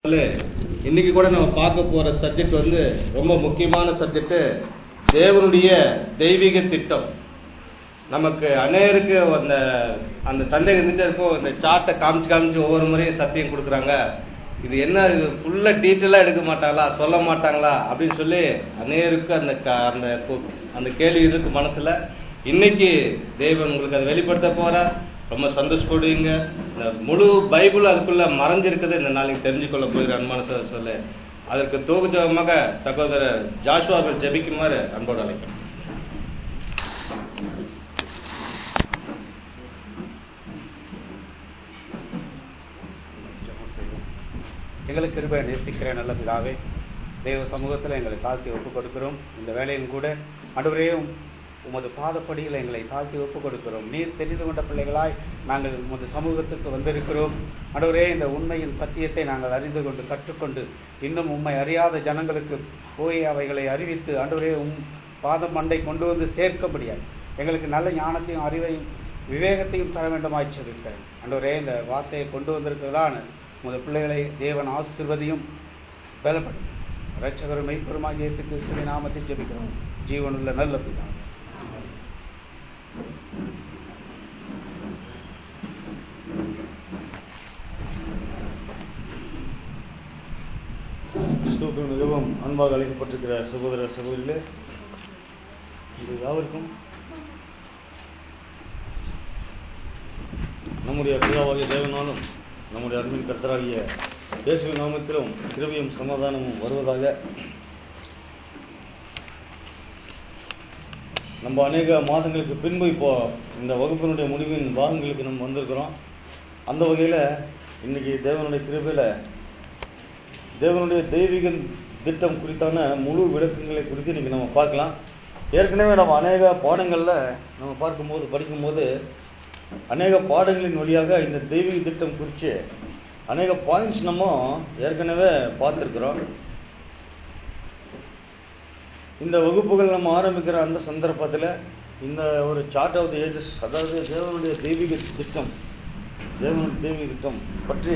சொல்லு, இன்னைக்கு கூட நம்ம பார்க்க போற சப்ஜெக்ட் வந்து ரொம்ப முக்கியமான சப்ஜெக்ட் தேவனுடைய தெய்வீக திட்டம் நமக்கு அநேருக்கு அந்த அந்த சந்தேகம் இருந்துட்டே இருக்கும் இந்த சார்ட்டை காமிச்சு காமிச்சு ஒவ்வொரு முறையும் சத்தியம் கொடுக்குறாங்க இது என்ன இது ஃபுல்லா டீட்டெயிலா எடுக்க மாட்டாங்களா சொல்ல மாட்டாங்களா அப்படின்னு சொல்லி அநேருக்கு அந்த க- அந்த கு- அந்த கேள்வி இருக்கு மனசுல இன்னைக்கு தேவன் உங்களுக்கு அதை வெளிப்படுத்த போறார் ரொம்ப சந்தோஷப்படுவீங்க இந்த முழு பைபிள் அதுக்குள்ள மறைஞ்சிருக்குது இந்த நாளைக்கு தெரிஞ்சுக்கொள்ள போகிற அன்பான சகோதரர் சொல்ல அதற்கு தோகுஜமாக சகோதரர் ஜாஷுவா அவர்கள் ஜெபிக்குமாறு அன்போடு அழைக்கிறேன் எங்களுக்கு கிருபை நேசிக்கிற நல்ல பிதாவே தேவ சமூகத்தில் எங்களை தாழ்த்தி ஒப்புக் கொடுக்கிறோம் இந்த வேலையும் கூட அன்றுவரே உமது பாதப்படியில் எங்களை தாழ்த்தி ஒப்புக் கொடுக்கிறோம் நீர் தெரிந்து கொண்ட பிள்ளைகளாய் நாங்கள் உமது சமூகத்துக்கு வந்திருக்கிறோம் அன்றுவரே இந்த உண்மையின் சத்தியத்தை நாங்கள் அறிந்து கொண்டு கற்றுக்கொண்டு இன்னும் உம்மை அறியாத ஜனங்களுக்கு போய் அவைகளை அறிவித்து அன்றுவரே உம் பாதம் மண்டை கொண்டு வந்து சேர்க்க முடியாது எங்களுக்கு நல்ல ஞானத்தையும் அறிவையும் விவேகத்தையும் தர வேண்டுமாய் சொல்லியிருக்கிறேன் அன்றுவரே இந்த வார்த்தையை கொண்டு வந்திருக்கிறதான உமது பிள்ளைகளை தேவன் ஆசிர்வதியும் பலப்படும் ரட்சகரும் மெய்ப்பெருமாய் இயேசு கிறிஸ்துவின் நாமத்தை ஜெபிக்கிறோம் ஜீவனுள்ள நல்ல பிதா கிறிஸ்துவுக்கு மிகவும் அன்பாக அழைக்கப்பட்டிருக்கிற சகோதர சகோதரிகளே இது யாவருக்கும் நம்முடைய பிதாவாகிய தேவனாலும் நம்முடைய அருமின் கர்த்தராகிய இயேசுவின் நாமத்திலும் கிருபையும் சமாதானமும் வருவதாக நம்ம அநேக மாதங்களுக்கு பின்பு இப்போ இந்த வகுப்பினுடைய முடிவின் பாகங்களுக்கு நம்ம வந்திருக்கிறோம் அந்த வகையில் இன்னைக்கு தேவனுடைய கிருபையில் தேவனுடைய தெய்வீக திட்டம் குறித்தான முழு விளக்கங்களை குறித்து இன்னைக்கு நம்ம பார்க்கலாம் ஏற்கனவே நம்ம அநேக பாடங்களில் நம்ம பார்க்கும்போது படிக்கும்போது அநேக பாடங்களின் வழியாக இந்த தெய்வீக திட்டம் குறித்து அநேக பாயிண்ட்ஸ் நம்ம ஏற்கனவே பார்த்துருக்குறோம் இந்த வகுப்புகள் நம்ம ஆரம்பிக்கிற அந்த சந்தர்ப்பத்தில் இந்த ஒரு சார்ட் ஆஃப் தி ஏஜஸ் அதாவது தேவனுடைய தெய்வீக திட்டம் தேவனுடைய தெய்வீக திட்டம் பற்றி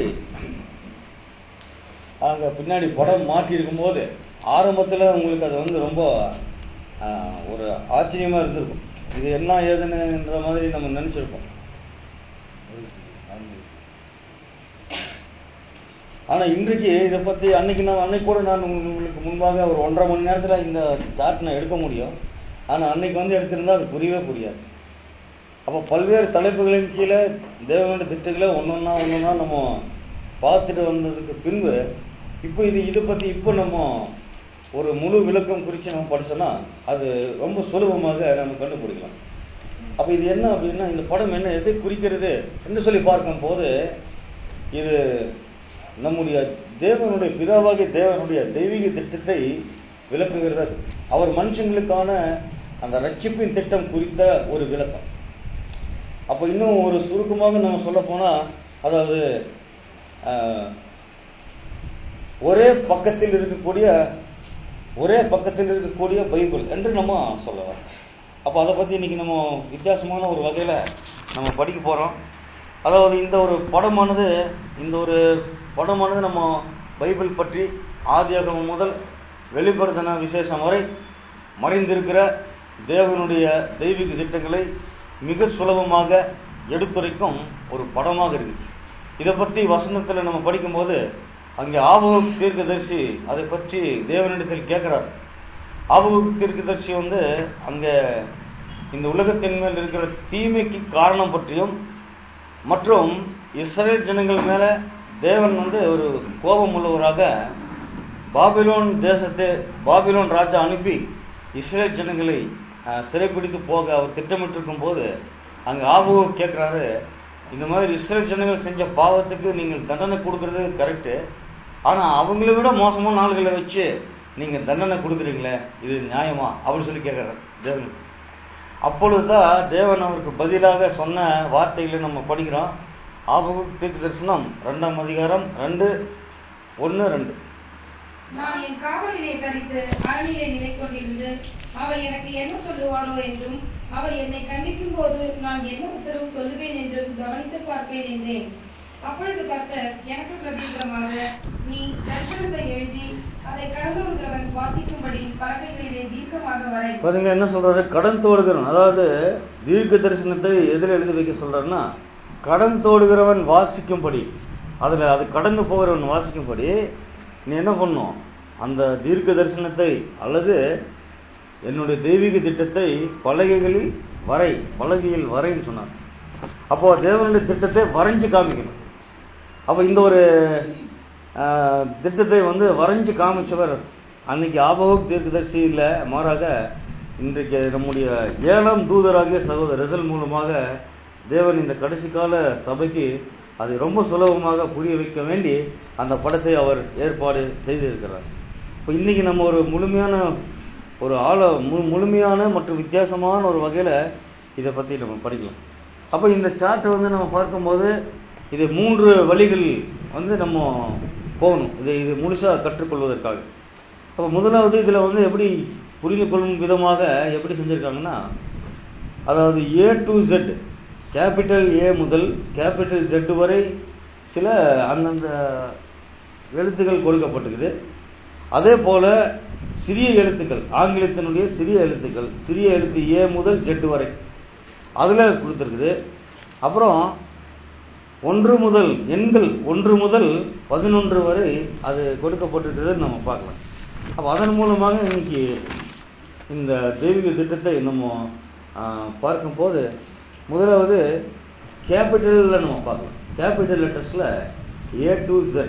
அங்கே பின்னாடி படம் மாற்றி இருக்கும்போது ஆரம்பத்தில் உங்களுக்கு அது வந்து ரொம்ப ஆஹ், ஒரு ஆச்சரியமாக இருந்திருக்கும் இது என்ன ஏதுன்னுன்ற மாதிரி நம்ம நினச்சிருப்போம் ஆனால் இன்றைக்கு இதை பற்றி அன்னைக்கு நான் அன்னைக்கு கூட நான் உங்களுக்கு முன்பாக ஒரு ஒன்றரை மணி நேரத்தில் இந்த சார்ட் நான் எடுக்க முடியும் ஆனால் அன்னைக்கு வந்து எடுத்திருந்தா அது புரியவே புரியாது அப்போ பல்வேறு தலைப்புகளின் கீழே தேவனுடைய திட்டங்களை ஒன்றொன்னா ஒன்றொன்னா நம்ம பார்த்துட்டு வந்ததுக்கு பின்பு இப்போ இது இதை பற்றி இப்போ நம்ம ஒரு முழு விளக்கம் குறித்து நம்ம படிச்சோம்னா அது ரொம்ப சுலபமாக நம்ம கண்டுபிடிக்கலாம் அப்போ இது என்ன அப்படின்னா இந்த படம் என்ன எதை குறிக்கிறது என்று சொல்லி பார்க்கும்போது இது நம்முடைய தேவனுடைய பிதாவாகிய தேவனுடைய தெய்வீக திட்டத்தை விளக்குகிறது அவர் மனுஷங்களுக்கான அந்த ரட்சிப்பின் திட்டம் குறித்த ஒரு விளக்கம் அப்போ இன்னும் ஒரு சுருக்கமாக நம்ம சொல்ல போனா அதாவது ஆஹ், ஒரே பக்கத்தில் இருக்கக்கூடிய ஒரே பக்கத்தில் இருக்கக்கூடிய பைபிள் என்று நம்ம சொல்லலாம் அப்போ அதை பற்றி இன்னைக்கு நம்ம வித்தியாசமான ஒரு வகையில் நம்ம படிக்க போகிறோம் அதாவது இந்த ஒரு படமானது இந்த ஒரு படமானது நம்ம பைபிள் பற்றி ஆதியாகமம் முதல் வெளிப்படுத்தின விசேஷம் வரை மறைந்திருக்கிற தேவனுடைய தெய்வீக திட்டங்களை மிக சுலபமாக எடுத்துரைக்கும் ஒரு படமாக இருக்கு இதை பற்றி வசனத்தில் நம்ம படிக்கும்போது அங்கே ஆபகம் தீர்க்கதரிசி அதை பற்றி தேவனிடத்தில் கேட்கிறார் ஆபகம் தீர்க்கதரிசி வந்து அங்கே இந்த உலகத்தின் மேல் இருக்கிற தீமைக்கு காரணம் பற்றியும் மற்றும் இஸ்ரேல் ஜனங்கள் மேல தேவன் வந்து ஒரு கோபம் உள்ளவராக பாபிலோன் தேசத்தை பாபிலோன் ராஜா அனுப்பி இஸ்ரேல் ஜனங்களை அஹ், சிறைப்பிடித்து போக அவர் திட்டமிட்டிருக்கும் போது அங்க ஆபகம் கேட்கிறாரு இந்த மாதிரி இஸ்ரேல் ஜனங்கள் செஞ்ச பாவத்துக்கு நீங்கள் தண்டனை கொடுக்கறது கரெக்டு ஆனா அவங்கள விட மோசமான ஆளுகளை வச்சு நீங்க தண்டனை கொடுக்குறீங்களே இது நியாயமா அப்படின்னு சொல்லி கேட்கிறார் தேவன் அப்பொழுதுதான் தேவன் அவருக்கு பதிலாக சொன்ன வார்த்தைகளை நம்ம படிக்கிறோம் ஆபகம் தீர்க்க தரிசனம் ரெண்டாம் அதிகாரம் ரெண்டு ஒன்று ரெண்டு நான் என் காவலினை தரித்து அரணிலே நிலை கொண்டிருந்து அவர் எனக்கு என்ன சொல்லுவாரோ என்றும் அவர் என்னை கண்டிக்கும் போது நான் என்ன உத்தரவு சொல்லுவேன் என்றும் கவனித்து பார்ப்பேன் என்றேன் அப்பொழுது கர்த்தர் எனக்கு பிரதிபலமாக நீ அதை கடந்தவர்களவன் வாசிக்கும்படி பலகைகளிலே தீர்க்கமாக வரை பாருங்க என்ன சொல்றாரு கடன் தோடுகிறவன் அதாவது தீர்க்க தரிசனத்தை எதில் எழுதி வைக்க சொல்றாருன்னா கடன் தோடுகிறவன் வாசிக்கும்படி அதுல அது கடந்து போகிறவன் வாசிக்கும்படி நீ என்ன பண்ணும் அந்த தீர்க்க தரிசனத்தை அல்லது என்னுடைய தெய்வீக திட்டத்தை பலகைகளில் வரை பலகையில் வரைன்னு சொன்னார் அப்போ தேவனுடைய திட்டத்தை வரைஞ்சு காமிக்கணும் அப்ப இந்த ஒரு ஆஹ், திட்டத்தை வந்து வரைஞ்சு காமிச்சவர் அன்னைக்கு ஆபகுக் தீர்க்கதரிசி இல்ல மாறாக இன்றைக்கு நம்முடைய ஏழாம் தூதராகிய சகோதரர் ரிசல் மூலமாக தேவன் இந்த கடைசி கால சபைக்கு அதை ரொம்ப சுலபமாக புரிய வைக்க வேண்டி அந்த படத்தை அவர் ஏற்பாடு செய்திருக்கிறார் இப்போ இன்னைக்கு நம்ம ஒரு முழுமையான ஒரு ஆழ மு- முழுமையான மற்றும் வித்தியாசமான ஒரு வகையில இதை பத்தி நம்ம படிக்கலாம் அப்போ இந்த சார்ட்டை வந்து நம்ம பார்க்கும்போது இது மூன்று வழிகள் வந்து நம்ம போகணும் இதை இது முழுசா கற்றுக்கொள்வதற்காக அப்போ முதலாவது இதுல வந்து எப்படி புரிந்து கொள்ளும் விதமாக எப்படி செஞ்சிருக்காங்கன்னா அதாவது A to Z capital A முதல் கேபிட்டல் Z வரை சில அந்தந்த எழுத்துக்கள் கொடுக்கப்பட்டிருக்குது அதே போல சிறிய எழுத்துக்கள் ஆங்கிலத்தினுடைய சிறிய எழுத்துக்கள் சிறிய எழுத்து ஏ முதல் Z வரை அதுல கொடுத்துருக்குது அப்புறம் ஒன்று முதல் எண்கள் ஒன்று முதல் பதினொன்று வரை அது கொடுக்கப்பட்டிருக்கிறது நம்ம பார்க்கலாம் அப்போ அதன் மூலமாக இன்னைக்கு இந்த தெய்வீக திட்டத்தை நம்ம ஆ, பார்க்கும்போது முதலாவது கேபிட்டலில் நம்ம பார்க்கலாம் கேபிட்டல் லெட்டர்ஸில் ஏ டு Z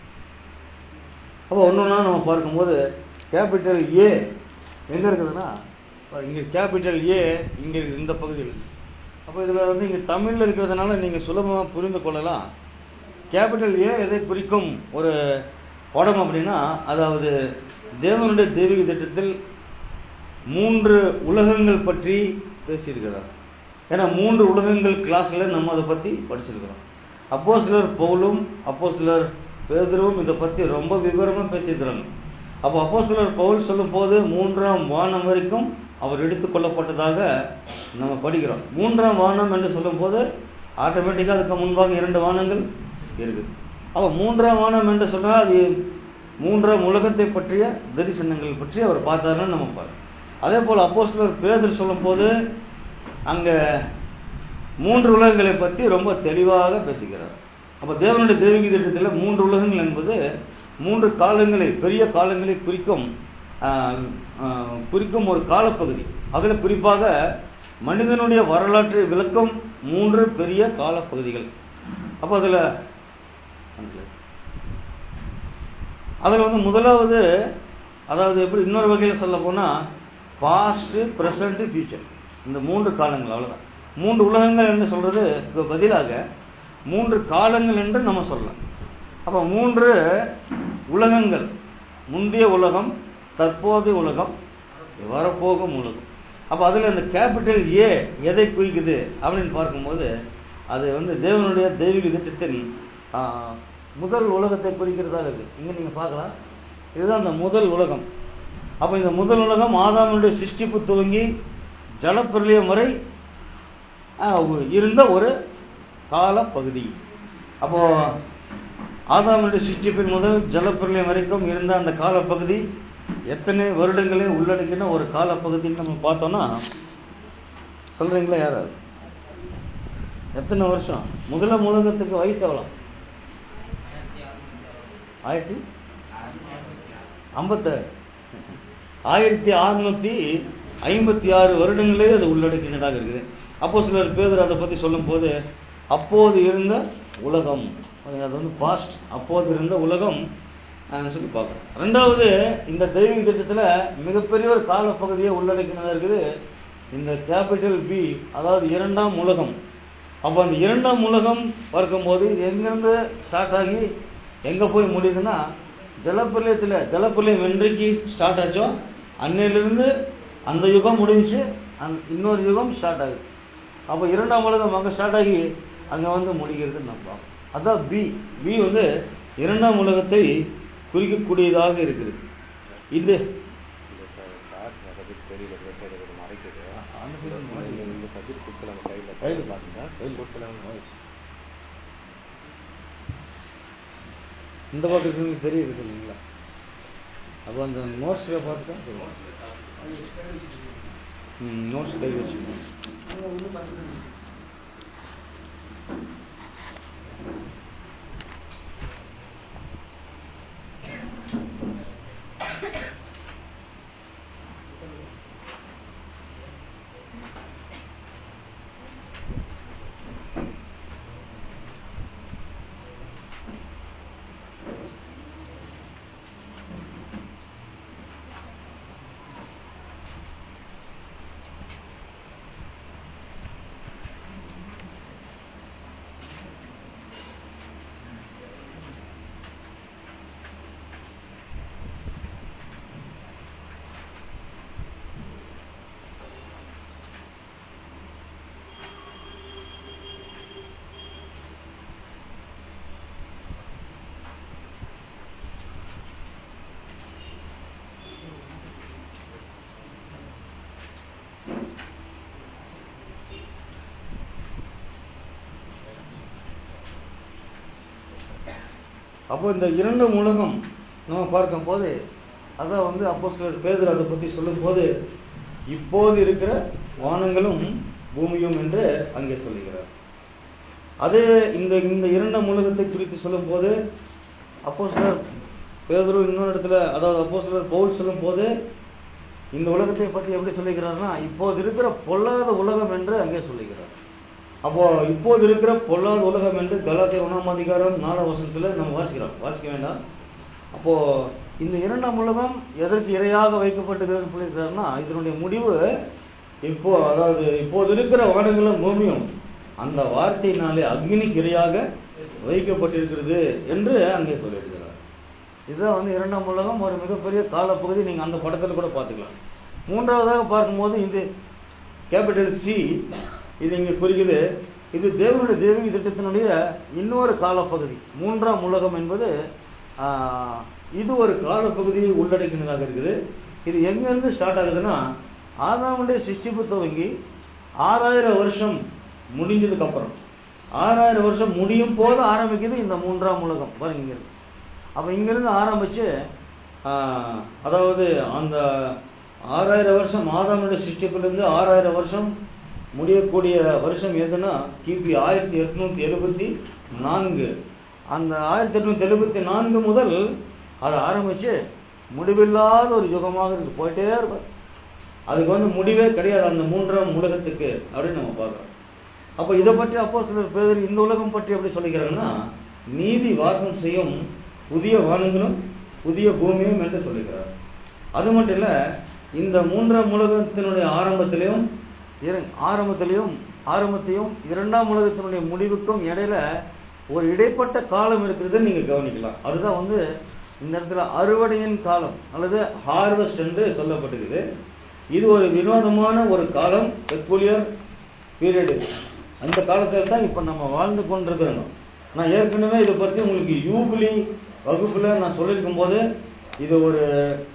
அப்போ ஒன்று ஒன்றா நம்ம பார்க்கும்போது கேபிட்டல் ஏ எங்கே இருக்குதுன்னா இங்கே கேபிட்டல் ஏ இங்கே இருக்குது இந்த பகுதியில் அப்போ இதில் வந்து இங்கே தமிழில் இருக்கிறதுனால நீங்கள் சுலபமாக புரிந்து கொள்ளலாம் கேபிட்டல் ஏ எதை குறிக்கும் ஒரு படம் அப்படின்னா அதாவது தேவனுடைய தெய்வீக திட்டத்தில் மூன்று உலகங்கள் பற்றி பேசியிருக்கிறார் ஏன்னா மூன்று உலகங்கள் கிளாஸ்ல நம்ம அதை பத்தி படிச்சிருக்கிறோம் அப்போ சிலர் பவுலும் அப்போ சிலர் பேதரும் இதை பத்தி ரொம்ப விவரமா பேசியிருக்கிறாங்க அப்போ அப்போ சிலர் பவுல் சொல்லும் போது மூன்றாம் வானம் வரைக்கும் அவர் எடுத்துக் கொள்ளப்பட்டதாக நம்ம படிக்கிறோம் மூன்றாம் வானம் என்று சொல்லும் போது ஆட்டோமேட்டிக்கா அதுக்கு முன்பாக இரண்டு வானங்கள் இருக்குது அப்ப மூன்றாம் வானம் என்று சொன்னா அது மூன்றாம் உலகத்தை பற்றிய தரிசனங்கள் பற்றி அவர் பார்த்தாருன்னு நம்ம பார்க்கணும் அதே போல அப்போஸ்தலர் பேதர் சொல்லும் போது அங்க மூன்று உலகங்களை பற்றி ரொம்ப தெளிவாக பேசுகிறார் அப்ப தேவனுடைய தெய்வீக திட்டத்தில் மூன்று உலகங்கள் என்பது மூன்று காலங்களை பெரிய காலங்களை குறிக்கும் ஆஹ், ஆஹ், குறிக்கும் ஒரு காலப்பகுதி அதுல குறிப்பாக மனிதனுடைய வரலாற்றை விளக்கும் மூன்று பெரிய காலப்பகுதிகள் அப்போ அதுல அதில் வந்து முதலாவது அதாவது எப்படி இன்னொரு வகையில் சொல்ல போனா பாஸ்ட் பிரசன்ட் ஃபியூச்சர் இந்த மூன்று காலங்கள் அவ்வளவுதான் மூன்று உலகங்கள் என்று சொல்றது இதுக்கு பதிலாக மூன்று காலங்கள் என்று நம்ம சொல்லலாம் அப்ப மூன்று உலகங்கள் முந்தைய உலகம் தற்போதைய உலகம் வரப்போகும் உலகம் அப்ப அதுல இந்த கேபிட்டல் ஏ எதை குறிக்குது அப்படின்னு பார்க்கும்போது அது வந்து தேவனுடைய தெய்வீக திட்டத்தின் ஆ, முதல் உலகத்தை குறிக்கிறதாக இருக்கு இங்க நீங்க பார்க்கலாம் இதுதான் அந்த முதல் உலகம் அப்ப இந்த முதல் உலகம் ஆதாமனுடைய சிருஷ்டிப்பு துவங்கி ஜலப்பிரளயம் வரை ஆ, ஒரு- இருந்த ஒரு கால பகுதி அப்போ ஆதாமனுடைய சிருஷ்டிப்பின் முதல் ஜலப்பிரளயம் வரைக்கும் இருந்த அந்த காலப்பகுதி எத்தனை வருடங்களை உள்ளடக்கின ஒரு காலப்பகுதின்னு நம்ம பார்த்தோம்னா சொல்றீங்களா யாராவது எத்தனை வருஷம் முதல உலகத்துக்கு வயசு எவ்வளோ ஆயிரத்தி ஐம்பத்தாறு ஆயிரத்தி அறுநூத்தி ஐம்பத்தி ஆறு வருடங்களே அது உள்ளடக்கினதாக இருக்குது அப்போ சிலர் பேதர் அதை பத்தி சொல்லும் போது அப்போது இருந்த உலகம் அது வந்து பாஸ்ட் அப்போது இருந்த உலகம் ஆஹ், சொல்லி பார்க்கணும் ரெண்டாவது இந்த தெய்வீக திட்டத்துல மிகப்பெரிய ஒரு காலப்பகுதியை உள்ளடக்கினதா இருக்குது இந்த கேபிட்டல் பி அதாவது இரண்டாம் உலகம் அப்போ அந்த இரண்டாம் உலகம் பார்க்கும்போது இது எங்கிருந்து ஸ்டார்ட் ஆகி எங்க போய் முடியுதுன்னா ஜலப்பிரளயத்தில் ஜலப்பிரளயம் என்றைக்கு ஸ்டார்ட் ஆச்சோ அன்னையிலிருந்து அந்த யுகம் முடிஞ்சு அந்த இன்னொரு யுகம் ஸ்டார்ட் ஆகுது அப்போ இரண்டாம் உலகம் அங்கே ஸ்டார்ட் ஆகி அங்கே வந்து முடிகிறது நம்ம பார்க்கணும். அதான் பி பி வந்து இரண்டாம் உலகத்தை குறிக்கக்கூடியதாக இருக்குது இது இந்த சார்ட் நிறைய தெரியல விவசாயிகள் கொஞ்சம் மறைக்குது அந்த side ல மறைக்குது. இந்த- இந்த சப்ஜெக்ட் புக்கில் நம்ம கையில் கையில் பார்த்தீங்கன்னா கையில் புக்கில் நம்ம இந்த பக்கம் இருக்கிறவங்களுக்கு தெரியுது இல்லைங்களா அப்போ அந்த நோட்ஸில் பார்த்துட்டா ம் நோட்ஸ் கை வச்சுக்கணும் அப்போ இந்த இரண்டு உலகம் நம்ம பார்க்கும்போது அதான் வந்து அப்போ சிலர் பேதர் அதை பற்றி சொல்லும்போது இப்போது இருக்கிற வானங்களும் பூமியும் என்று அங்கே சொல்லுகிறார் அதே இந்த இந்த இரண்டாம் உலகத்தை குறித்து சொல்லும்போது அப்போ சிலர் பேதரு இன்னொரு இடத்துல அதாவது அப்போ சிலர் பவுல் சொல்லும்போது இந்த உலகத்தை பற்றி எப்படி சொல்லுகிறார்னா இப்போது இருக்கிற பொல்லாத உலகம் என்று அங்கே சொல்லுகிறார் அப்போ இப்போது இருக்கிற பொல்லாத உலகம் என்று கலாத்திய ஒன்றாம் அதிகாரம் நாலாம் வருஷத்துல நம்ம வாசிக்கிறோம் வாசிக்க வேண்டாம் அப்போ இந்த இரண்டாம் உலகம் எதற்கு இரையாக வைக்கப்பட்டிருக்கிறது சொல்லியிருக்காருன்னா இதனுடைய முடிவு இப்போ அதாவது இப்போது இருக்கிற வானங்களும் பூமியும் அந்த வார்த்தையினாலே அக்னிக்கு இரையாக வைக்கப்பட்டிருக்கிறது என்று அங்கே சொல்லியிருக்கிறார் இதுதான் வந்து இரண்டாம் உலகம் ஒரு மிகப்பெரிய காலப்பகுதி நீங்க அந்த படத்துல கூட பார்த்துக்கலாம் மூன்றாவதாக பார்க்கும்போது இது கேபிட்டல் சி இது இங்க குறிக்குது இது தேவனுடைய தேவகி திட்டத்தினுடைய இன்னொரு காலப்பகுதி மூன்றாம் உலகம் என்பது ஆஹ், இது ஒரு காலப்பகுதியை உள்ளடக்கினதாக இருக்குது இது எங்கிருந்து ஸ்டார்ட் ஆகுதுன்னா ஆதாமுடைய சிருஷ்டிப்பு துவங்கி ஆறாயிரம் வருஷம் முடிஞ்சதுக்கு அப்புறம் ஆறாயிரம் வருஷம் முடியும் போது ஆரம்பிக்குது இந்த மூன்றாம் உலகம் பாருங்க இங்க இருக்கு அப்ப இங்கிருந்து ஆரம்பிச்சு ஆஹ், அதாவது அந்த ஆறாயிரம் வருஷம் ஆதாமுடைய சிருஷ்டிப்பிலிருந்து ஆறாயிரம் வருஷம் முடியக்கூடிய வருஷம் எதுனா கிபி ஆயிரத்தி எட்நூத்தி எழுபத்தி நான்கு அந்த ஆயிரத்தி எட்நூத்தி எழுபத்தி நான்கு முதல் அதை ஆரம்பிச்சு முடிவில்லாத ஒரு யுகமாக இருக்கு போயிட்டே இருக்கும் அதுக்கு வந்து முடிவே கிடையாது அந்த மூன்றாம் உலகத்துக்கு அப்படின்னு நம்ம பார்க்கிறோம் அப்ப இதை பற்றி அப்போ சிலர் பேர் இந்த உலகம் பற்றி எப்படி சொல்லுகிறாங்கன்னா நீதி வாசம் செய்யும் புதிய வானங்களும் புதிய பூமியும் என்று சொல்லுகிறார் அது மட்டும் இல்ல இந்த மூன்றாம் உலகத்தினுடைய ஆரம்பத்திலையும் இர- ஆரம்பத்திலையும் ஆரம்பத்தையும் இரண்டாம் உலகத்தினுடைய முடிவுக்கும் இடையில ஒரு இடைப்பட்ட காலம் இருக்கிறத நீங்க கவனிக்கலாம் அதுதான் வந்து இந்த இடத்துல அறுவடையின் காலம் அல்லது ஹார்வெஸ்ட் என்று சொல்லப்பட்டிருக்குது இது ஒரு வினோதமான ஒரு காலம் பெக்குலியர் பீரியடு அந்த காலத்துல தான் இப்ப நம்ம வாழ்ந்து கொண்டிருக்கிறோம் நான் ஏற்கனவே இதை பத்தி உங்களுக்கு யூபிலி வகுப்புல நான் சொல்லியிருக்கும் போது இது ஒரு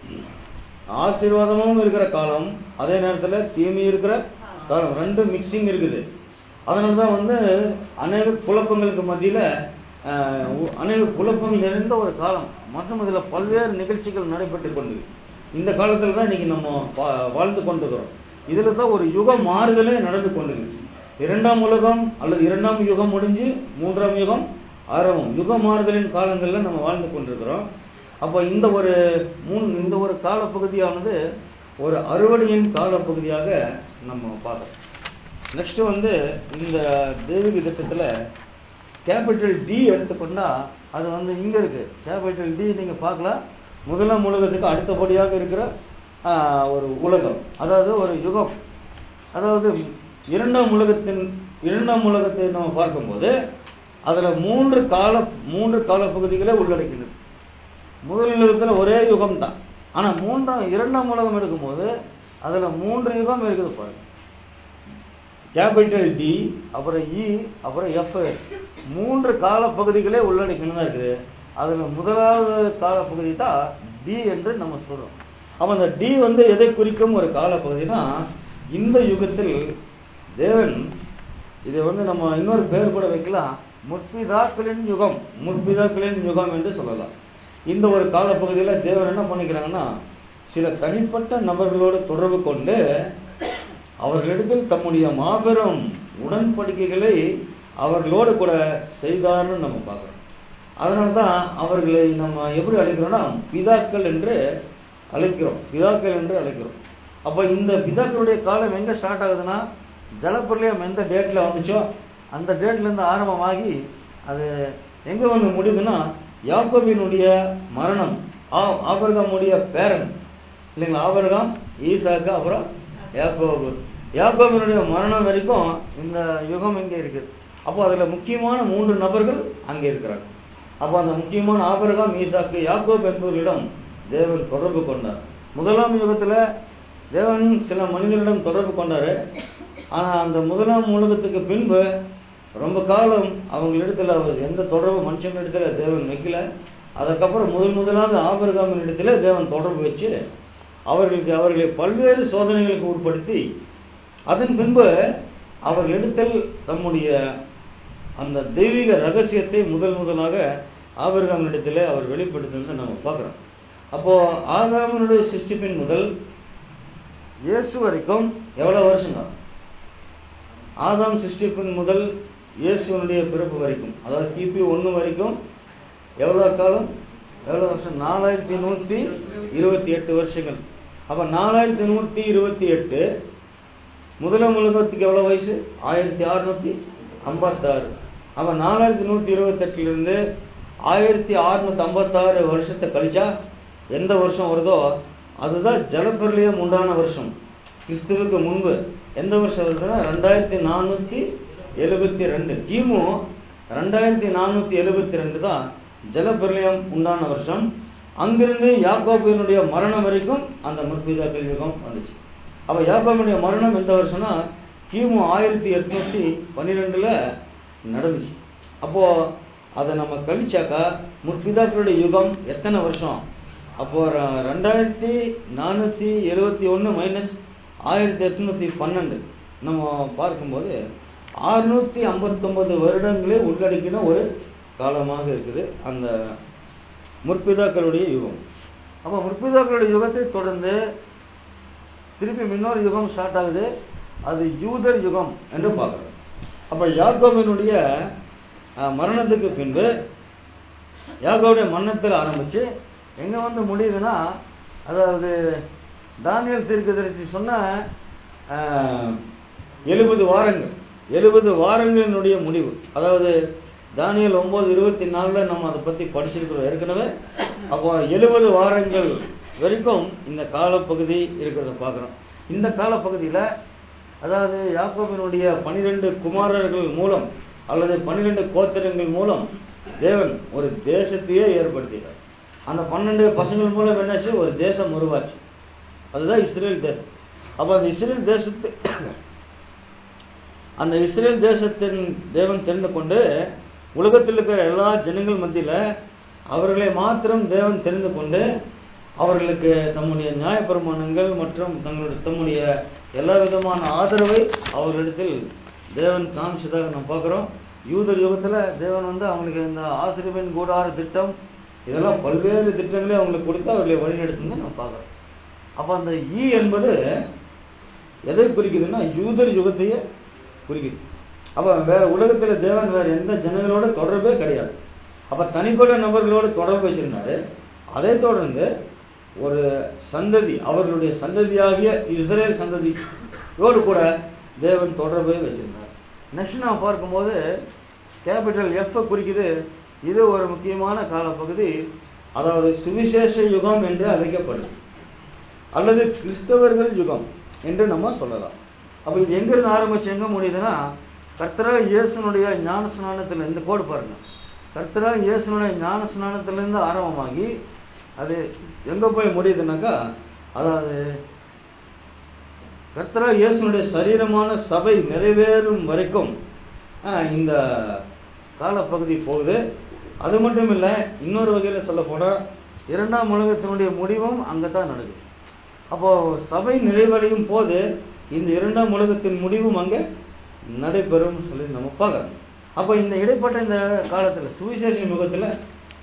ஆசீர்வாதமும் இருக்கிற காலம் அதே நேரத்துல தீமை இருக்கிற காலம் ரெண்டு மிக்சிங் இருக்குது அதனால தான் வந்து அநேக குழப்பங்களுக்கு மத்தியில ஆஹ், உ- அநேக குழப்பம் நிறைந்த ஒரு காலம் மற்றும் இதுல பல்வேறு நிகழ்ச்சிகள் நடைபெற்று கொண்டு இந்த காலத்துல தான் இன்னைக்கு நம்ம வா- வாழ்ந்து கொண்டிருக்கிறோம் இதுல தான் ஒரு யுக மாறுதலே நடந்து கொண்டிருக்கு இரண்டாம் உலகம் அல்லது இரண்டாம் யுகம் முடிஞ்சு மூன்றாம் யுகம் ஆரம்பம் யுக மாறுதலின் காலங்கள்ல நம்ம வாழ்ந்து கொண்டிருக்கிறோம் அப்போ இந்த ஒரு மூணு இந்த ஒரு காலப்பகுதியானது ஒரு அறுவடையின் காலப்பகுதியாக நம்ம பார்த்தோம் நெக்ஸ்ட் வந்து இந்த தெய்வீக திட்டத்துல கேபிட்டல் டி எடுத்துக்கொண்டா அது வந்து இங்க இருக்கு கேபிட்டல் டி நீங்க பார்க்கலாம் முதலாம் உலகத்துக்கு அடுத்தபடியாக இருக்கிற ஆஹ், ஒரு உலகம் அதாவது ஒரு யுகம் அதாவது இரண்டாம் உலகத்தின் இரண்டாம் உலகத்தை நம்ம பார்க்கும்போது அதுல மூன்று கால மூன்று காலப்பகுதிகளே உள்ளடக்கினது முதல் உலகத்துல ஒரே யுகம் தான் ஆனா மூன்றாம் இரண்டாம் உலகம் எடுக்கும்போது அதுல மூன்று யுகம் இருக்குது பாருங்க கேபிட்டல் டி அப்புறம் இ அப்புறம் எஃப் மூன்று காலப்பகுதிகளே உள்ளடக்கினதா இருக்குது அதுல முதலாவது காலப்பகுதி தான் டி என்று நம்ம சொல்றோம் அப்ப அந்த டி வந்து எதை குறிக்கும் ஒரு காலப்பகுதினா இந்த யுகத்தில் தேவன் இதை வந்து நம்ம இன்னொரு பேர் கூட வைக்கலாம் முற்பிதாக்களின் யுகம் முற்பிதாக்களின் யுகம் என்று சொல்லலாம் இந்த ஒரு காலப்பகுதியில் தேவன் என்ன பண்ணிக்கிறாங்கன்னா சில தனிப்பட்ட நபர்களோடு தொடர்பு கொண்டு அவர்களிடத்தில் தம்முடைய மாபெரும் உடன்படிக்கைகளை அவர்களோடு கூட செய்தார்னு நம்ம பார்க்குறோம் அதனால தான் அவர்களை நம்ம எப்படி அழைக்கிறோம்னா பிதாக்கள் என்று அழைக்கிறோம் பிதாக்கள் என்று அழைக்கிறோம் அப்போ இந்த பிதாக்களுடைய காலம் எங்க ஸ்டார்ட் ஆகுதுன்னா ஜலப்பிரளயம் எந்த டேட்ல வந்துச்சோ அந்த டேட்ல இருந்து ஆரம்பமாகி அது எங்க வந்து முடியுதுன்னா யாக்கோபினுடைய மரணம் ஆ- ஆபிரகாமுடைய பேரன் இல்லைங்களா ஆபிரகாம் ஈசாக்கு அப்புறம் யாக்கோபு யாக்கோபினுடைய மரணம் வரைக்கும் இந்த யுகம் இங்கே இருக்குது அப்போ அதுல முக்கியமான மூன்று நபர்கள் அங்கே இருக்கிறாங்க அப்போ அந்த முக்கியமான ஆபிரகாம் ஈசாக்கு யாக்கோப் என்பவர்களிடம் தேவன் தொடர்பு கொண்டார் முதலாம் யுகத்துல தேவன் சில மனிதர்களிடம் தொடர்பு கொண்டாரு ஆனா அந்த முதலாம் உலகத்துக்கு பின்பு ரொம்ப காலம் அவங்களிடத்துல அவர் எந்த தொடர்பு மனுஷங்களிடத்துல தேவன் வைக்கல அதுக்கப்புறம் முதல் முதலாவது ஆபிரகாமின் இடத்துல தேவன் தொடர்பு வச்சு அவர்களுக்கு அவர்களை பல்வேறு சோதனைகளுக்கு உட்படுத்தி அதன் பின்பு அவர்களிடத்தில் தம்முடைய அந்த தெய்வீக ரகசியத்தை முதல் முதலாக ஆபிரகாமினிடத்தில் அவர் வெளிப்படுத்தினதை நம்ம பார்க்குறோம் அப்போ ஆதாமனுடைய சிருஷ்டிப்பின் முதல் இயேசு வரைக்கும் எவ்வளவு வருஷங்க ஆதாம் சிருஷ்டிப்பின் முதல் இயேசுவனுடைய பிறப்பு வரைக்கும் அதாவது கிபி ஒன்று வரைக்கும் எவ்வளவு காலம் எவ்வளவு வருஷம் நாலாயிரத்தி நூத்தி இருபத்தி எட்டு வருஷங்கள் அப்ப நாலாயிரத்தி நூத்தி இருபத்தி எட்டு முதலாம் உலகத்துக்கு எவ்வளவு வயசு ஆயிரத்தி அறுநூத்தி ஐம்பத்தாறு அப்ப நாலாயிரத்தி நூத்தி இருபத்தி எட்டுல இருந்து ஆயிரத்தி அறுநூத்தி ஐம்பத்தாறு வருஷத்தை கழிச்சா எந்த வருஷம் வருதோ அதுதான் ஜலப்பிரளயம் உண்டான வருஷம் கிறிஸ்துவுக்கு முன்பு எந்த வருஷம் வருதுன்னா ரெண்டாயிரத்தி நானூத்தி எழுபத்தி ரெண்டு கிமு ரெண்டாயிரத்தி நானூத்தி எழுபத்தி ரெண்டு தான் ஜலப்பிரளயம் உண்டான வருஷம் அங்கிருந்து யாக்கோபினுடைய மரணம் வரைக்கும் அந்த முற்பிதாக்கள் யுகம் வந்துச்சு அப்ப யாக்கோபினுடைய மரணம் எந்த வருஷம்னா கிமு ஆயிரத்தி எட்நூத்தி பன்னிரெண்டுல நடந்துச்சு அப்போ அதை நம்ம கழிச்சாக்கா முற்பிதாக்களுடைய யுகம் எத்தனை வருஷம் அப்போ ர- ரெண்டாயிரத்தி நானூத்தி எழுபத்தி ஒன்று மைனஸ் ஆயிரத்தி எட்நூத்தி பன்னெண்டு நம்ம பார்க்கும்போது அறுநூத்தி ஐம்பத்தொன்பது வருடங்களே உள்ளடக்கின ஒரு காலமாக இருக்குது அந்த முற்பிதாக்களுடைய யுகம் அப்போ முற்பிதாக்களுடைய யுகத்தை தொடர்ந்து திருப்பி இன்னொரு யுகம் ஸ்டார்ட் ஆகுது அது யூதர் யுகம் என்று பார்க்கிறோம் அப்ப யாக்கோபினுடைய அஹ், மரணத்துக்கு பின்பு யாக்கோவுடைய மரணத்தில் ஆரம்பிச்சு எங்க வந்து முடியுதுன்னா அதாவது தானியல் தீர்க்கதரிசி சொன்ன எழுபது வாரங்கள் எழுபது வாரங்களினுடைய முடிவு அதாவது தானியல் ஒன்பது இருபத்தி நாலுல நம்ம அதை பத்தி படிச்சிருக்கிறோம் ஏற்கனவே அப்போ எழுபது வாரங்கள் வரைக்கும் இந்த காலப்பகுதி இருக்கிறத பார்க்குறோம் இந்த காலப்பகுதியில அதாவது யாக்கோபினுடைய பனிரெண்டு குமாரர்கள் மூலம் அல்லது பன்னிரெண்டு கோத்திரங்கள் மூலம் தேவன் ஒரு தேசத்தையே ஏற்படுத்தினார் அந்த பன்னெண்டு பசங்கள் மூலம் என்னாச்சு ஒரு தேசம் உருவாச்சு அதுதான் இஸ்ரேல் தேசம் அப்ப அந்த இஸ்ரேல் தேசத்து அந்த இஸ்ரேல் தேசத்தின் தேவன் தெரிந்து கொண்டு உலகத்தில் இருக்கிற எல்லா ஜனங்கள் மத்தியில அவர்களை மாத்திரம் தேவன் தெரிந்து கொண்டு அவர்களுக்கு தம்முடைய நியாயப்பிரமாணங்கள் மற்றும் தங்களுடைய தம்முடைய எல்லா விதமான ஆதரவை அவர்களிடத்தில் தேவன் காமிச்சதாக நம்ம பார்க்கிறோம் யூதர் யுகத்துல தேவன் வந்து அவங்களுக்கு இந்த ஆசிரியப்பின் கூடார திட்டம் இதெல்லாம் பல்வேறு திட்டங்களை அவங்களுக்கு கொடுத்து அவர்களை வழிநடத்துன்னு நம்ம பார்க்கிறோம் அப்ப அந்த ஈ என்பது எதை குறிக்குதுன்னா யூதர் யுகத்தையே குறிக்குது அப்ப வேற உலகத்துல தேவன் வேற எந்த ஜனங்களோட தொடர்பே கிடையாது அப்ப தனிப்பட்ட நபர்களோட தொடர்பு வச்சிருந்தாரு அதை தொடர்ந்து ஒரு சந்ததி அவர்களுடைய சந்ததியாகிய இஸ்ரேல் சந்ததியோடு கூட தேவன் தொடர்பை வச்சிருந்தார் நெக்ஸ்ட் நாம் பார்க்கும்போது கேபிட்டல் எஃப் குறிக்குது இது ஒரு முக்கியமான காலப்பகுதி அதாவது சுவிசேஷ யுகம் என்று அழைக்கப்படுது அல்லது கிறிஸ்தவர்கள் யுகம் என்று நம்ம சொல்லலாம் அப்ப இது எங்க இருந்து ஆரம்பிச்சு எங்க முடியுதுன்னா கர்த்தரா இயேசுனுடைய ஞான ஸ்நானத்துல இந்த கோடு பாருங்க கர்த்தரா இயேசுனுடைய ஞான ஸ்நானத்திலிருந்து ஆரம்பமாகி அது எங்க போய் முடியுதுனாக்கா அதாவது கர்த்தரா இயேசுனுடைய சரீரமான சபை நிறைவேறும் வரைக்கும் ஆஹ், இந்த காலப்பகுதி போகுது அது மட்டும் இல்ல இன்னொரு வகையில சொல்ல போனா இரண்டாம் உலகத்தினுடைய முடிவும் அங்கதான் நடக்குது அப்போ சபை நிறைவடையும் போது இந்த இரண்டாம் உலகத்தின் முடிவும் அங்க நடைபெறும் சொல்லி நம்ம பார்க்கலாம் அப்போ இந்த இடைப்பட்ட இந்த காலத்துல சுவிசேஷ முகத்துல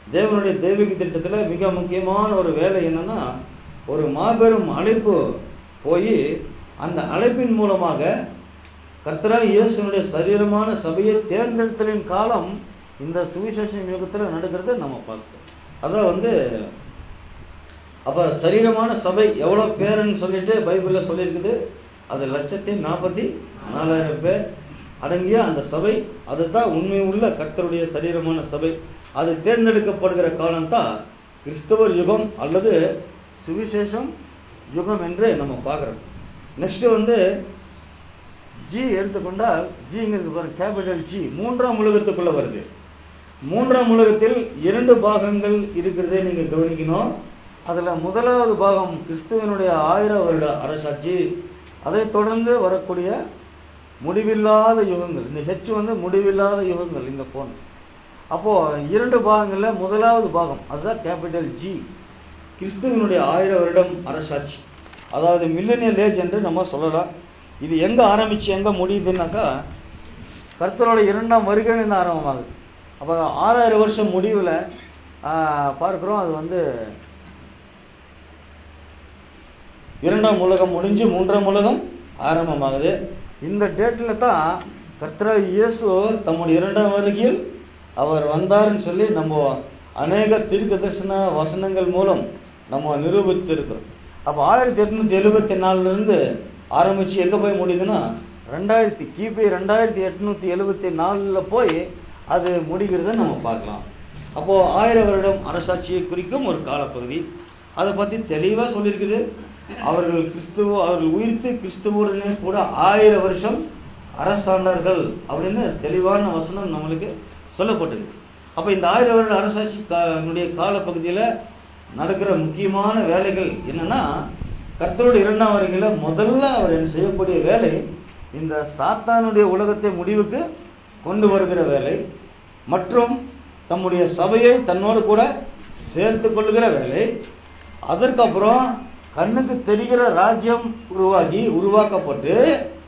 தேவனுடைய தெய்வீக திட்டத்துல மிக முக்கியமான ஒரு வேலை என்னன்னா ஒரு மாபெரும் அழைப்பு போய் அந்த அழைப்பின் மூலமாக கர்த்தராக இயேசுனுடைய சரீரமான சபையை தேர்ந்தெடுத்தலின் காலம் இந்த சுவிசேஷ யுகத்துல நடக்கிறத நம்ம பார்க்கிறோம் அதான் வந்து அப்ப சரீரமான சபை எவ்வளவு பேருன்னு சொல்லிட்டு பைபிள்ல சொல்லியிருக்குது அது லட்சத்தி நாற்பத்தி நாலாயிரம் பேர் அடங்கிய அந்த சபை அதுதான் உண்மை உள்ள கர்த்தருடைய சரீரமான சபை அது தேர்ந்தெடுக்கப்படுகிற காலம் தான் கிறிஸ்தவர் யுகம் அல்லது சுவிசேஷம் யுகம் என்று நம்ம பார்க்கிறோம் நெக்ஸ்ட் வந்து ஜி எடுத்துக்கொண்டால் ஜிங்கிறது பாருங்க கேபிட்டல் ஜி மூன்றாம் உலகத்துக்குள்ள வருது மூன்றாம் உலகத்தில் இரண்டு பாகங்கள் இருக்கிறதை நீங்க கவனிக்கணும் அதுல முதலாவது பாகம் கிறிஸ்துவனுடைய ஆயிரம் வருட அரசாட்சி அதைத் தொடர்ந்து வரக்கூடிய முடிவில்லாத யுகங்கள் இந்த ஹெச் வந்து முடிவில்லாத யுகங்கள் இந்த போன் அப்போ இரண்டு பாகங்கள்ல முதலாவது பாகம் அதுதான் கேபிட்டல் ஜி கிறிஸ்துவனுடைய ஆயிரம் வருடம் அரசாட்சி அதாவது மில்லனியல் ஏஜ் என்று நம்ம சொல்லலாம் இது எங்க ஆரம்பிச்சு எங்க முடியுதுன்னாக்கா கர்த்தரோட இரண்டாம் வருகையிலிருந்து ஆரம்பமாகுது அப்போ ஆறாயிரம் வருஷம் முடிவில் பார்க்குறோம் அது வந்து இரண்டாம் உலகம் முடிஞ்சு மூன்றாம் உலகம் ஆரம்பமாகுது இந்த டேட்டில் தான் கர்த்தரா இயேசு தம்முடைய இரண்டாம் வருகையில் அவர் வந்தாருன்னு சொல்லி நம்ம அநேக தீர்க்க தரிசன வசனங்கள் மூலம் நம்ம நிரூபித்திருக்கிறோம் அப்போ ஆயிரத்தி எட்நூத்தி எழுபத்தி நாலுல இருந்து ஆரம்பிச்சு எங்க போய் முடியுதுன்னா ரெண்டாயிரத்தி கிபி ரெண்டாயிரத்தி எட்நூத்தி எழுபத்தி நாலுல போய் அது முடிகிறத நம்ம பார்க்கலாம் அப்போ ஆயிரம் வருடம் அரசாட்சியை குறிக்கும் ஒரு காலப்பகுதி அதை பத்தி தெளிவா சொல்லியிருக்குது அவர்கள் கிறிஸ்துவ அவர்கள் உயிர்த்து கிறிஸ்துவுடனே கூட ஆயிரம் வருஷம் அரசாண்டார்கள் அப்படின்னு தெளிவான வசனம் நம்மளுக்கு சொல்லப்பட்டது அப்ப இந்த ஆயிரம் வருட அரசாட்சி கா- காலப்பகுதியில நடக்கிற முக்கியமான வேலைகள் என்னன்னா கர்த்தருடைய இரண்டாம் வருகையில முதல்ல அவர் என்ன செய்யக்கூடிய வேலை இந்த சாத்தானுடைய உலகத்தை முடிவுக்கு கொண்டு வருகிற வேலை மற்றும் தம்முடைய சபையை தன்னோடு கூட சேர்த்து கொள்ளுகிற வேலை அதற்கப்புறம் கண்ணுக்கு தெரிகிற ராஜ்யம் உருவாகி உருவாக்கப்பட்டு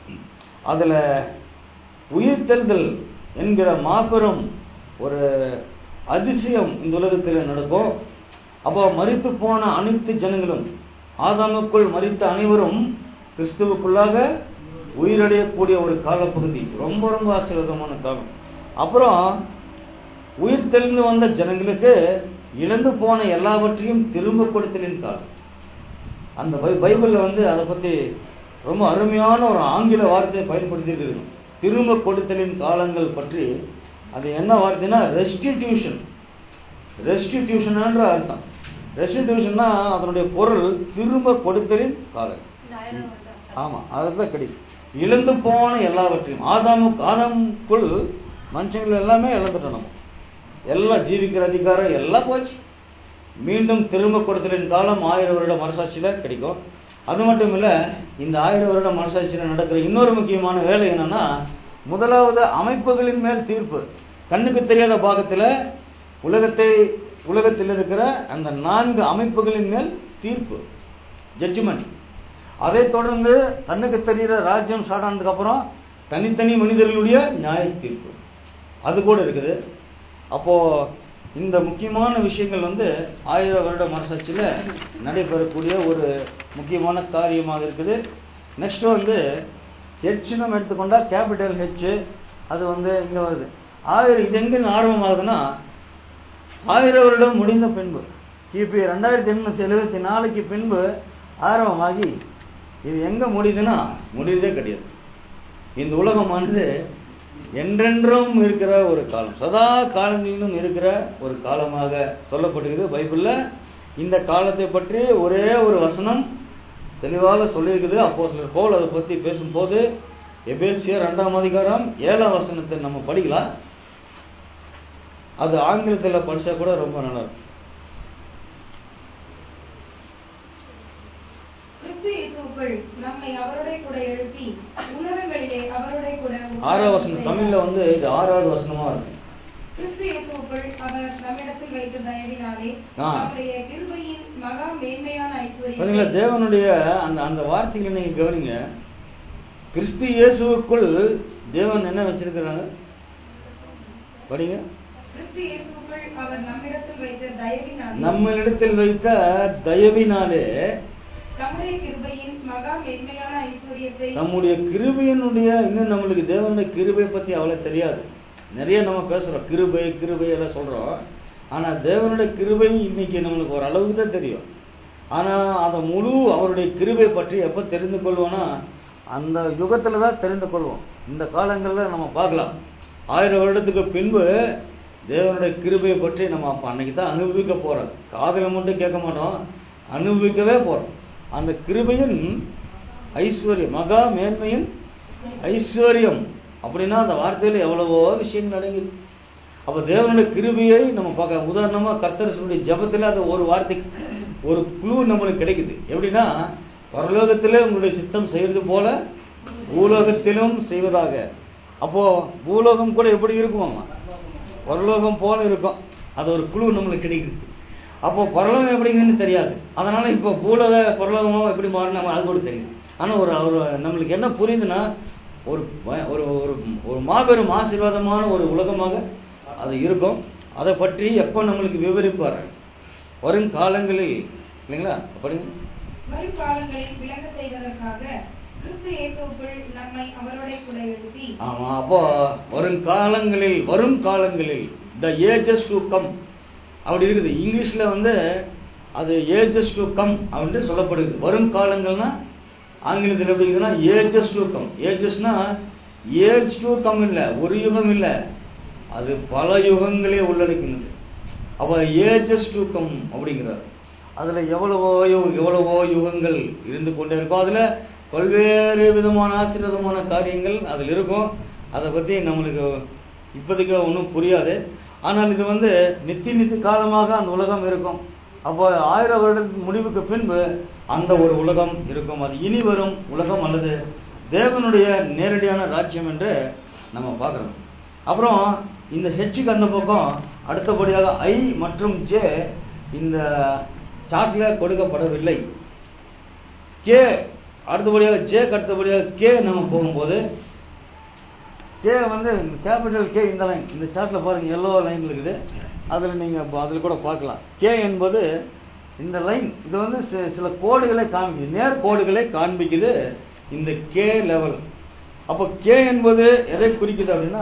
அதுல உயிர்த்தெழுதல் என்கிற மாபெரும் ஒரு அதிசயம் இந்த உலகத்தில் நடக்கும் அப்போ மரித்து போன அனைத்து ஜனங்களும் ஆதாமுக்குள் மரித்த அனைவரும் கிறிஸ்துவுக்குள்ளாக உயிரடையக்கூடிய ஒரு காலப்பகுதி ரொம்ப ரொம்ப ஆசீர்வாதமான காலம் அப்புறம் உயிர் தெளிந்து வந்த ஜனங்களுக்கு இழந்து போன எல்லாவற்றையும் திரும்ப கொடுத்தலின் காலம் அந்த பை- பைபிள்ல வந்து அதை பத்தி ரொம்ப அருமையான ஒரு ஆங்கில வார்த்தையை பயன்படுத்தி திரும்ப கொடுத்தலின் காலங்கள் பற்றி அது என்ன வார்த்தைன்னா ரெஸ்டிடியூஷன் ரெஸ்டிடியூஷன் அர்த்தம் ரெஸ்டிடியூஷன்னா அதனுடைய பொருள் திரும்ப கொடுத்தலின் காலம் ஆமா அதுதான் கிடைக்கும் இழந்து போன எல்லாவற்றையும் ஆதாமு ஆதாமுக்குள் மனுஷங்கள் எல்லாமே இழந்துட்டோம் நம்ம எல்லாம் ஜீவிக்கிற அதிகாரம் எல்லாம் போச்சு மீண்டும் திரும்ப கொடுத்தலின் காலம் ஆயிரம் வருடம் மனசாட்சியில கிடைக்கும் அது மட்டும் இல்ல இந்த ஆயிரம் வருடம் மனசாட்சியில நடக்கிற இன்னொரு முக்கியமான வேலை என்னன்னா முதலாவது அமைப்புகளின் மேல் தீர்ப்பு கண்ணுக்கு தெரியாத பாகத்துல உலகத்தை உலகத்தில் இருக்கிற அந்த நான்கு அமைப்புகளின் மேல் தீர்ப்பு ஜட்ஜ்மெண்ட் அதை தொடர்ந்து கண்ணுக்கு தெரிகிற ராஜ்யம் ஸ்டார்ட் ஆனதுக்கு அப்புறம் தனித்தனி மனிதர்களுடைய நியாய தீர்ப்பு அது கூட இருக்குது அப்போ இந்த முக்கியமான விஷயங்கள் வந்து ஆயிரம் வருட மனசாட்சியில நடைபெறக்கூடிய ஒரு முக்கியமான காரியமாக இருக்குது நெக்ஸ்ட் வந்து ஹெச் நம்ம எடுத்துக்கொண்டா கேபிட்டல் ஹெச் அது வந்து இங்க வருது ஆயிரம் இது எங்க ஆரம்பமாகுதுன்னா ஆயிரம் வருடம் முடிந்த பின்பு கிபி ரெண்டாயிரத்தி எண்ணூத்தி எழுபத்தி நாலுக்கு பின்பு ஆரம்பமாகி இது எங்க முடியுதுன்னா முடியதே கிடையாது இந்த உலகமானது என்றென்றும் இருக்கிற ஒரு காலம் சதா காலங்களிலும் இருக்கிற ஒரு காலமாக சொல்லப்படுகிறது பைபிள்ல இந்த காலத்தை பற்றி ஒரே ஒரு வசனம் தெளிவாக சொல்லியிருக்குது அப்போ சிலர் போல் அதை பத்தி பேசும்போது எபேசியர் இரண்டாம் அதிகாரம் ஏழாம் வசனத்தை நம்ம படிக்கலாம் அது ஆங்கிலத்தில் படிச்சா கூட ரொம்ப நல்லா இருக்கும் கிறிஸ்து இயேசுவுக்குள் நம்மை அவரோட கூட எழுப்பி உன்னதங்களிலே அவரோட கூட ஆறாவது வசனம் தமிழ்ல வந்து இது ஆறாவது வசனமா இருக்கு கிறிஸ்து இயேசுவுக்குள் அவர் நம்மிடத்தில் வைத்த தயவினாலே ஆ. அவருடைய கிருபையின் மகா மேன்மையான பாத்தீங்களா ஐஸ்வர்யம் தேவனுடைய அந்த அந்த வார்த்தைகளை நீங்க கவனிங்க கிறிஸ்து இயேசுவுக்குள் தேவன் என்ன வச்சிருக்கிறாங்க படிங்க கிறிஸ்து இயேசுவுக்குள் அவர் நம்மிடத்தில் வைத்த தயவினால் நம்மளிடத்தில் வைத்த தயவினாலே தம்முடைய கிருபையின் மகா மேன்மையான ஐஸ்வர்யத்தை நம்முடைய கிருபையினுடைய இன்னும் நம்மளுக்கு தேவனுடைய கிருபை பத்தி அவ்வளவு தெரியாது நிறைய நம்ம பேசுறோம் கிருபை கிருபை எல்லாம் சொல்றோம் ஆனா தேவனுடைய கிருபை இன்னைக்கு நம்மளுக்கு ஒரு அளவுக்கு தான் தெரியும் ஆனா அதை முழு அவருடைய கிருபை பற்றி எப்ப தெரிந்து கொள்வோம்னா அந்த யுகத்துல தான் தெரிந்து கொள்வோம் இந்த காலங்கள்ல நம்ம பார்க்கலாம் ஆயிரம் வருடத்துக்கு பின்பு தேவனுடைய கிருபையை பற்றி நம்ம அப்ப அன்னைக்கு தான் அனுபவிக்க போறோம் காதுல மட்டும் கேட்க மாட்டோம் அனுபவிக்கவே போறோம் அந்த கிருபையின் ஐஸ்வர்யம் மகா மேன்மையின் ஐஸ்வர்யம் அப்படின்னா அந்த வார்த்தையில எவ்வளவோ விஷயங்கள் அடங்கிது அப்ப தேவனுடைய கிருபையை நம்ம பார்க்க உதாரணமா கர்த்தரசுடைய ஜபத்துல அது ஒரு வார்த்தைக்கு ஒரு குழு நம்மளுக்கு கிடைக்குது எப்படின்னா பரலோகத்திலே உங்களுடைய சித்தம் செய்வது போல பூலோகத்திலும் செய்வதாக அப்போ பூலோகம் கூட எப்படி இருக்குமாமா பரலோகம் போல இருக்கும் அது ஒரு குழு நம்மளுக்கு கிடைக்குது அப்போ பரலோகம் எப்படிங்கன்னு தெரியாது அதனால இப்போ பூலோக பரலோகமோ எப்படி மாறும் நம்ம அது கூட தெரியுது ஆனா ஒரு ஒரு நம்மளுக்கு என்ன புரியுதுன்னா ஒரு ப- ஒரு ஒரு ஒரு மாபெரும் ஆசீர்வாதமான ஒரு உலகமாக அது இருக்கும் அதை பற்றி எப்போ நம்மளுக்கு விவரிப்பார் வரும் காலங்களில் இல்லைங்களா படிங்க வரும் காலங்களில் விளங்க செய்வதற்காக கிறிஸ்து இயேசுவுக்குள் நம்மை அவரோட கூட எழுப்பி ஆமா அப்போ வரும் காலங்களில் வரும் காலங்களில் த ஏஜஸ் டு கம் அப்படி இருக்குது இங்கிலீஷ்ல வந்து அது ஏஜஸ் டு கம் அப்படின்னு சொல்லப்படுது வரும் காலங்கள்னா ஆங்கிலத்தில் எப்படி இருக்குதுன்னா ஏஜஸ் டு கம் ஏஜஸ்னா ஏஜ் டு கம் இல்ல ஒரு யுகம் இல்ல அது பல யுகங்களே உள்ளடக்கினது அப்ப ஏஜஸ் டு கம் அப்படிங்கிறார் அதுல எவ்வளவோ யு- எவ்வளவோ யுகங்கள் இருந்து கொண்டே இருக்கும் அதுல பல்வேறு விதமான ஆசீர்வாதமான காரியங்கள் அதில் இருக்கும் அதை பத்தி நம்மளுக்கு இப்போதைக்கு ஒன்றும் புரியாது ஆனால் இது வந்து நித்தி நித்தி காலமாக அந்த உலகம் இருக்கும் அப்போ ஆயிரம் வருடத்துக்கு முடிவுக்கு பின்பு அந்த ஒரு உலகம் இருக்கும் அது இனி வரும் உலகம் அல்லது தேவனுடைய நேரடியான ராஜ்யம் என்று நம்ம பார்க்கிறோம் அப்புறம் இந்த ஹெச்சுக்கு அந்த பக்கம் அடுத்தபடியாக ஐ மற்றும் ஜே இந்த சார்ட்ல கொடுக்கப்படவில்லை கே அடுத்தபடியாக ஜேக்கு அடுத்தபடியாக கே நம்ம போகும்போது கே வந்து கேபிட்டல் கே இந்த லைன் இந்த சார்ட்ல பாருங்க எல்லோ லைன் இருக்குது அதுல நீங்க ப- அதுல கூட பார்க்கலாம் கே என்பது இந்த லைன் இது வந்து சி- சில கோடுகளை காண்பிக்குது நேர் கோடுகளை காண்பிக்குது இந்த கே லெவல் அப்ப கே என்பது எதை குறிக்குது அப்படின்னா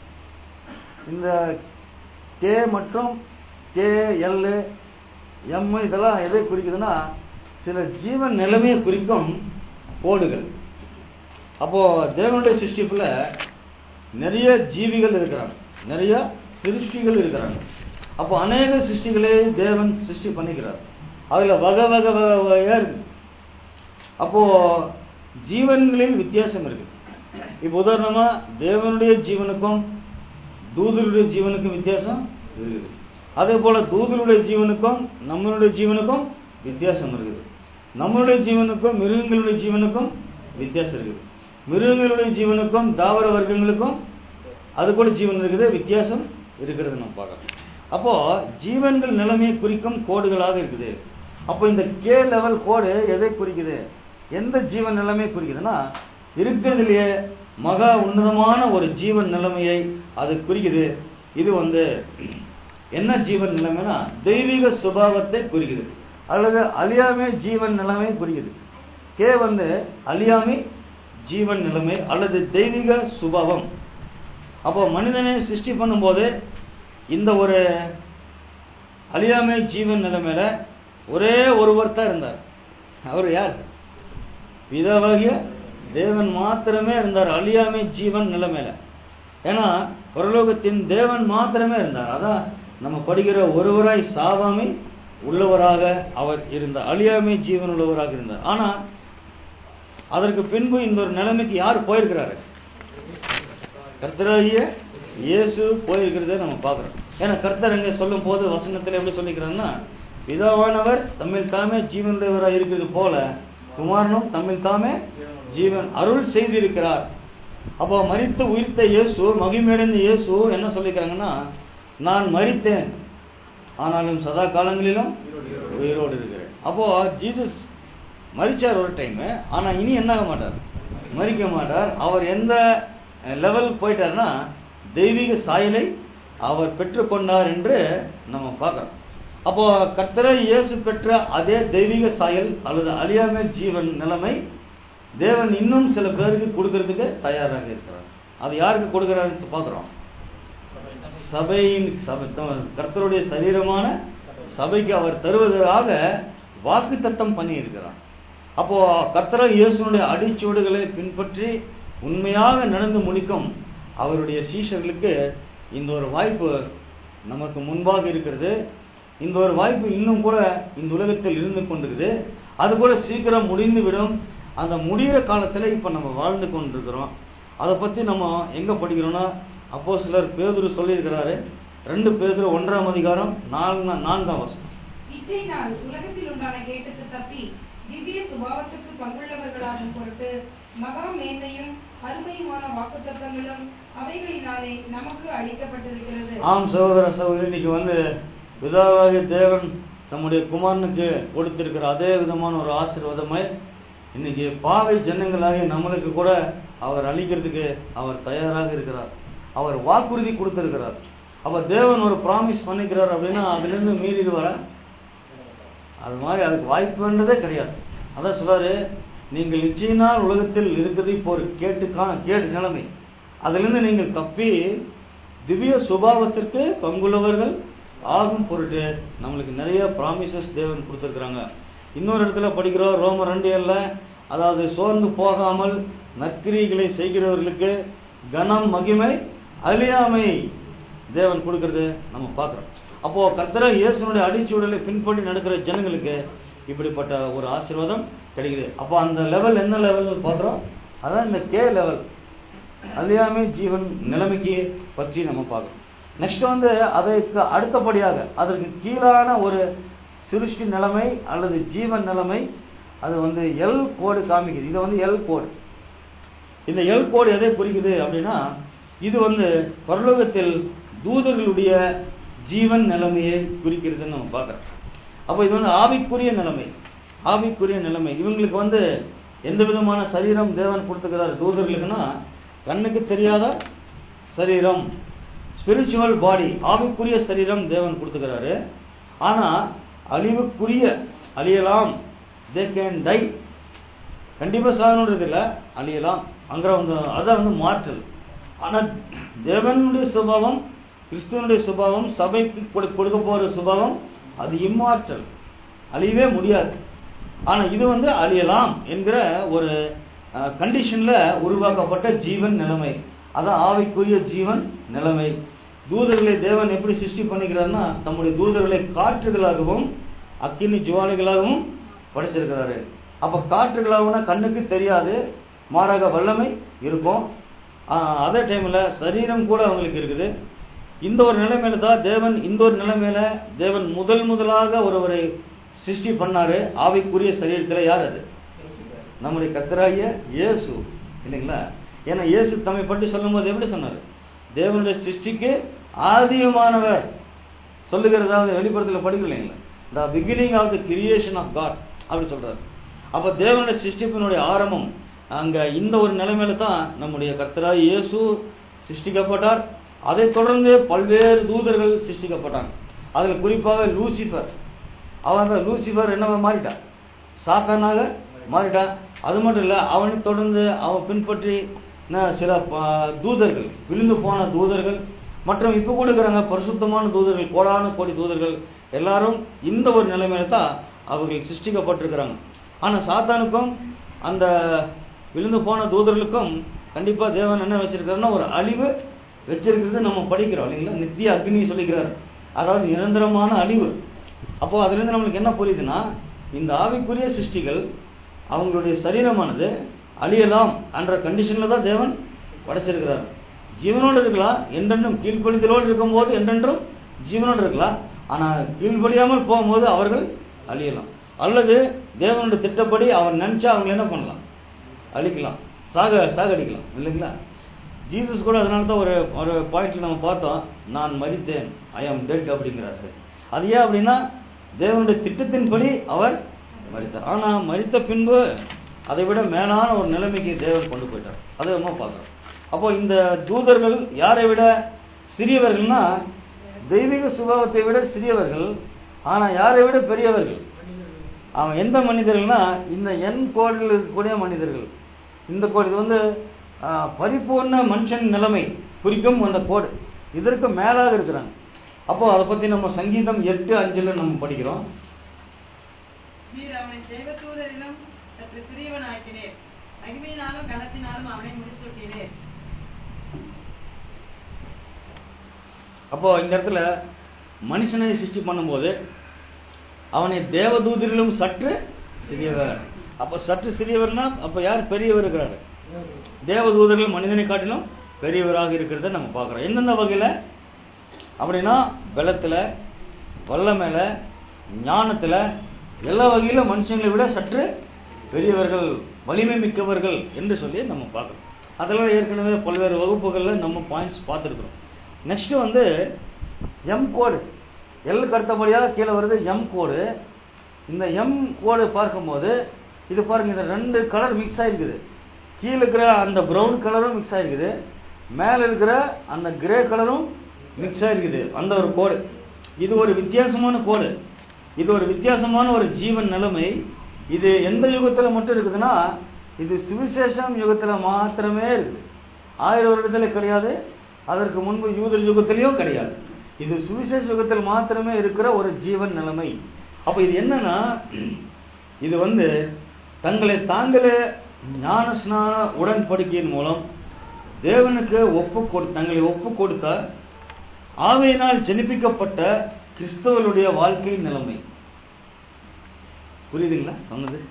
இந்த கே மற்றும் கே எல் எம் இதெல்லாம் எதை குறிக்குதுன்னா சில ஜீவன் நிலைமையை குறிக்கும் கோடுகள் அப்போ தேவனுடைய சிருஷ்டிப்புல நிறைய ஜீவிகள் இருக்கிறாங்க நிறைய சிருஷ்டிகள் இருக்கிறாங்க அப்போ அநேக சிருஷ்டிகளை தேவன் சிருஷ்டி பண்ணிக்கிறார் அதுல வகை வகை வகை வகையா இருக்கு அப்போ ஜீவன்களில் வித்தியாசம் இருக்கு இப்போ உதாரணமா தேவனுடைய ஜீவனுக்கும் தூதருடைய ஜீவனுக்கும் வித்தியாசம் இருக்குது அதே போல தூதருடைய ஜீவனுக்கும் நம்மளுடைய ஜீவனுக்கும் வித்தியாசம் இருக்குது நம்மளுடைய ஜீவனுக்கும் மிருகங்களுடைய ஜீவனுக்கும் வித்தியாசம் இருக்குது மிருகங்களுடைய ஜீவனுக்கும் தாவர வர்க்கங்களுக்கும் அது கூட ஜீவன் இருக்குது வித்தியாசம் இருக்கிறது நம்ம பார்க்கலாம் அப்போ ஜீவன்கள் நிலைமையை குறிக்கும் கோடுகளாக இருக்குது அப்போ இந்த கே லெவல் கோடு எதை குறிக்குது எந்த ஜீவன் நிலைமையை குறிக்குதுன்னா இருக்கிறதுலயே மகா உன்னதமான ஒரு ஜீவன் நிலைமையை அது குறிக்குது இது வந்து என்ன ஜீவன் நிலைமைனா தெய்வீக சுபாவத்தை குறிக்குது அல்லது அழியாமை ஜீவன் நிலைமை குறிக்குது கே வந்து அழியாமை ஜீவன் நிலைமை அல்லது தெய்வீக சுபாவம் அப்போ மனிதனை சிருஷ்டி பண்ணும்போது இந்த ஒரு அழியாமை ஜீவன் நிலைமையில ஒரே ஒருவர் தான் இருந்தார் அவர் யார் பிதாவாகிய தேவன் மாத்திரமே இருந்தார் அழியாமை ஜீவன் நிலைமையில ஏன்னா பரலோகத்தின் தேவன் மாத்திரமே இருந்தார் அதான் நம்ம படிக்கிற ஒருவராய் சாவாமை உள்ளவராக அவர் இருந்தார் அழியாமை ஜீவன் உள்ளவராக இருந்தார் ஆனா அதற்கு பின்பு இந்த ஒரு நிலைமைக்கு யார் போயிருக்கிறாரு கர்த்தராகிய இயேசு போயிருக்கிறத நம்ம பார்க்கிறோம் ஏன்னா கர்த்தர் அங்கே சொல்லும் போது வசனத்தில் எப்படி சொல்லிக்கிறாங்கன்னா பிதாவானவர் தம்மில் தாமே ஜீவனுடையவராக இருக்கிறது போல குமாரனும் தம்மில் தாமே ஜீவன் அருள் செய்திருக்கிறார் அப்போ மரித்து உயிர்த்த இயேசு மகிமையடைந்த இயேசு என்ன சொல்லிக்கிறாங்கன்னா நான் மரித்தேன் ஆனாலும் சதா காலங்களிலும் உயிரோடு இருக்கிறேன் அப்போ ஜீசஸ் மரிச்சார் ஒரு டைம் ஆனா இனி என்ன ஆக மாட்டார் மறிக்க மாட்டார் அவர் எந்த லெவல் போயிட்டார்னா தெய்வீக சாயலை அவர் பெற்றுக்கொண்டார் என்று நம்ம பார்க்கிறோம் அப்போ கர்த்தரை இயேசு பெற்ற அதே தெய்வீக சாயல் அல்லது அழியாமை ஜீவன் நிலைமை தேவன் இன்னும் சில பேருக்கு கொடுக்கறதுக்கு தயாராக இருக்கிறார் அது யாருக்கு கொடுக்கிறாருன்னு பார்க்கிறோம் சபையின் சபை கர்த்தருடைய சரீரமான சபைக்கு அவர் தருவதாக வாக்கு தத்தம் பண்ணி இருக்கிறார் அப்போ கர்த்தர இயேசுனுடைய அடிச்சுவடுகளை பின்பற்றி உண்மையாக நடந்து முடிக்கும் அவருடைய சீஷர்களுக்கு இந்த ஒரு வாய்ப்பு நமக்கு முன்பாக இருக்கிறது இந்த ஒரு வாய்ப்பு இன்னும் கூட இந்த உலகத்தில் இருந்து கொண்டிருக்குது அது கூட சீக்கிரம் முடிந்து விடும் அந்த முடிகிற காலத்துல இப்ப நம்ம வாழ்ந்து கொண்டிருக்கிறோம் அதை பத்தி நம்ம எங்க படிக்கிறோம்னா அப்போ சிலர் பேதுரு சொல்லியிருக்கிறாரு ரெண்டு பேதுரு ஒன்றாம் அதிகாரம் நான்கு நான்காம் வசனம் இச்சையினால் உலகத்தில் உண்டான கேட்டுக்கு தப்பி திவ்ய சுபாவத்துக்கு பங்குள்ளவர்களாகும் பொருட்டு மகா மேன்மையும் அருமையுமான வாக்குத்தத்தங்களும் அவைகளினாலே நமக்கு அளிக்கப்பட்டிருக்கிறது ஆம் சகோதர சகோதரி இன்னைக்கு வந்து பிதாவாகிய தேவன் நம்முடைய குமாரனுக்கு கொடுத்திருக்கிற அதே விதமான ஒரு ஆசீர்வாதமே இன்னைக்கு பாவை ஜனங்களாகிய நம்மளுக்கு கூட அவர் அளிக்கிறதுக்கு அவர் தயாராக இருக்கிறார் அவர் வாக்குறுதி கொடுத்திருக்கிறார் அப்ப தேவன் ஒரு ப்ராமிஸ் பண்ணிக்கிறார் அப்படின்னா அதுல இருந்து மீறிடுவாரா அது மாதிரி அதுக்கு வாய்ப்புன்றதே கிடையாது அதான் சொல்றாரு நீங்கள் நிச்சயினால் உலகத்தில் இருக்குது இப்போ ஒரு கேட்டு கா- கேட்டு நிலைமை அதிலிருந்து நீங்கள் தப்பி திவ்ய சுபாவத்திற்கு பங்குள்ளவர்கள் ஆகும் பொருட்டு நம்மளுக்கு நிறைய ப்ராமிசஸ் தேவன் கொடுத்துருக்குறாங்க இன்னொரு இடத்துல படிக்கிறோம் ரோம ரெண்டு ஏழுல அதாவது சோர்ந்து போகாமல் நற்கிரிகளை செய்கிறவர்களுக்கு கனம் மகிமை அழியாமை தேவன் கொடுக்கறது நம்ம பார்க்கிறோம் அப்போ கர்த்தர இயேசுனுடைய அடிச்சுவடலை பின்பற்றி நடக்கிற ஜனங்களுக்கு இப்படிப்பட்ட ஒரு ஆசீர்வாதம் கிடைக்குது அப்போ அந்த லெவல் என்ன லெவல் பார்க்குறோம் அதான் இந்த கே லெவல் அழியாமை ஜீவன் நிலைமைக்கு பற்றி நம்ம பார்க்கணும் நெக்ஸ்ட் வந்து அதற்கு அடுத்தபடியாக அதற்கு கீழான ஒரு சிருஷ்டி நிலைமை அல்லது ஜீவன் நிலைமை அது வந்து எல் கோடு காமிக்குது இது வந்து எல் கோடு இந்த எல் கோடு எதை குறிக்குது அப்படின்னா இது வந்து பரலோகத்தில் தூதர்களுடைய ஜீவன் நிலைமையை குறிக்கிறதுன்னு நம்ம பார்க்குறோம் அப்போ இது வந்து ஆவிக்குரிய நிலைமை ஆவிக்குரிய நிலைமை இவங்களுக்கு வந்து எந்த விதமான சரீரம் தேவன் கொடுத்துக்கிறார் தூதர்களுக்குன்னா கண்ணுக்கு தெரியாத சரீரம் ஸ்பிரிச்சுவல் பாடி ஆவிக்குரிய சரீரம் தேவன் கொடுத்துக்கிறாரு ஆனா அழிவுக்குரிய அழியலாம் தே கேன் டை கண்டிப்பா சாகணுன்றது இல்ல அழியலாம் அங்க வந்து அதான் வந்து மாற்றல் ஆனா தேவனுடைய சுபாவம் கிறிஸ்துவனுடைய சுபாவம் சபைக்கு கொடு- கொடுக்க போற சுபாவம் அது இம்மாற்றல் அழியவே முடியாது ஆனா இது வந்து அழியலாம் என்கிற ஒரு கண்டிஷன்ல உருவாக்கப்பட்ட ஜீவன் நிலைமை அதான் ஆவிக்குரிய ஜீவன் நிலைமை தூதர்களை தேவன் எப்படி சிருஷ்டி பண்ணிக்கிறார்னா தம்முடைய தூதர்களை காற்றுகளாகவும் அக்கினி ஜுவாலைகளாகவும் படைச்சிருக்கிறாரு அப்ப காற்றுகளாகனா கண்ணுக்கு தெரியாது மாறாக வல்லமை இருக்கும் ஆஹ் அதே டைம்ல சரீரம் கூட அவங்களுக்கு இருக்குது இந்த ஒரு நிலைமையில தான் தேவன் இந்த ஒரு நிலைமையில தேவன் முதல் முதலாக ஒருவரை சிருஷ்டி பண்ணாரு ஆவிக்குரிய சரீரத்துல யார் அது நம்முடைய கத்தராகிய இயேசு இல்லைங்களா ஏன்னா இயேசு தம்மை பற்றி சொல்லும்போது எப்படி சொன்னாரு தேவனுடைய சிருஷ்டிக்கு ஆதியமானவர் சொல்லுகிறதாவது வெளிப்படத்தில் படிக்கலைங்களா the beginning of the creation of God அப்படி சொல்றாரு அப்ப தேவனுடைய சிருஷ்டிப்பினுடைய ஆரம்பம் அங்க இந்த ஒரு நிலைமையில தான் நம்முடைய கர்த்தராய் இயேசு சிருஷ்டிக்கப்பட்டார் அதைத் தொடர்ந்து பல்வேறு தூதர்கள் சிருஷ்டிக்கப்பட்டாங்க அதுல குறிப்பாக லூசிபர் அவன் அந்த லூசிபர் என்னவா மாறிட்டான் சாத்தானாக மாறிட்டான் அது மட்டும் இல்ல அவனை தொடர்ந்து அவன் பின்பற்றி ந- சில ப- தூதர்கள் விழுந்து போன தூதர்கள் மற்றும் இப்ப கூட இருக்கிறாங்க பரிசுத்தமான தூதர்கள் கோடான கோடி தூதர்கள் எல்லாரும் இந்த ஒரு நிலைமையில தான் அவர்கள் சிருஷ்டிக்கப்பட்டிருக்கிறாங்க ஆனா சாத்தானுக்கும் அந்த விழுந்து போன தூதர்களுக்கும் கண்டிப்பா தேவன் என்ன வச்சிருக்காருன்னா ஒரு அழிவு வச்சிருக்கிறது நம்ம படிக்கிறோம் இல்லைங்களா நித்திய அக்னி சொல்லிக்கிறார் அதாவது நிரந்தரமான அழிவு அப்போ அதுல இருந்து நம்மளுக்கு என்ன புரியுதுன்னா இந்த ஆவிக்குரிய சிருஷ்டிகள் அவங்களுடைய சரீரமானது அழியலாம் என்ற கண்டிஷன்ல தான் தேவன் படைச்சிருக்கிறார் ஜீவனோடு இருக்கலாம் என்றென்றும் கீழ்ப்படிதலோடு இருக்கும்போது என்றென்றும் ஜீவனோடு இருக்கலாம் ஆனா கீழ்ப்படியாமல் போகும்போது அவர்கள் அழியலாம் அல்லது தேவனுடைய திட்டப்படி அவர் நினைச்சா அவங்க என்ன பண்ணலாம் அழிக்கலாம் சாக சாகடிக்கலாம் இல்லைங்களா ஜீசஸ் கூட அதனால தான் ஒரு ஒரு பாயிண்ட்ல நம்ம பார்த்தோம் நான் மரித்தேன் ஐ ஆம் டெட் அப்படிங்கிறாரு அது ஏன் அப்படின்னா தேவனுடைய திட்டத்தின்படி அவர் மரித்தார் ஆனா மரித்த பின்பு அதை விட மேலான ஒரு நிலைமைக்கு தேவன் கொண்டு போயிட்டார் அதை நம்ம பார்க்கிறோம் அப்போ இந்த தூதர்கள் யாரை விட சிறியவர்கள்னா தெய்வீக சுபாவத்தை விட சிறியவர்கள் ஆனா யாரை விட பெரியவர்கள் அவன் எந்த மனிதர்கள்னா இந்த எண் கோடில் இருக்கக்கூடிய மனிதர்கள் இந்த கோடு இது வந்து ஆ, பரிபூர்ண மனுஷன் நிலைமை குறிக்கும் அந்த கோடு இதற்கு மேலாக இருக்கிறாங்க அப்போ அதை பத்தி நம்ம சங்கீதம் எட்டு அஞ்சுல நம்ம படிக்கிறோம் நீர் அவனை தேவதூதரிலும் சற்று சிறியவனாக்கினீர் மகிமையினாலும் கனத்தினாலும் அவனை முடிசூட்டினீர் அப்போ இந்த இடத்துல மனுஷனை சிருஷ்டி பண்ணும்போது அவனை தேவதூதரிலும் சற்று சிறியவர் அப்ப சற்று சிறியவர்னா அப்ப யார் பெரியவர் இருக்கிறாரு தேவதூதர்கள் மனிதனை காட்டிலும் பெரியவராக இருக்கிறத நம்ம பார்க்கிறோம் எந்தெந்த வகையில அப்படின்னா பலத்துல வல்லமையில ஞானத்துல எல்லா வகையிலும் மனுஷங்களை விட சற்று பெரியவர்கள் வலிமை மிக்கவர்கள் என்று சொல்லி நம்ம பார்க்கிறோம் அதெல்லாம் ஏற்கனவே பல்வேறு வகுப்புகள்ல நம்ம பாயிண்ட்ஸ் பார்த்துருக்குறோம் நெக்ஸ்ட் வந்து எம் கோடு எல்லுக்கு அடுத்தபடியாக கீழே வருது எம் கோடு இந்த எம் கோடு பார்க்கும்போது இது பாருங்க இந்த ரெண்டு கலர் மிக்ஸ் ஆயிருக்குது கீழே இருக்கிற அந்த பிரவுன் கலரும் மிக்ஸ் ஆயிருக்குது மேல இருக்கிற அந்த கிரே கலரும் மிக்ஸ் ஆயிருக்குது அந்த ஒரு கோடு இது ஒரு வித்தியாசமான கோடு இது ஒரு வித்தியாசமான ஒரு ஜீவன் நிலைமை இது எந்த யுகத்துல மட்டும் இருக்குதுன்னா இது சுவிசேஷம் யுகத்துல மாத்திரமே இருக்குது ஆயிரம் வருடத்துல கிடையாது அதற்கு முன்பு யூதர் யுகத்திலையும் கிடையாது இது சுவிசேஷ யுகத்தில் மாத்திரமே இருக்கிற ஒரு ஜீவன் நிலைமை அப்ப இது என்னன்னா இது வந்து தங்களை தாங்களே ஞான ஸ்நான உடன்படிக்கையின் மூலம் தேவனுக்கு ஒப்பு கொடு தங்களை ஒப்பு கொடுத்த ஆவையினால் ஜெனிப்பிக்கப்பட்ட கிறிஸ்தவர்களுடைய வாழ்க்கை நிலைமை புரியுதுங்களா சொன்னது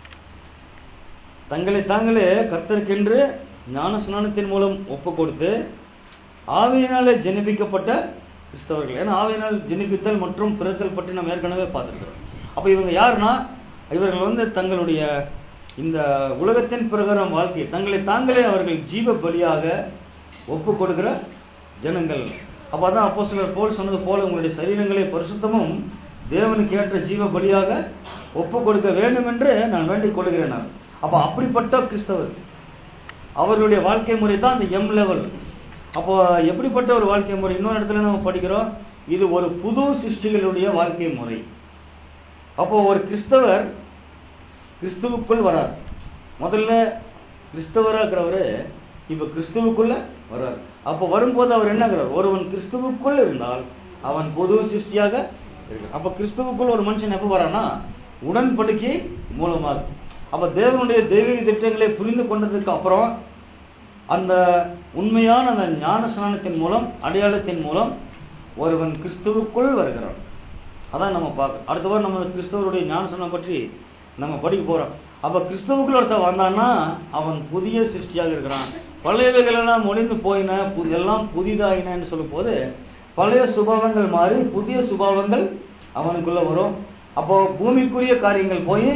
தங்களை தாங்களே கர்த்தருக்கென்று ஞான ஸ்நானத்தின் மூலம் ஒப்பு கொடுத்து ஆவியினாலே ஜெனிப்பிக்கப்பட்ட கிறிஸ்தவர்கள் ஏன்னா ஆவியினால் ஜெனிப்பித்தல் மற்றும் பிறத்தல் பற்றி நம்ம ஏற்கனவே பார்த்துருக்கிறோம் அப்ப இவங்க யாருன்னா இவர்கள் வந்து தங்களுடைய இந்த உலகத்தின் பிரகாரம் வாழ்க்கை தங்களை தாங்களே அவர்கள் ஜீவ பலியாக ஒப்பு கொடுக்கிற ஜனங்கள் அப்ப அதான் அப்போ சிலர் போல் சொன்னது போல உங்களுடைய சரீரங்களை பரிசுத்தமும் தேவனுக்கு ஏற்ற ஜீவ பலியாக ஒப்பு கொடுக்க வேண்டும் என்று நான் வேண்டிக் கொள்கிறேன் நான் அப்ப அப்படிப்பட்ட கிறிஸ்தவர் அவர்களுடைய வாழ்க்கை முறை தான் அந்த எம் லெவல் அப்போ எப்படிப்பட்ட ஒரு வாழ்க்கை முறை இன்னொரு இடத்துல நம்ம படிக்கிறோம் இது ஒரு புது சிருஷ்டிகளுடைய வாழ்க்கை முறை அப்போ ஒரு கிறிஸ்தவர் கிறிஸ்துவுக்குள் வரார் முதல்ல கிறிஸ்தவரா இருக்கிறவரு இப்ப கிறிஸ்துவுக்குள்ள வரார் அப்போ வரும்போது அவர் என்னங்கிறார் ஒருவன் கிறிஸ்துவுக்குள் இருந்தால் அவன் புது சிருஷ்டியாக இருக்கிறான் அப்ப கிறிஸ்துவுக்குள் ஒரு மனுஷன் எப்ப வரானா உடன்படிக்கை மூலமாக அப்ப தேவனுடைய தெய்வீக திட்டங்களை புரிந்து கொண்டதுக்கு அப்புறம் அந்த உண்மையான அந்த ஞான ஸ்நானத்தின் மூலம் அடையாளத்தின் மூலம் ஒருவன் கிறிஸ்துவுக்குள் வருகிறான் அதான் நம்ம பார்க்க அடுத்த வாரம் நம்ம கிறிஸ்தவருடைய ஞானசனம் பற்றி நம்ம படிக்க போறோம் அப்ப கிறிஸ்தவுக்குள்ள ஒருத்தன் வந்தான்னா அவன் புதிய சிருஷ்டியாக இருக்கிறான் பழையவைகள் எல்லாம் ஒளிந்து போயின பு- எல்லாம் புதிதாயினன்னு சொல்லும் போது பழைய சுபாவங்கள் மாறி புதிய சுபாவங்கள் அவனுக்குள்ள வரும் அப்போ பூமிக்குரிய காரியங்கள் போய்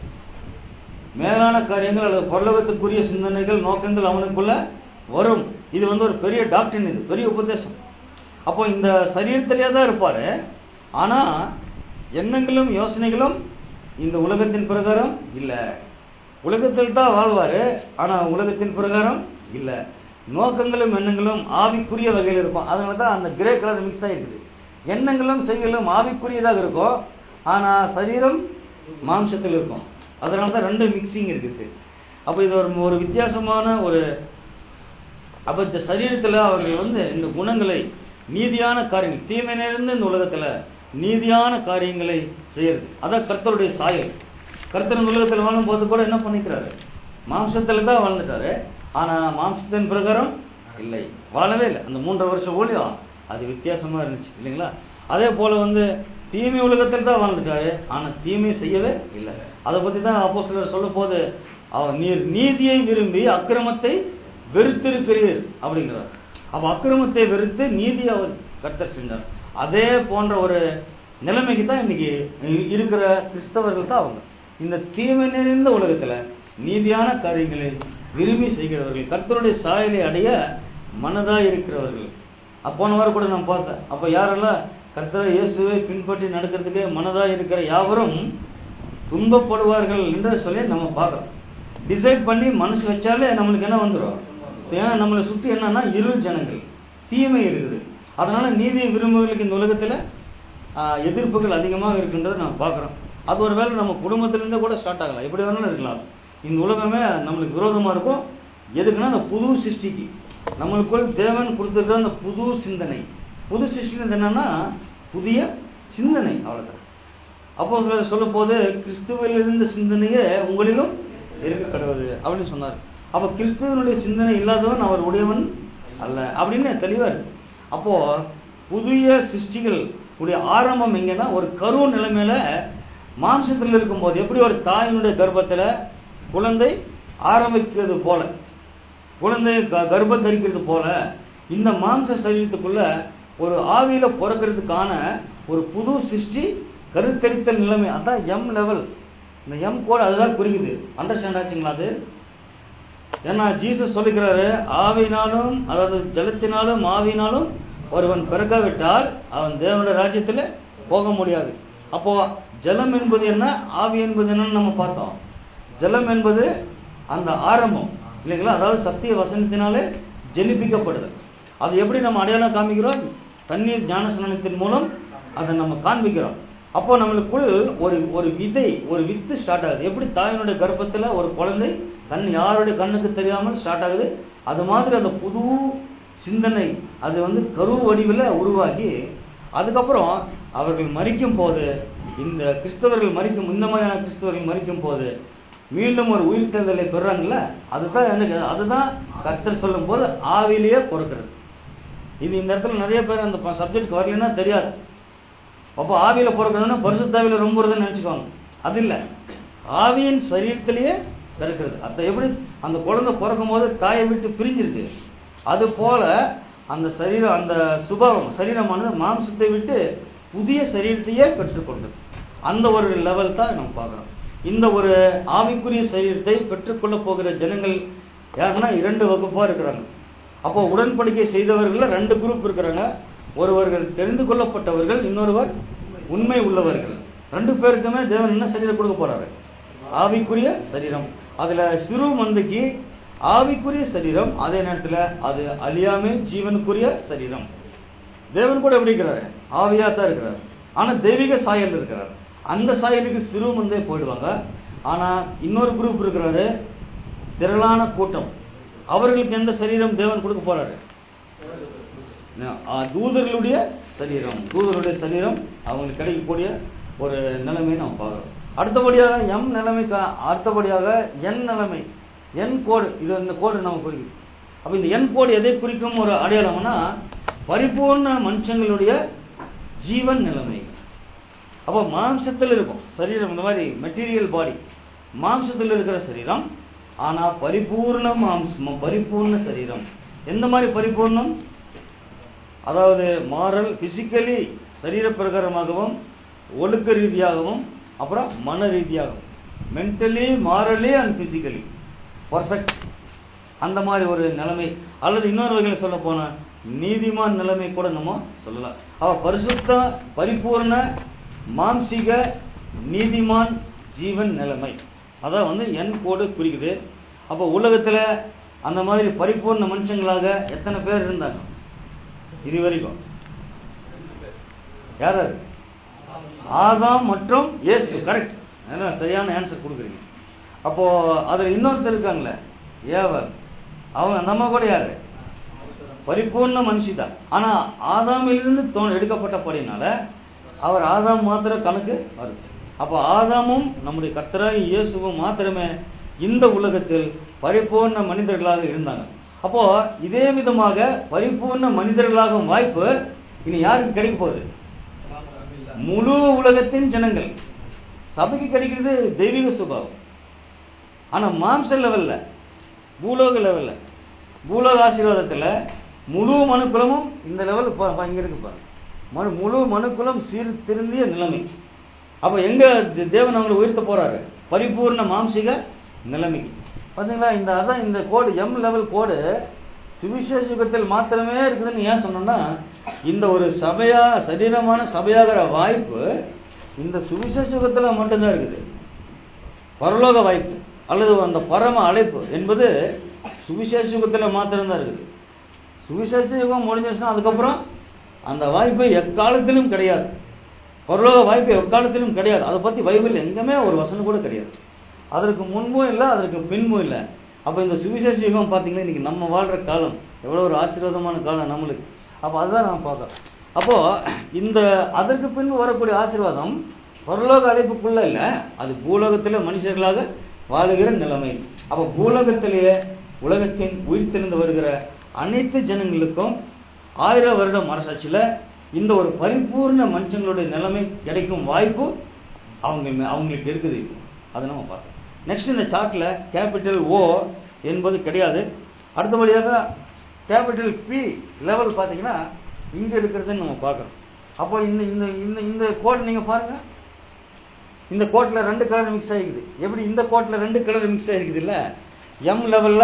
மேலான காரியங்கள் அல்லது பரலோகத்துக்குரிய சிந்தனைகள் நோக்கங்கள் அவனுக்குள்ள வரும் இது வந்து ஒரு பெரிய டாக்டர் இது பெரிய உபதேசம் அப்போ இந்த சரீரத்திலே தான் இருப்பாரு ஆனா எண்ணங்களும் யோசனைகளும் இந்த உலகத்தின் பிரகாரம் இல்ல உலகத்தில் தான் வாழ்வாரு ஆனா உலகத்தின் பிரகாரம் இல்ல நோக்கங்களும் எண்ணங்களும் ஆவிக்குரிய வகையில் இருக்கும் அதனால தான் அந்த கிரே கலர் மிக்ஸ் ஆயிருக்குது எண்ணங்களும் செய்களும் ஆவிக்குரியதாக இருக்கும் ஆனா சரீரம் மாம்சத்தில் இருக்கும் அதனால தான் ரெண்டு மிக்சிங் இருக்குது அப்ப இது ஒரு ஒரு வித்தியாசமான ஒரு அப்ப இந்த சரீரத்துல அவர்கள் வந்து இந்த குணங்களை நீதியான காரியங்கள் தீமை நிறைந்த இந்த உலகத்துல நீதியான காரியங்களை செய்யறது அதான் கர்த்தருடைய சாயல் கர்த்தர் இந்த உலகத்துல வாழும் போது கூட என்ன பண்ணிக்கிறாரு மாம்சத்துல தான் வாழ்ந்துட்டாரு ஆனா மாம்சத்தின் பிரகாரம் இல்லை வாழவே இல்லை அந்த மூன்றரை வருஷம் ஊழியம் அது வித்தியாசமா இருந்துச்சு இல்லைங்களா அதே போல வந்து தீமை உலகத்தில் தான் வாழ்ந்துட்டாரு ஆனா தீமை செய்யவே இல்லை அதை பத்தி தான் அப்போ சிலர் சொல்லும் போது அவர் நீர் நீதியை விரும்பி அக்கிரமத்தை வெறுத்திருக்கிறீர் அப்படிங்கிறார் அப்ப அக்கிரமத்தை வெறுத்து நீதி அவர் கர்த்தர் செஞ்சார் அதே போன்ற ஒரு நிலைமைக்கு தான் இன்னைக்கு இருக்கிற கிறிஸ்தவர்கள் தான் அவங்க இந்த தீமை நிறைந்த உலகத்துல நீதியான காரியங்களை விரும்பி செய்கிறவர்கள் கர்த்தருடைய சாயலை அடைய மனதாய் இருக்கிறவர்கள் அப்ப போன வாரம் கூட நான் பார்த்தேன் அப்ப யாரெல்லாம் கர்த்தர் இயேசுவை பின்பற்றி நடக்கிறதுக்கு மனதாய் இருக்கிற யாவரும் துன்பப்படுவார்கள் என்று சொல்லி நம்ம பார்க்கிறோம் டிசைட் பண்ணி மனசு வச்சாலே நம்மளுக்கு என்ன வந்துடும் ஏன்னா நம்மளை சுற்றி என்னன்னா இருள் ஜனங்கள் தீமை இருக்குது அதனால நீதியை விரும்புவர்களுக்கு இந்த உலகத்துல ஆஹ், எதிர்ப்புகள் அதிகமாக இருக்கின்றதை நம்ம பார்க்குறோம் அது ஒரு வேளை நம்ம குடும்பத்திலேருந்தே கூட ஸ்டார்ட் ஆகலாம் எப்படி வேணாலும் இருக்கலாம் இந்த உலகமே நம்மளுக்கு விரோதமா இருக்கும் எதுக்குன்னா அந்த புது சிருஷ்டிக்கு நம்மளுக்குள் தேவன் கொடுத்துருக்க அந்த புது சிந்தனை புது சிருஷ்டி என்னன்னா புதிய சிந்தனை அவ்வளவுதான் அப்போ சிலர் சொல்லும் போது கிறிஸ்துவில் இருந்த சிந்தனையே உங்களிலும் இருக்க கடவுது அப்படின்னு சொன்னார் அப்ப கிறிஸ்துவனுடைய சிந்தனை இல்லாதவன் அவர் உடையவன் அல்ல அப்படின்னு தெளிவா இருக்கு அப்போ புதிய சிருஷ்டிகள் உடைய ஆரம்பம் எங்கன்னா ஒரு கரு நிலைமையில மாம்சத்தில் இருக்கும்போது எப்படி ஒரு தாயினுடைய கர்ப்பத்துல குழந்தை ஆரம்பிக்கிறது போல குழந்தை க- கர்ப்பம் தரிக்கிறது போல இந்த மாம்ச சரீரத்துக்குள்ள ஒரு ஆவியில பிறக்கிறதுக்கான ஒரு புது சிருஷ்டி கருத்தரித்தல் நிலைமை அதான் எம் லெவல் இந்த எம் கோட் அதுதான் குறிக்குது அண்டர்ஸ்டாண்ட் ஆச்சுங்களா அது ஏன்னா ஜீசஸ் சொல்லிக்கிறாரு ஆவினாலும் அதாவது ஜலத்தினாலும் ஆவினாலும் ஒருவன் பிறக்காவிட்டால் அவன் தேவனுடைய ராஜ்யத்துல போக முடியாது அப்போ ஜலம் என்பது என்ன ஆவி என்பது என்னன்னு நம்ம பார்த்தோம் ஜலம் என்பது அந்த ஆரம்பம் இல்லைங்களா அதாவது சத்திய வசனத்தினாலே ஜெனிப்பிக்கப்படுது அது எப்படி நம்ம அடையாளம் காமிக்கிறோம் தண்ணீர் ஞானஸ்நானத்தின் மூலம் அதை நம்ம காண்பிக்கிறோம் அப்போ நம்மளுக்குள் ஒரு ஒரு விதை ஒரு வித்து ஸ்டார்ட் ஆகுது எப்படி தாயினுடைய கர்ப்பத்துல ஒரு குழந்தை கண் யாருடைய கண்ணுக்கு தெரியாமல் ஸ்டார்ட் ஆகுது அது மாதிரி அந்த புது சிந்தனை அது வந்து கரு வடிவில் உருவாகி அதுக்கப்புறம் அவர்கள் மறிக்கும் போது இந்த கிறிஸ்தவர்கள் மறிக்கும் இந்த மாதிரியான கிறிஸ்தவர்கள் மறிக்கும் போது மீண்டும் ஒரு உயிர்த்தெழுதலை பெறாங்கல்ல அதுதான் எனக்கு அதுதான் கர்த்தர் சொல்லும் போது ஆவிலேயே பொறுக்கிறது இது இந்த இடத்துல நிறைய பேர் அந்த சப்ஜெக்ட் வரலன்னா தெரியாது அப்போ ஆவியில பிறக்கிறதுனா பரிசுத்தாவில ரொம்புறதுன்னு நினைச்சுக்கோங்க அது இல்ல ஆவியின் சரீரத்திலேயே பிறக்கிறது அது எப்படி அந்த குழந்தை பிறக்கும் போது தாயை விட்டு பிரிஞ்சிருக்கு அது போல அந்த சரீரம் அந்த சுபாவம் சரீரமானது மாம்சத்தை விட்டு புதிய சரீரத்தையே பெற்றுக்கொண்டது அந்த ஒரு லெவல் தான் நம்ம பார்க்குறோம் இந்த ஒரு ஆவிக்குரிய சரீரத்தை பெற்றுக்கொள்ள போகிற ஜனங்கள் யாருன்னா இரண்டு வகுப்பா இருக்கிறாங்க அப்போ உடன்படிக்கை செய்தவர்கள்ல ரெண்டு குரூப் இருக்கிறாங்க ஒருவர்கள் தெரிந்து கொள்ளப்பட்டவர்கள் இன்னொருவர் உண்மை உள்ளவர்கள் ரெண்டு பேருக்குமே தேவன் என்ன சரீரம் கொடுக்க போறாரு ஆவிக்குரிய சரீரம் அதுல சிறு மந்தைக்கு ஆவிக்குரிய சரீரம் அதே நேரத்துல அது அழியாமை ஜீவனுக்குரிய சரீரம் தேவன் கூட எப்படி இருக்கிறாரு ஆவியா தான் இருக்கிறார் ஆனா தெய்வீக சாயல் இருக்கிறார் அந்த சாயலுக்கு சிறு மந்தே போயிடுவாங்க ஆனா இன்னொரு குரூப் இருக்கிறாரு திரளான கூட்டம் அவர்களுக்கு எந்த சரீரம் தேவன் கொடுக்க போறாரு ஆ, தூதர்களுடைய சரீரம் தூதருடைய சரீரம் அவங்களுக்கு கிடைக்கக்கூடிய ஒரு நிலைமையை நம்ம பார்க்கிறோம் அடுத்தபடியாக எம் நிலைமைக்கு அடுத்தபடியாக என் நிலைமை என் கோடு இது இந்த கோடு நம்ம குறிக்கும் அப்ப இந்த என் கோடு எதை குறிக்கும் ஒரு அடையாளம்னா பரிபூர்ண மனுஷங்களுடைய ஜீவன் நிலைமை அப்போ மாம்சத்தில் இருக்கும் சரீரம் இந்த மாதிரி மெட்டீரியல் பாடி மாம்சத்தில் இருக்கிற சரீரம் ஆனா பரிபூர்ண மாம்சம் பரிபூர்ண சரீரம் எந்த மாதிரி பரிபூர்ணம் அதாவது மாறல் பிசிக்கலி சரீர பிரகாரமாகவும் ஒழுக்க ரீதியாகவும் அப்புறம் மன ரீதியாகவும் mentally morally and physically perfect அந்த மாதிரி ஒரு நிலைமை அல்லது இன்னொரு வகையில் சொல்ல போனா நீதிமான் நிலைமை கூட நம்ம சொல்லலாம் அவ பரிசுத்த பரிபூர்ண மாம்சீக நீதிமான் ஜீவன் நிலைமை அதான் வந்து என் கோடு குறிக்குது அப்போ உலகத்துல அந்த மாதிரி பரிபூர்ண மனுஷங்களாக எத்தனை பேர் இருந்தாங்க இது வரைக்கும் யார் யாரு? ஆதாம் மற்றும் இயேசு கரெக்ட் சரியான ஆன்சர் கொடுக்குறீங்க அப்போ அதுல இன்னொருத்தர் இருக்காங்களே ஏவர் அவங்க நம்ம கூட யாரு பரிபூர்ண மனுஷி தான் ஆனா ஆதாமிலிருந்து தோ எடுக்கப்பட்டபடினால அவர் ஆதாம் மாத்திர கணக்கு வருது அப்போ ஆதாமும் நம்முடைய கர்த்தராகி இயேசுவும் மாத்திரமே இந்த உலகத்தில் பரிபூர்ண மனிதர்களாக இருந்தாங்க அப்போ இதே விதமாக பரிபூர்ண மனிதர்களாகும் வாய்ப்பு இனி யாருக்கு கிடைக்க போகுது முழு உலகத்தின் ஜனங்கள் சபைக்கு கிடைக்கிறது தெய்வீக சுபாவம் ஆனா மாம்ச லெவல்ல பூலோக லெவல்ல பூலோக ஆசீர்வாதத்துல முழு மனுக்குலமும் இந்த லெவல் இங்க இருக்கு பாருங்க மனு முழு மனுக்குலம் சீர் திருந்திய நிலைமை அப்ப எங்க தே- தேவன் அவங்களை உயர்த்த போறாரு பரிபூர்ண மாம்சிக நிலைமைக்கு பாத்தீங்களா இந்த அதான் இந்த கோடு எம் லெவல் கோடு சுவிசேஷ யுகத்தில் மாத்திரமே இருக்குதுன்னு ஏன் சொன்னோம்னா இந்த ஒரு சபையா சரீரமான சபையாகிற வாய்ப்பு இந்த சுவிசேஷ யுகத்துல மட்டும்தான் இருக்குது பரலோக வாய்ப்பு அல்லது அந்த பரம அழைப்பு என்பது சுவிசேஷ யுகத்துல மாத்திரம்தான் இருக்குது சுவிசேஷ யுகம் முடிஞ்சிருச்சுன்னா அதுக்கப்புறம் அந்த வாய்ப்பு எக்காலத்திலும் கிடையாது பரலோக வாய்ப்பு எக்காலத்திலும் கிடையாது அதை பத்தி பைபிள் எங்கேயுமே ஒரு வசனம் கூட கிடையாது அதற்கு முன்பும் இல்லை அதற்கு பின்பும் இல்லை அப்போ இந்த சுவிசேஷ யுகம் பார்த்தீங்கன்னா இன்னைக்கு நம்ம வாழ்ற காலம் எவ்வளோ ஒரு ஆசீர்வாதமான காலம் நம்மளுக்கு அப்போ அதுதான் நம்ம பார்க்கறோம் அப்போ இந்த அதற்கு பின்பு வரக்கூடிய ஆசீர்வாதம் பரலோக அழைப்புக்குள்ள இல்லை அது பூலோகத்திலே மனுஷர்களாக வாழுகிற நிலைமை அப்போ பூலோகத்திலேயே உலகத்தின் உயிர்த்தெழுந்து வருகிற அனைத்து ஜனங்களுக்கும் ஆயிரம் வருட மனசாட்சியில இந்த ஒரு பரிபூர்ண மனுஷங்களுடைய நிலைமை கிடைக்கும் வாய்ப்பு அவங்க மே- அவங்களுக்கு இருக்குது இப்போ. அதை நம்ம பார்க்கணும் நெக்ஸ்ட் இந்த சார்ட்ல கேபிட்டல் ஓ என்பது கிடையாது அடுத்தபடியாக கேபிட்டல் பி லெவல் பார்த்தீங்கன்னா இங்க இருக்கிறதுன்னு நம்ம பார்க்கறோம் அப்போ இந்த இந்த இந்த இந்த கோட் நீங்க பாருங்க இந்த கோட்ல ரெண்டு கலர் மிக்ஸ் ஆகிக்குது எப்படி இந்த கோட்ல ரெண்டு கலர் மிக்ஸ் ஆகிக்குது இல்ல எம் லெவல்ல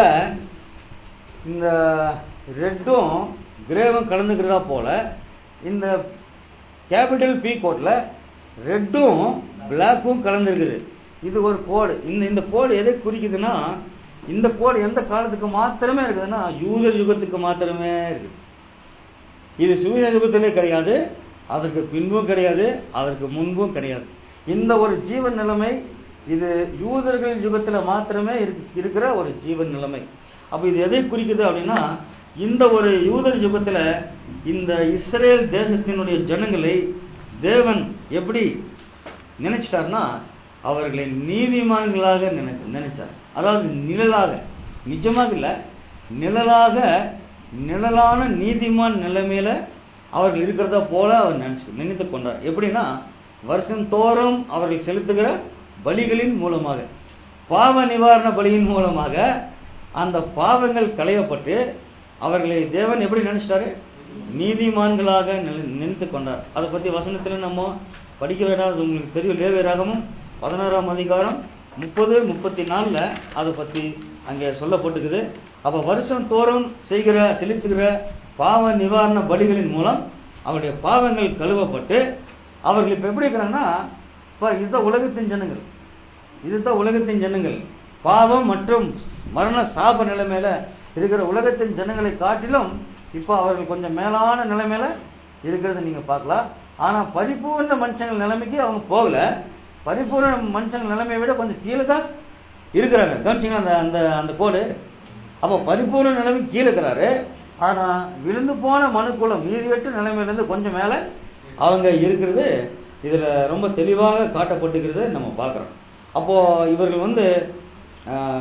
இந்த ரெட்டும் கிரேவும் கலந்துக்கிறதா போல இந்த கேபிட்டல் பி கோட்ல ரெட்டும் பிளாக்கும் கலந்துருக்குது இது ஒரு கோடு இந்த இந்த கோடு எதை குறிக்குதுன்னா இந்த கோடு எந்த காலத்துக்கு மாத்திரமே இருக்குதுன்னா யூதர் யுகத்துக்கு மாத்திரமே இருக்குது இது சுவிசேஷ யுகத்திலே கிடையாது அதற்கு பின்பும் கிடையாது அதற்கு முன்பும் கிடையாது இந்த ஒரு ஜீவன் நிலைமை இது யூதர்கள் யுகத்துல மாத்திரமே இருக்கு- இருக்கிற ஒரு ஜீவன் நிலைமை அப்ப இது எதை குறிக்குது அப்படின்னா இந்த ஒரு யூதர் யுகத்துல இந்த இஸ்ரேல் தேசத்தினுடைய ஜனங்களை தேவன் எப்படி நினைச்சிட்டார்னா அவர்களை நீதிமான்களாக நினை நினைச்சார் அதாவது நிழலாக நிஜமாக இல்ல நிழலாக நிழலான நீதிமான் நிலைமையில அவர்கள் இருக்கிறதா போல அவர் நினைச்சு நினைத்து கொண்டார் எப்படின்னா வருஷம் தோறும் அவர்கள் செலுத்துகிற பலிகளின் மூலமாக பாவ நிவாரண பலியின் மூலமாக அந்த பாவங்கள் களையப்பட்டு அவர்களை தேவன் எப்படி நினைச்சிட்டாரு நீதிமான்களாக நினை- நினைத்து கொண்டார் அதை பத்தி வசனத்துல நம்ம படிக்க வேண்டாம் உங்களுக்கு தெரியும் லேவியராகமும் பதினாறாம் அதிகாரம் முப்பது முப்பத்தி நாலுல அதை பத்தி அங்கே சொல்லப்பட்டிருக்குது அப்ப வருஷம் தோறும் செய்கிற செலுத்துகிற பாவ நிவாரண பலிகளின் மூலம் அவருடைய பாவங்கள் கழுவப்பட்டு அவர்கள் இப்ப எப்படி இருக்கிறாங்கன்னா இப்ப இதுதான் உலகத்தின் ஜனங்கள் இதுதான் உலகத்தின் ஜனங்கள் பாவம் மற்றும் மரண சாப நிலைமையில இருக்கிற உலகத்தின் ஜனங்களை காட்டிலும் இப்போ அவர்கள் கொஞ்சம் மேலான நிலைமையில இருக்கிறத நீங்க பார்க்கலாம் ஆனா பரிபூர்ண மனுஷங்கள் நிலைமைக்கு அவங்க போகல பரிபூர்ண மனுஷங்கள் நிலைமையை விட கொஞ்சம் கீழே தான் இருக்கிறாங்க கவனிச்சிங்களா அந்த அந்த அந்த கோடு அப்போ பரிபூர்ண நிலைமை கீழே இருக்கிறாரு ஆனா விழுந்து போன மனுக்குளம் மீதியற்ற நிலைமையிலிருந்து கொஞ்சம் மேல அவங்க இருக்கிறது இதுல ரொம்ப தெளிவாக காட்டப்பட்டிருக்கிறது நம்ம பார்க்கிறோம் அப்போ இவர்கள் வந்து ஆஹ்,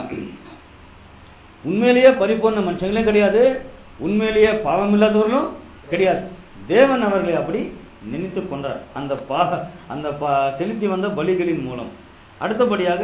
உண்மையிலேயே பரிபூர்ண மனுஷங்களே கிடையாது உண்மையிலேயே பாவம் இல்லாதவர்களும் கிடையாது தேவன் அவர்களை அப்படி நினைத்து கொண்டார் அந்த பாக அந்த பா- செலுத்தி வந்த பலிகளின் மூலம் அடுத்தபடியாக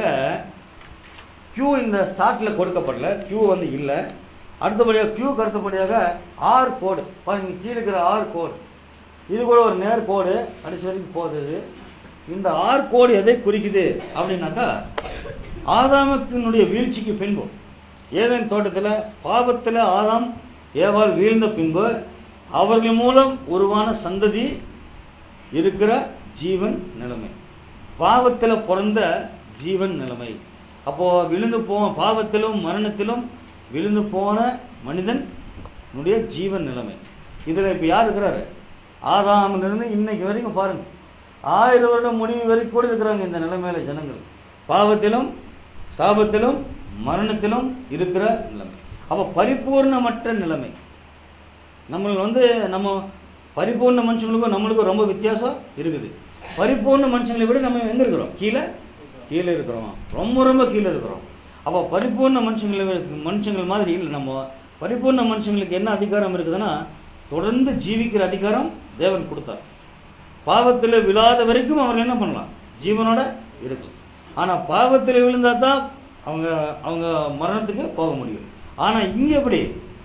கியூ இந்த ஸ்டார்ட்ல கொடுக்கப்படல கியூ வந்து இல்ல அடுத்தபடியாக கியூ அடுத்தபடியாக ஆர் கோடு பாருங்க கீழே இருக்கிற ஆர் கோடு இது கூட ஒரு நேர் கோடு கடைசி வரைக்கும் போகுது இந்த ஆர் கோடு எதை குறிக்குது அப்படின்னாக்கா ஆதாமத்தினுடைய வீழ்ச்சிக்கு பின்பு ஏதேன் தோட்டத்துல பாவத்துல ஆதாம் ஏவாள் வீழ்ந்த பின்பு அவர்கள் மூலம் உருவான சந்ததி இருக்கிற ஜீவன் நிலைமை பாவத்துல பிறந்த ஜீவன் நிலைமை அப்போ விழுந்து போ பாவத்திலும் மரணத்திலும் விழுந்து போன மனிதன் ஜீவன் நிலைமை இதுல இப்ப யார் இருக்கிறாரு ஆதாமிலிருந்து இருந்து இன்னைக்கு வரைக்கும் பாருங்க ஆயிரம் வருடம் முடிவு வரைக்கும் கூட இருக்கிறாங்க இந்த நிலைமையில ஜனங்கள் பாவத்திலும் சாபத்திலும் மரணத்திலும் இருக்கிற நிலைமை அப்ப பரிபூர்ணமற்ற நிலைமை நம்ம வந்து நம்ம பரிபூர்ண மனுஷங்களுக்கும் நம்மளுக்கும் ரொம்ப வித்தியாசம் இருக்குது பரிபூர்ண மனுஷங்களை விட நம்ம எங்க இருக்கிறோம் கீழே கீழே இருக்கிறோம் ரொம்ப ரொம்ப கீழே இருக்கிறோம் அப்போ பரிபூர்ண மனுஷங்களை விட- மனுஷங்கள் மாதிரி இல்லை நம்ம பரிபூர்ண மனுஷங்களுக்கு என்ன அதிகாரம் இருக்குதுன்னா தொடர்ந்து ஜீவிக்கிற அதிகாரம் தேவன் கொடுத்தார் பாவத்தில் விழாத வரைக்கும் அவங்க என்ன பண்ணலாம் ஜீவனோட இருக்கும் ஆனா பாவத்தில் விழுந்தா தான் அவங்க அவங்க மரணத்துக்கு போக முடியும் ஆனா இங்க எப்படி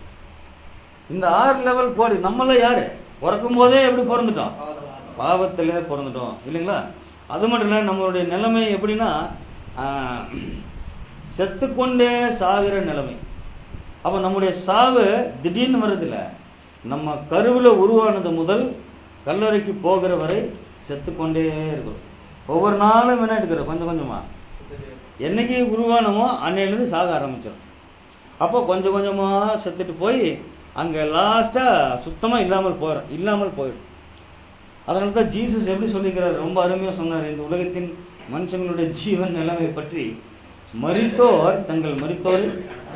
இந்த ஆறு லெவல் கோடி நம்மள யாரு பிறக்கும் போதே எப்படி பிறந்துட்டோம் பாவத்திலே பிறந்துட்டோம் இல்லைங்களா அது மட்டும் இல்ல நம்மளுடைய நிலைமை எப்படின்னா ஆஹ், செத்துக்கொண்டே சாகிற நிலைமை அப்ப நம்முடைய சாவு திடீர்னு வருதில்ல நம்ம கருவுல உருவானது முதல் கல்லறைக்கு போகிற வரை செத்துக்கொண்டே இருக்கிறோம் ஒவ்வொரு நாளும் என்ன எடுக்கிறோம் கொஞ்சம் கொஞ்சமா என்னைக்கு உருவானமோ அன்னையிலிருந்து சாக ஆரம்பிச்சிடும் அப்போ கொஞ்சம் கொஞ்சமா செத்துட்டு போய் அங்க லாஸ்டா சுத்தமா இல்லாமல் போயிடும் இல்லாமல் போயிடும் அதனால தான் ஜீசஸ் எப்படி சொல்லிக்கிறார் ரொம்ப அருமையா சொன்னார் இந்த உலகத்தின் மனுஷங்களுடைய ஜீவன் நிலைமை பற்றி மரித்தோர் தங்கள் மரித்தோர்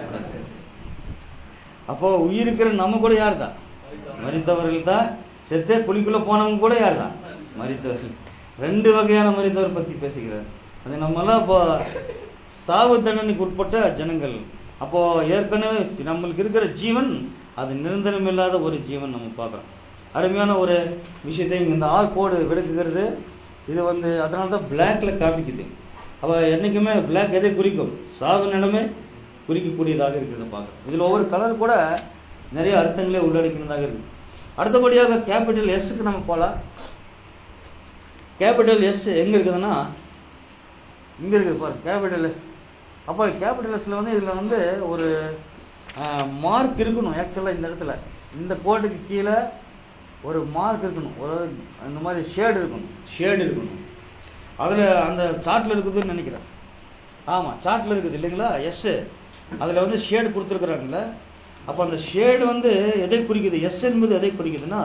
அப்போ உயிருக்கிற நம்ம கூட யார் தான் மரித்தவர்கள் தான் செத்தே குழிக்குள்ள போனவங்க கூட யார் தான் மரித்தவர்கள் ரெண்டு வகையான மரித்தவர் பத்தி பேசுகிறார் அது நம்மெல்லாம் இப்போ சாவு தண்டனைக்கு உட்பட்ட ஜனங்கள் அப்போ ஏற்கனவே நம்மளுக்கு இருக்கிற ஜீவன் அது நிரந்தரம் இல்லாத ஒரு ஜீவன் நம்ம பார்க்குறோம் அருமையான ஒரு விஷயத்தை இங்க இந்த ஆர் கோடு விளக்குகிறது இது வந்து அதனால தான் பிளாக்ல காமிக்குது அவ என்னைக்குமே பிளாக் எதை குறிக்கும் சாவு நிலமே குறிக்கக்கூடியதாக இருக்கிறத பார்க்குறோம் இதில் ஒவ்வொரு கலர் கூட நிறைய அர்த்தங்களே உள்ளடக்கினதாக இருக்கு அடுத்தபடியாக கேபிட்டல் எஸ்க்கு நம்ம போகலாம் கேபிட்டல் எஸ் எங்க இருக்குதுன்னா இங்க இருக்குது பாரு கேபிட்டல் எஸ் அப்போ கேபிட்டல் எஸ்ல வந்து இதுல வந்து ஒரு மார்க் இருக்கணும் ஆக்சுவலாக இந்த இடத்துல இந்த கோட்டுக்கு கீழே ஒரு மார்க் இருக்கணும் ஒரு இந்த மாதிரி ஷேடு இருக்கணும் ஷேடு இருக்கணும் அதுல அந்த சார்ட்ல இருக்குதுன்னு நினைக்கிறேன் ஆமா சார்ட்ல இருக்குது இல்லைங்களா எஸ் அதுல வந்து ஷேடு கொடுத்துருக்குறாங்கல்ல அப்ப அந்த ஷேடு வந்து எதை குறிக்குது எஸ் என்பது எதை குறிக்குதுன்னா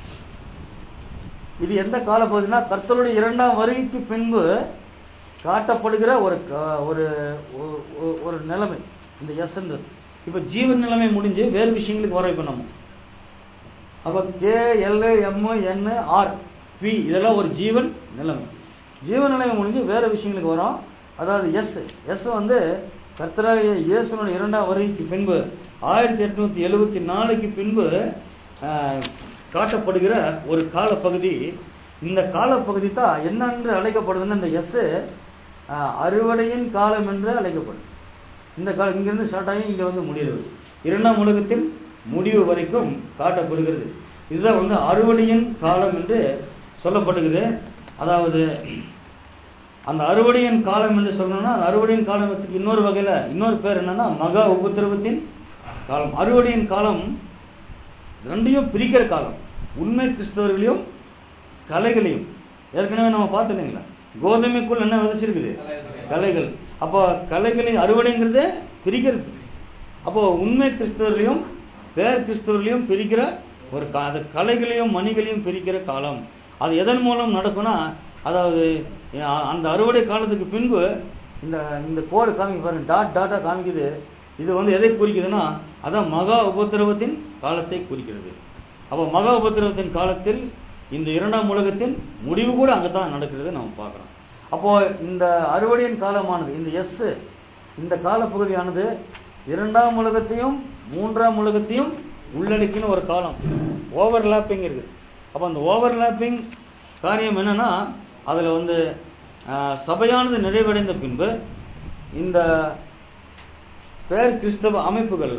இது எந்த காலப்பகுதினா கர்த்தருடைய இரண்டாம் வருகைக்கு பின்பு காட்டப்படுகிற ஒரு க- ஒரு ஒரு- ஒரு- ஒரு நிலைமை இந்த எஸ் இப்ப ஜீவன் நிலைமை முடிஞ்சு வேறு விஷயங்களுக்கு வர இப்ப நம்ம அப்ப K L M N R P இதெல்லாம் ஒரு ஜீவன் நிலைமை ஜீவன் நிலைமை முடிஞ்சு வேற விஷயங்களுக்கு வரும் அதாவது எஸ் எஸ் வந்து கர்த்தராகிய இயேசுனுடைய இரண்டாம் வருகைக்கு பின்பு ஆயிரத்தி எட்நூத்தி எழுபத்தி நாலுக்கு பின்பு ஆஹ், காட்டப்படுகிற ஒரு காலப்பகுதி இந்த காலப்பகுதி தான் என்னென்று அழைக்கப்படுதுன்னு இந்த எஸ் அறுவடையின் காலம் என்று அழைக்கப்படும் இந்த காலம் இங்கிருந்து ஸ்டார்ட் ஆகி இங்க வந்து முடிகிறது இரண்டாம் உலகத்தின் முடிவு வரைக்கும் காட்டப்படுகிறது இதுதான் வந்து அறுவடையின் காலம் என்று சொல்லப்படுகிறது அதாவது அந்த அறுவடையின் காலம் என்று சொல்லணும்னா அந்த அறுவடையின் காலத்துக்கு இன்னொரு வகையில இன்னொரு பேர் என்னன்னா மகா உபத்திரவத்தின் காலம் அறுவடையின் காலம் ரெண்டையும் பிரிக்கிற காலம் உண்மை கிறிஸ்தவர்களையும் கலைகளையும் ஏற்கனவே நம்ம பார்த்தோம் இல்லைங்களா கோதுமைக்குள் என்ன விதைச்சிருக்குது கலைகள் அப்போ கலைகளை அறுவடைங்கிறது பிரிக்கிறது அப்போ உண்மை கிறிஸ்தவர்களையும் பேர் கிறிஸ்தவர்களையும் பிரிக்கிற ஒரு கா- அது கலைகளையும் மணிகளையும் பிரிக்கிற காலம் அது எதன் மூலம் நடக்கும்னா அதாவது அ- அந்த அறுவடை காலத்துக்கு பின்பு இந்த இந்த கோடு காமிக்க பாருங்க டாட் டாட்டா காமிக்குது இது வந்து எதை குறிக்குதுன்னா அதான் மகா உபத்திரவத்தின் காலத்தை குறிக்கிறது அப்போ மகா உபத்திரவத்தின் காலத்தில் இந்த இரண்டாம் உலகத்தின் முடிவு கூட அங்கதான் நடக்கிறது நம்ம பார்க்கிறோம் அப்போ இந்த அறுவடையின் காலமானது இந்த எஸ் இந்த காலப்பகுதியானது இரண்டாம் உலகத்தையும் மூன்றாம் உலகத்தையும் உள்ளடக்கின ஒரு காலம் ஓவர்லாப்பிங் இருக்குது அப்போ அந்த ஓவர்லாப்பிங் காரியம் என்னன்னா அதுல வந்து ஆஹ், சபையானது நிறைவடைந்த பின்பு இந்த பேர் கிறிஸ்தவ அமைப்புகள்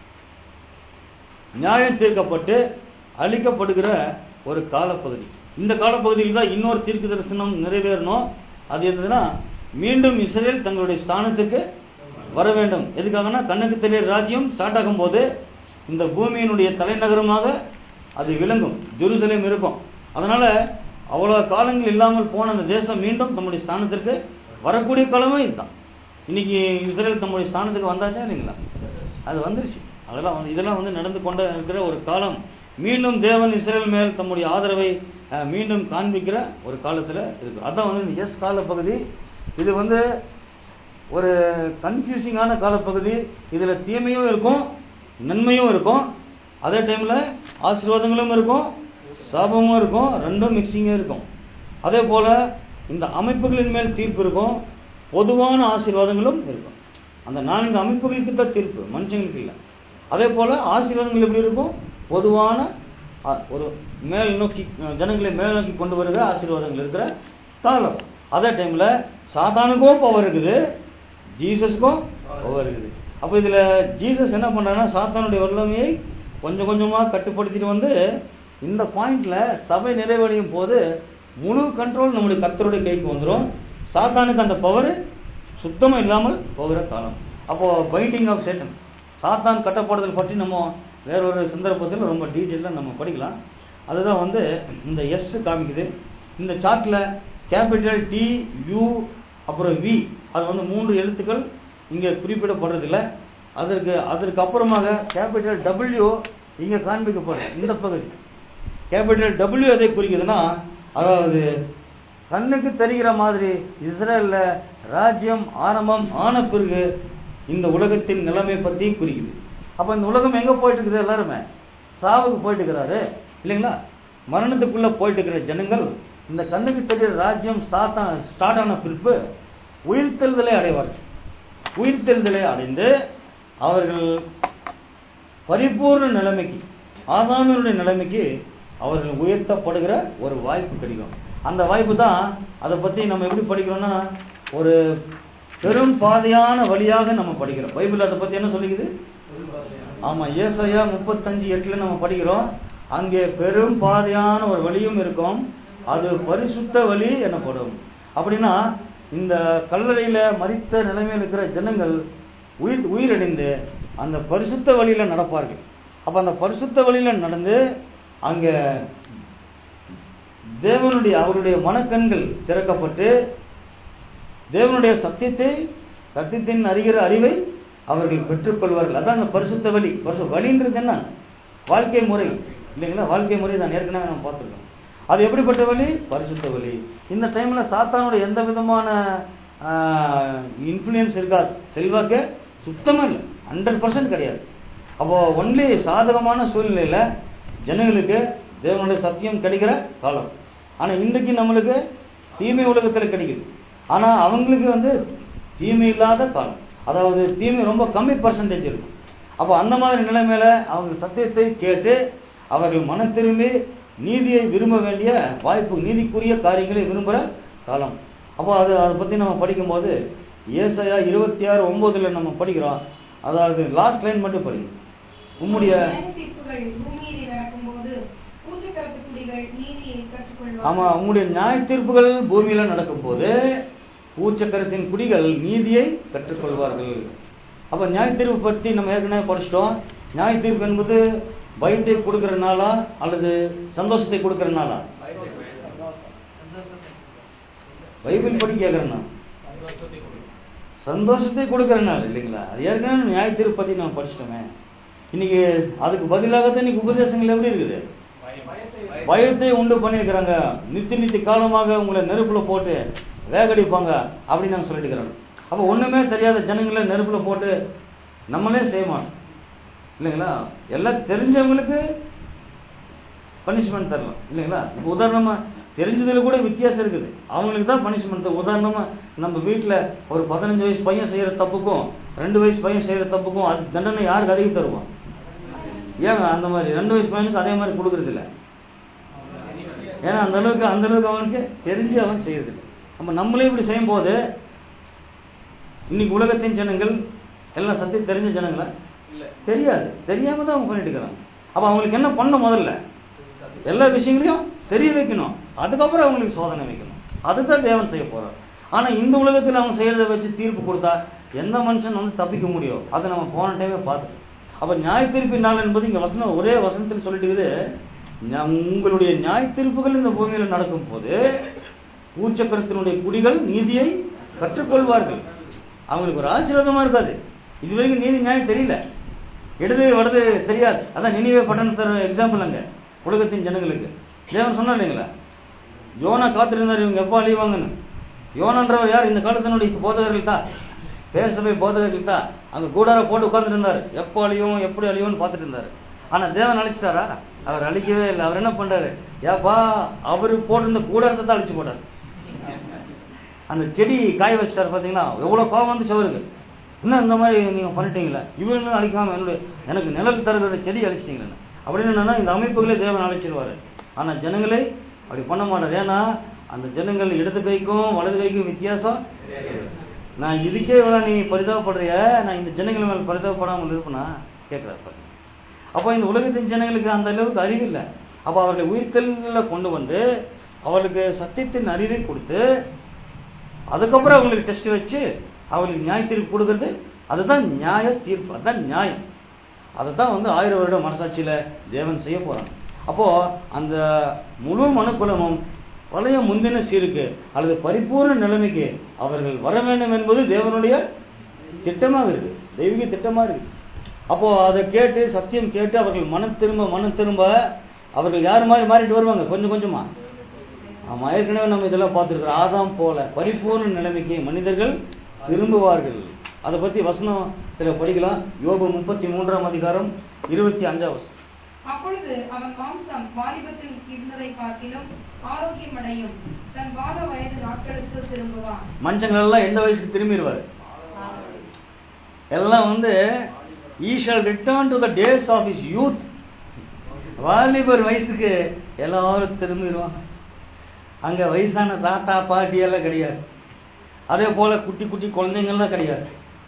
நியாயம் தீர்க்கப்பட்டு அழிக்கப்படுகிற ஒரு காலப்பகுதி இந்த காலப்பகுதியில் தான் இன்னொரு தீர்க்க தரிசனம் நிறைவேறணும் அது எதுனா மீண்டும் இஸ்ரேல் தங்களுடைய ஸ்தானத்துக்கு வர வேண்டும் எதுக்காகனா கண்ணுக்கு தெரியற ராஜ்யம் ஸ்டார்ட் ஆகும்போது இந்த பூமியினுடைய தலைநகரமாக அது விளங்கும் ஜெருசலேம் இருக்கும் அதனால அவ்வளவு காலங்கள் இல்லாமல் போன அந்த தேசம் மீண்டும் தம்முடைய ஸ்தானத்திற்கு வரக்கூடிய காலமே இதுதான் இன்னைக்கு இஸ்ரேல் தம்முடைய ஸ்தானத்துக்கு வந்தாச்சா இல்லைங்களா அது வந்துருச்சு அதெல்லாம் வந்து இதெல்லாம் வந்து நடந்து கொண்டு இருக்கிற ஒரு காலம் மீண்டும் தேவன் இஸ்ரேல் மேல் தம்முடைய ஆதரவை அஹ், மீண்டும் காண்பிக்கிற ஒரு காலத்துல இருக்கு அதான் வந்து இந்த எஸ் காலப்பகுதி இது வந்து ஒரு கன்ஃபியூசிங்கான காலப்பகுதி இதுல தீமையும் இருக்கும் நன்மையும் இருக்கும் அதே டைம்ல ஆசீர்வாதங்களும் இருக்கும் சாபமும் இருக்கும் ரெண்டும் மிக்சிங்கும் இருக்கும் அதே போல இந்த அமைப்புகளின் மேல் தீர்ப்பு இருக்கும் பொதுவான ஆசீர்வாதங்களும் இருக்கும் அந்த நான்கு அமைப்புகளுக்கு தான் தீர்ப்பு மனுஷங்களுக்கு இல்லை அதே போல ஆசீர்வாதங்கள் எப்படி இருக்கும் பொதுவான அ, ஒரு மேல் நோக்கி அஹ், ஜனங்களை மேல் நோக்கி கொண்டு வருகிற ஆசீர்வாதங்கள் இருக்கிற காலம் அதே டைம்ல சாத்தானுக்கும் பவர் இருக்குது ஜீசஸுக்கும் பவர் இருக்குது அப்போ இதுல ஜீசஸ் என்ன பண்றாருன்னா சாத்தானுடைய வல்லமையை கொஞ்சம் கொஞ்சமா கட்டுப்படுத்திட்டு வந்து இந்த பாயிண்ட்ல சபை நிறைவடையும் போது முழு கண்ட்ரோல் நம்முடைய கர்த்தருடைய கைக்கு வந்துடும் சாத்தானுக்கு அந்த பவர் சுத்தமா இல்லாமல் போகிற காலம் அப்போ பைண்டிங் ஆஃப் சேட்டன் சாத்தான் கட்டப்படுதல் பற்றி நம்ம வேற ஒரு சந்தர்ப்பத்தில் ரொம்ப டீட்டெயிலாக நம்ம படிக்கலாம் அதுதான் வந்து இந்த எஸ் காமிக்குது இந்த சார்ட்ல கேபிட்டல் டி யூ அப்புறம் வி அது வந்து மூன்று எழுத்துக்கள் இங்க குறிப்பிடப்படுறதில்ல அதற்கு அதற்கு அப்புறமாக கேபிட்டல் டபிள்யூ இங்க காண்பிக்கப்படும் இந்த பகுதி கேபிட்டல் டபிள்யூ எதை குறிக்குதுன்னா அதாவது கண்ணுக்கு தெரிகிற மாதிரி இஸ்ரேல்ல ராஜ்யம் ஆரம்பம் ஆன பிறகு இந்த உலகத்தின் நிலைமை பத்தி குறிக்குது அப்ப இந்த உலகம் எங்க போயிட்டு இருக்குது எல்லாருமே சாவுக்கு போயிட்டு இருக்கிறாரு இல்லைங்களா மரணத்துக்குள்ள போயிட்டு இருக்கிற ஜனங்கள் இந்த கண்ணுக்கு தெரிகிற ராஜ்யம் ஸ்டார்ட் ஆன ஸ்டார்ட் ஆன பிறப்பு உயிர்த்தெழுதலை அடைவார்கள் உயிர்த்தெழுதலை அடைந்து அவர்கள் பரிபூர்ண நிலைமைக்கு ஆதாமியருடைய நிலைமைக்கு அவர்கள் உயர்த்தப்படுகிற ஒரு வாய்ப்பு கிடைக்கும் அந்த வாய்ப்பு தான் அதை பத்தி நம்ம எப்படி படிக்கிறோம்னா ஒரு பெரும் பாதையான வழியாக நம்ம படிக்கிறோம் பைபிள் அதை பத்தி என்ன சொல்லிக்குது ஆமா ஏசாயா முப்பத்தஞ்சு எட்டுல நம்ம படிக்கிறோம் அங்கே பெரும் பாதையான ஒரு வழியும் இருக்கும் அது பரிசுத்த வழி எனப்படும் அப்படின்னா இந்த கல்லறையில மறித்த நிலைமையில் இருக்கிற ஜனங்கள் உயிர் உயிரடைந்து அந்த பரிசுத்த வழியில நடப்பார்கள் அப்ப அந்த பரிசுத்த வழியில நடந்து அங்க தேவனுடைய அவருடைய மனக்கண்கள் திறக்கப்பட்டு தேவனுடைய சத்தியத்தை சத்தியத்தின் அறிகிற அறிவை அவர்கள் பெற்றுக்கொள்வார்கள் அதான் அந்த பரிசுத்த வழி பரிசு வழின்றது என்ன வாழ்க்கை முறை இல்லைங்களா வாழ்க்கை முறை தான் ஏற்கனவே நம்ம பார்த்துருக்கோம் அது எப்படிப்பட்ட வழி பரிசுத்த வழி இந்த டைம்ல சாத்தானுடைய எந்த விதமான இன்ஃப்ளூயன்ஸ் இருக்காது செல்வாக்கு சுத்தமா இல்லை ஹண்ட்ரட் பர்சன்ட் கிடையாது அப்போ ஒன்லி சாதகமான சூழ்நிலையில ஜனங்களுக்கு தேவனுடைய சத்தியம் கிடைக்கிற காலம் ஆனா இன்றைக்கு நம்மளுக்கு தீமை உலகத்துல கிடைக்குது ஆனா அவங்களுக்கு வந்து தீமை இல்லாத காலம் அதாவது தீமை ரொம்ப கம்மி பர்சன்டேஜ் இருக்கும் அப்போ அந்த மாதிரி நிலைமையில அவங்க சத்தியத்தை கேட்டு அவர்கள் மனம் திரும்பி நீதியை விரும்ப வேண்டிய வாய்ப்பு நீதிக்குரிய காரியங்களை விரும்புகிற காலம் அப்போ அது அதை பத்தி நம்ம படிக்கும்போது ஏசையா இருபத்தி ஆறு ஒன்பதுல நம்ம படிக்கிறோம் அதாவது லாஸ்ட் லைன் மட்டும் படிக்கணும் உம்முடைய தீர்ப்புகள் பூமியில் நடக்கும்போது பூச்சக்கரத்து குடிகள் நீதியை கற்றுக்கொள்வார்கள் ஆமா உங்களுடைய நியாய தீர்ப்புகள் பூமியில நடக்கும் போது பூச்சக்கரத்தின் குடிகள் நீதியை கற்றுக்கொள்வார்கள் அப்ப நியாய தீர்ப்பு பத்தி நம்ம ஏற்கனவே படிச்சிட்டோம் நியாய தீர்ப்பு என்பது பயத்தை கொடுக்கிற நாளா அல்லது சந்தோஷத்தை கொடுக்கிற நாளா பைபிள் படி கேட்கிறேன் நான் சந்தோஷத்தை கொடுக்கிற நாள் இல்லைங்களா அது ஏற்கனவே நியாய தீர்ப்பு பத்தி நம்ம படிச்சிட்டோமே இன்னைக்கு அதுக்கு பதிலாகத்தான் இன்னைக்கு உபதேசங்கள் எப்படி இருக்குது பயத்தை உண்டு பண்ணியிருக்கிறாங்க நித்தி நித்தி காலமாக உங்களை நெருப்புல போட்டு வேகடிப்பாங்க அப்படின்னு நாங்க சொல்லிட்டு இருக்கிறோம் அப்ப ஒண்ணுமே தெரியாத ஜனங்களை நெருப்புல போட்டு நம்மளே செய்ய மாட்டோம் இல்லைங்களா எல்லாம் தெரிஞ்சவங்களுக்கு பனிஷ்மெண்ட் தரலாம் இல்லைங்களா இப்போ உதாரணமா தெரிஞ்சதுல கூட வித்தியாசம் இருக்குது அவங்களுக்கு தான் பனிஷ்மெண்ட் உதாரணமா நம்ம வீட்டுல ஒரு பதினஞ்சு வயசு பையன் செய்யற தப்புக்கும் ரெண்டு வயசு பையன் செய்யற தப்புக்கும் அது தண்டனை யாருக்கு அதிகம் தருவோம் ஏங்க அந்த மாதிரி ரெண்டு வயசு பையனுக்கு அதே மாதிரி கொடுக்கறது இல்ல ஏன்னா அந்த அளவுக்கு அந்த அளவுக்கு அவனுக்கு தெரிஞ்சு அவன் செய்யறது இல்லை நம்ம நம்மளே இப்படி செய்யும் போது இன்னைக்கு உலகத்தின் ஜனங்கள் எல்லாம் சத்தியம் தெரிஞ்ச ஜனங்களா தெரியாது தெரியாம தான் அவங்க பண்ணிட்டு இருக்கிறாங்க அப்ப அவங்களுக்கு என்ன பண்ண முதல்ல எல்லா விஷயங்களையும் தெரிய வைக்கணும் அதுக்கப்புறம் அவங்களுக்கு சோதனை வைக்கணும் அதுதான் தேவன் செய்ய போறார் ஆனா இந்த உலகத்தில் அவங்க செய்யறதை வச்சு தீர்ப்பு கொடுத்தா எந்த மனுஷன் வந்து தப்பிக்க முடியும் அதை நம்ம போன டைமே பார்த்துட்டோம் அப்ப நியாய தீர்ப்பின் நாள் என்பது இங்க வசனம் ஒரே வசனத்தில் சொல்லிட்டு இருக்குது ஞா- உங்களுடைய நியாய தீர்ப்புகள் இந்த பூமியில நடக்கும் போது பூச்சக்கரத்தினுடைய குடிகள் நீதியை கற்றுக்கொள்வார்கள் அவங்களுக்கு ஒரு ஆசீர்வாதமா இருக்காது இது வரைக்கும் நீதி நியாயம் தெரியல இடது வலது தெரியாது அதான் நினைவே பட்டணத்தர் எக்ஸாம்பிள் அங்க உலகத்தின் ஜனங்களுக்கு தேவன் சொன்னா இல்லைங்களா யோனா காத்திருந்தார் இவங்க எப்போ அழிவாங்கன்னு யோனான்றவர் யார் இந்த காலத்தினுடைய போதகர்கள் தான் பேசவே போதகர்கள் தான் அங்க கூடார போட்டு உட்கார்ந்துட்டு இருந்தாரு எப்போ அழியும் எப்படி அழியும்னு பார்த்துட்டு இருந்தாரு ஆனா தேவன் அழிச்சிட்டாரா அவர் அழிக்கவே இல்லை அவர் என்ன பண்றாரு ஏப்பா அவரு போட்டிருந்த கூடாரத்தை தான் அழிச்சு போட்டார் அந்த செடி காய வச்சிட்டாரு பாத்தீங்களா எவ்வளவு கோவம் வந்துச்சு அவருக்கு என்ன இந்த மாதிரி நீங்க பண்ணிட்டீங்களா இவங்களும் அழிக்காம என்னுடைய எனக்கு நிழல் தருகிற செடி அழிச்சிட்டீங்களே அப்படின்னு என்னன்னா இந்த அமைப்புகளே தேவன் அழைச்சிருவாரு ஆனா ஜனங்களை அப்படி பண்ண மாட்டார் ஏன்னா அந்த ஜனங்கள் இடது கைக்கும் வலது கைக்கும் வித்தியாசம் நான் இதுக்கே இவ்வளவு நீ பரிதாபப்படுறிய நான் இந்த ஜனங்கள் மேல பரிதாபப்படாமல் இருப்பேனா கேட்கிறார் பாருங்க. அப்போ இந்த உலகத்தின் ஜனங்களுக்கு அந்த அளவுக்கு அறிவு இல்லை அப்போ அவர்களை உயிர்த்தல்ல கொண்டு வந்து அவர்களுக்கு சத்தியத்தின் அறிவை கொடுத்து அதுக்கப்புறம் அவங்களுக்கு டெஸ்ட் வச்சு அவங்களுக்கு நியாய தீர்ப்பு கொடுக்கறது அதுதான் நியாய தீர்ப்பு அதுதான் நியாயம் அதை தான் வந்து ஆயிரம் வருட மனசாட்சியில தேவன் செய்ய போறாங்க அப்போ அந்த முழு மனுக்குலமும் பழைய முந்தின சீருக்கு அல்லது பரிபூர்ண நிலைமைக்கு அவர்கள் வர வேண்டும் என்பது தேவனுடைய திட்டமாக இருக்கு தெய்வீக திட்டமா இருக்கு அப்போ அதை கேட்டு சத்தியம் கேட்டு அவர்கள் மனம் திரும்ப மனம் திரும்ப அவர்கள் யார் மாதிரி மாறிட்டு வருவாங்க கொஞ்சம் கொஞ்சமா ஆமா ஏற்கனவே நம்ம இதெல்லாம் பார்த்துருக்கோம் ஆதாம் போல பரிபூர்ண நிலைமைக்கு மனிதர்கள் திரும்புவார்கள் அதை பத்தி வசனம் இதுல படிக்கலாம் யோபு முப்பத்தி மூன்றாம் அதிகாரம் இருபத்தி அஞ்சாம் வசனம் அப்பொழுது அவன் மாம்சம் வாலிபத்தில் இருந்ததை பார்க்கிலும் ஆரோக்கியமடையும் தன் வாத வயது நாட்களுக்கு திரும்புவான் மனுஷங்கள் எல்லாம் எந்த வயசுக்கு திரும்பிடுவார் எல்லாம் வந்து he shall return to the days of his youth வாலிபர் வயசுக்கு எல்லாரும் திரும்பிடுவாங்க அங்க வயசான தாத்தா பாட்டி எல்லாம் கிடையாது அதே போல குட்டி குட்டி குழந்தைங்கள்லாம் கிடையாது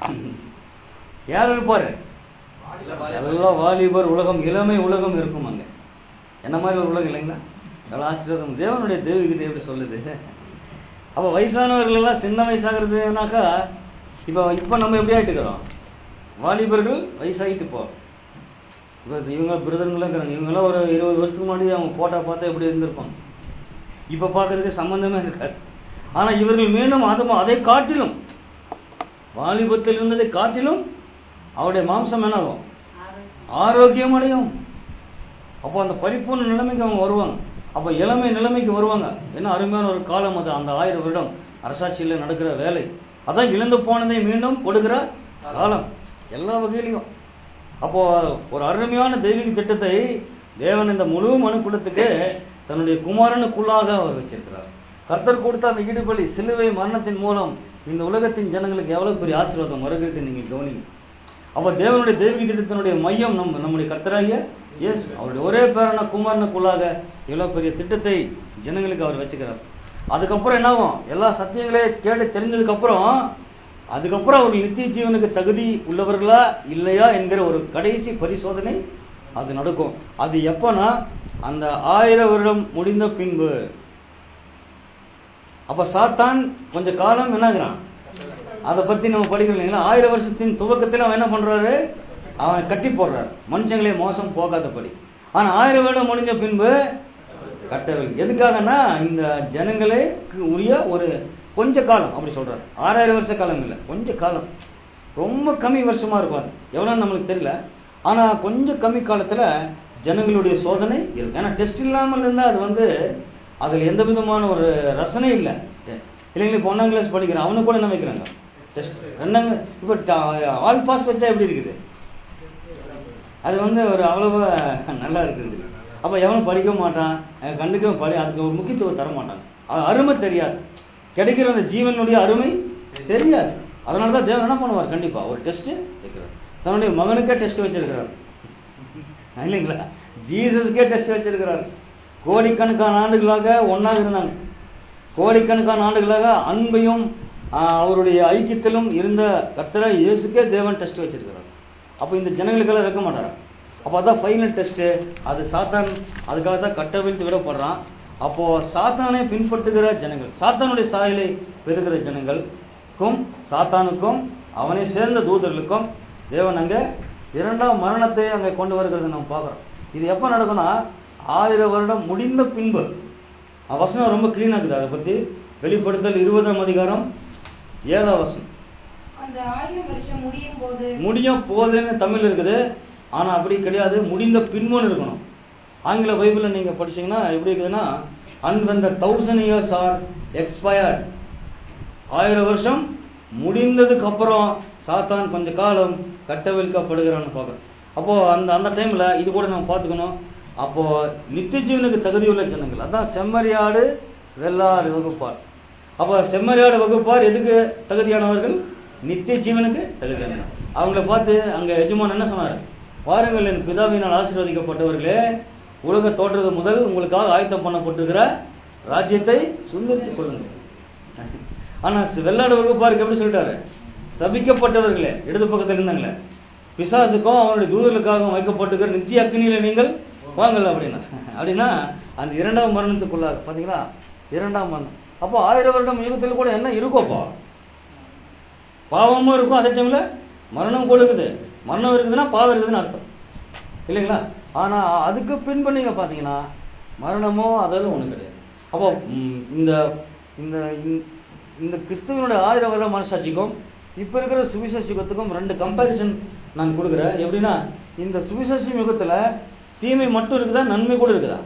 யார் இருப்பாரு எல்லாம் வாலிபர் உலகம் இளமை உலகம் இருக்கும் அங்க என்ன மாதிரி ஒரு உலகம் இல்லைங்களா எவ்வளவு ஆசீர்வாதம் தேவனுடைய தேவிகத்தை எப்படி சொல்லுது அப்ப வயசானவர்கள் எல்லாம் சின்ன வயசாகிறதுனாக்கா இப்போ இப்போ நம்ம எப்படி ஆயிட்டுக்கிறோம் வாலிபர்கள் வயசாகிட்டு போ இப்போ இவங்க பிரதருங்களாம் இருக்கிறாங்க இவங்கெல்லாம் ஒரு இருபது வருஷத்துக்கு முன்னாடி அவங்க போட்டோ பார்த்தா எப்படி இருந்திருப்பாங்க இப்போ பார்க்கறதுக்கு சம்பந்தமே இருக்காது ஆனா இவர்கள் மீண்டும் அது அதை காட்டிலும் வாலிபத்தில் இருந்ததை காட்டிலும் அவருடைய மாம்சம் என்னாகும் ஆரோக்கியம் அடையும் அப்போ அந்த பரிபூர்ண நிலைமைக்கு அவங்க வருவாங்க அப்போ இளமை நிலைமைக்கு வருவாங்க என்ன அருமையான ஒரு காலம் அது அந்த ஆயிரம் வருடம் அரசாட்சியில் நடக்கிற வேலை அதான் இழந்து போனதை மீண்டும் கொடுக்கிற காலம் எல்லா வகையிலையும் அப்போ ஒரு அருமையான தெய்வீக திட்டத்தை தேவன் இந்த முழு மனுக்குலத்துக்கு தன்னுடைய குமாரனுக்குள்ளாக அவர் வச்சிருக்கிறார் கர்த்தர் கொடுத்த அந்த ஈடுபலி சிலுவை மரணத்தின் மூலம் இந்த உலகத்தின் ஜனங்களுக்கு எவ்வளவு பெரிய ஆசீர்வாதம் வருகிறது நீங்க கவனிங்க அப்ப தேவனுடைய தெய்வீக திட்டத்தினுடைய மையம் நம்ம நம்முடைய கர்த்தராகிய எஸ் அவருடைய ஒரே பேரான குமாரனுக்குள்ளாக இவ்வளவு பெரிய திட்டத்தை ஜனங்களுக்கு அவர் வச்சுக்கிறார் அதுக்கப்புறம் என்ன ஆகும் எல்லா சத்தியங்களையும் கேட்டு தெரிஞ்சதுக்கு அப்புறம் அதுக்கப்புறம் அவர் நித்திய ஜீவனுக்கு தகுதி உள்ளவர்களா இல்லையா என்கிற ஒரு கடைசி பரிசோதனை அது நடக்கும் அது எப்பனா அந்த ஆயிரம் வருடம் முடிந்த பின்பு அப்ப சாத்தான் கொஞ்ச காலம் என்னாகிறான் அதை பத்தி நம்ம படிக்கிறோம் இல்லைங்களா ஆயிரம் வருஷத்தின் துவக்கத்தில் அவன் என்ன பண்றாரு அவன் கட்டி போடுறாரு மனுஷங்களே மோசம் போகாதபடி ஆனா ஆயிரம் வருடம் முடிஞ்ச பின்பு கட்டவில்லை எதுக்காகனா இந்த ஜனங்களுக்கு உரிய ஒரு கொஞ்ச காலம் அப்படி சொல்றாரு ஆறாயிரம் வருஷ காலம் இல்லை கொஞ்ச காலம் ரொம்ப கம்மி வருஷமா இருக்கும் அது எவ்வளவு நம்மளுக்கு தெரியல ஆனா கொஞ்சம் கம்மி காலத்துல ஜனங்களுடைய சோதனை இருக்கும் ஏன்னா டெஸ்ட் இல்லாமல் இருந்தா அது வந்து அதுல எந்த விதமான ஒரு ரசனை இல்லை இல்லைங்களா இப்போ ஒன்னாம் கிளாஸ் படிக்கிறான் அவனுக்கு கூட என்ன வைக்கிறாங்க டெஸ்ட் ரெண்டாங்க இப்போ ஆல் பாஸ் வச்சா எப்படி இருக்குது அது வந்து ஒரு அவ்வளவு நல்லா இருக்குது அப்ப எவனும் படிக்க மாட்டான் அஹ் கண்டுக்க படி அதுக்கு ஒரு முக்கியத்துவம் தர மாட்டான் அது அருமை தெரியாது கிடைக்கிற அந்த ஜீவனுடைய அருமை தெரியாது அதனால தான் தேவன் என்ன பண்ணுவார் கண்டிப்பா ஒரு டெஸ்ட் வைக்கிறார் தன்னுடைய மகனுக்கே டெஸ்ட் வச்சிருக்கிறார் இல்லைங்களா ஜீசஸ்க்கே டெஸ்ட் வச்சிருக்கிறார் கோடிக்கணக்கான ஆண்டுகளாக ஒன்னாக இருந்தாங்க கோடிக்கணக்கான ஆண்டுகளாக அன்பையும் ஆஹ், அவருடைய ஐக்கியத்திலும் இருந்த கர்த்தரை இயேசுக்கே தேவன் டெஸ்ட் வச்சிருக்கிறார் அப்போ இந்த ஜனங்களுக்கெல்லாம் வைக்க மாட்டாரா அப்போ அதான் ஃபைனல் டெஸ்ட் அது சாத்தான் அதுக்காக தான் கட்டவிழ்த்து விடப்படுறான் அப்போ சாத்தானை பின்பற்றுகிற ஜனங்கள் சாத்தானுடைய சாயலை பெறுகிற ஜனங்களுக்கும் சாத்தானுக்கும் அவனை சேர்ந்த தூதர்களுக்கும் தேவன் அங்க இரண்டாம் மரணத்தை அங்கே கொண்டு வருகிறதை நம்ம பார்க்குறோம் இது எப்போ நடக்கும்னா ஆயிரம் வருடம் முடிந்த பின்பு அஹ் வசனம் ரொம்ப கிளீனா இருக்குது அதை பத்தி வெளிப்படுத்தல் இருபதாம் அதிகாரம் ஏழாம் வசனம் அந்த ஆயிரம் வருஷம் முடியும் போது முடியும் போதுன்னு தமிழ் இருக்குது ஆனா அப்படி கிடையாது முடிந்த பின்புன்னு இருக்கணும் ஆங்கில பைபிள்ல நீங்க படிச்சீங்கன்னா எப்படி இருக்குதுன்னா and when the thousand years are expired ஆயிரம் வருஷம் முடிந்ததுக்கு அப்புறம் சாத்தான் கொஞ்ச காலம் கட்டவிழ்க்கப்படுகிறான்னு பார்க்குறோம் அப்போ அந்த அந்த டைம்ல இது கூட நம்ம பார்த்துக்கணும் அப்போ நித்திய ஜீவனுக்கு தகுதியுள்ள ஜனங்கள் அதான் செம்மறியாடு வெள்ளாடு வகுப்பார் அப்போ செம்மறியாடு வகுப்பார் எதுக்கு தகுதியானவர்கள் நித்திய ஜீவனுக்கு தகுதியானவர் அவங்கள பார்த்து அங்க எஜமான் என்ன சொன்னார் பாருங்கள் என் பிதாவினால் ஆசீர்வதிக்கப்பட்டவர்களே உலக தோற்றது முதல் உங்களுக்காக ஆயத்தம் பண்ணப்பட்டிருக்கிற ராஜ்யத்தை சுந்தரித்துக் கொள்ளுங்கள் ஆனா வெள்ளாடு வகுப்பாருக்கு எப்படி சொல்லிட்டாரு சபிக்கப்பட்டவர்களே இடது பக்கத்தில் இருந்தாங்களே பிசாசுக்கும் அவனுடைய தூதர்களுக்காகவும் வைக்கப்பட்டிருக்கிற நித்திய அக்னியில நீங்கள் வாங்கல அப்படின்னா அப்படின்னா அந்த இரண்டாம் மரணத்துக்குள்ளாக பாத்தீங்களா இரண்டாம் மரணம் அப்போ ஆயிரம் வருடம் யுகத்தில் கூட என்ன இருக்கும்ப்பா பாவமும் இருக்கும் அதே டைம்ல மரணம் கூட இருக்குது மரணம் இருக்குதுன்னா பாவம் இருக்குதுன்னு அர்த்தம் இல்லைங்களா ஆனா அதுக்கு பின்பு நீங்க பாத்தீங்கன்னா மரணமோ அதெல்லாம் ஒண்ணு கிடையாது அப்போ ம், இந்த இந்த இந்த- இந்த கிறிஸ்துவனுடைய ஆயிரம் வருட மனசாட்சிக்கும் இப்போ இருக்கிற சுவிசேஷ யுகத்துக்கும் ரெண்டு கம்பேரிசன் நான் கொடுக்குறேன் எப்படின்னா இந்த சுவிசேஷ யுகத்துல தீமை மட்டும் இருக்குதா நன்மை கூட இருக்குதா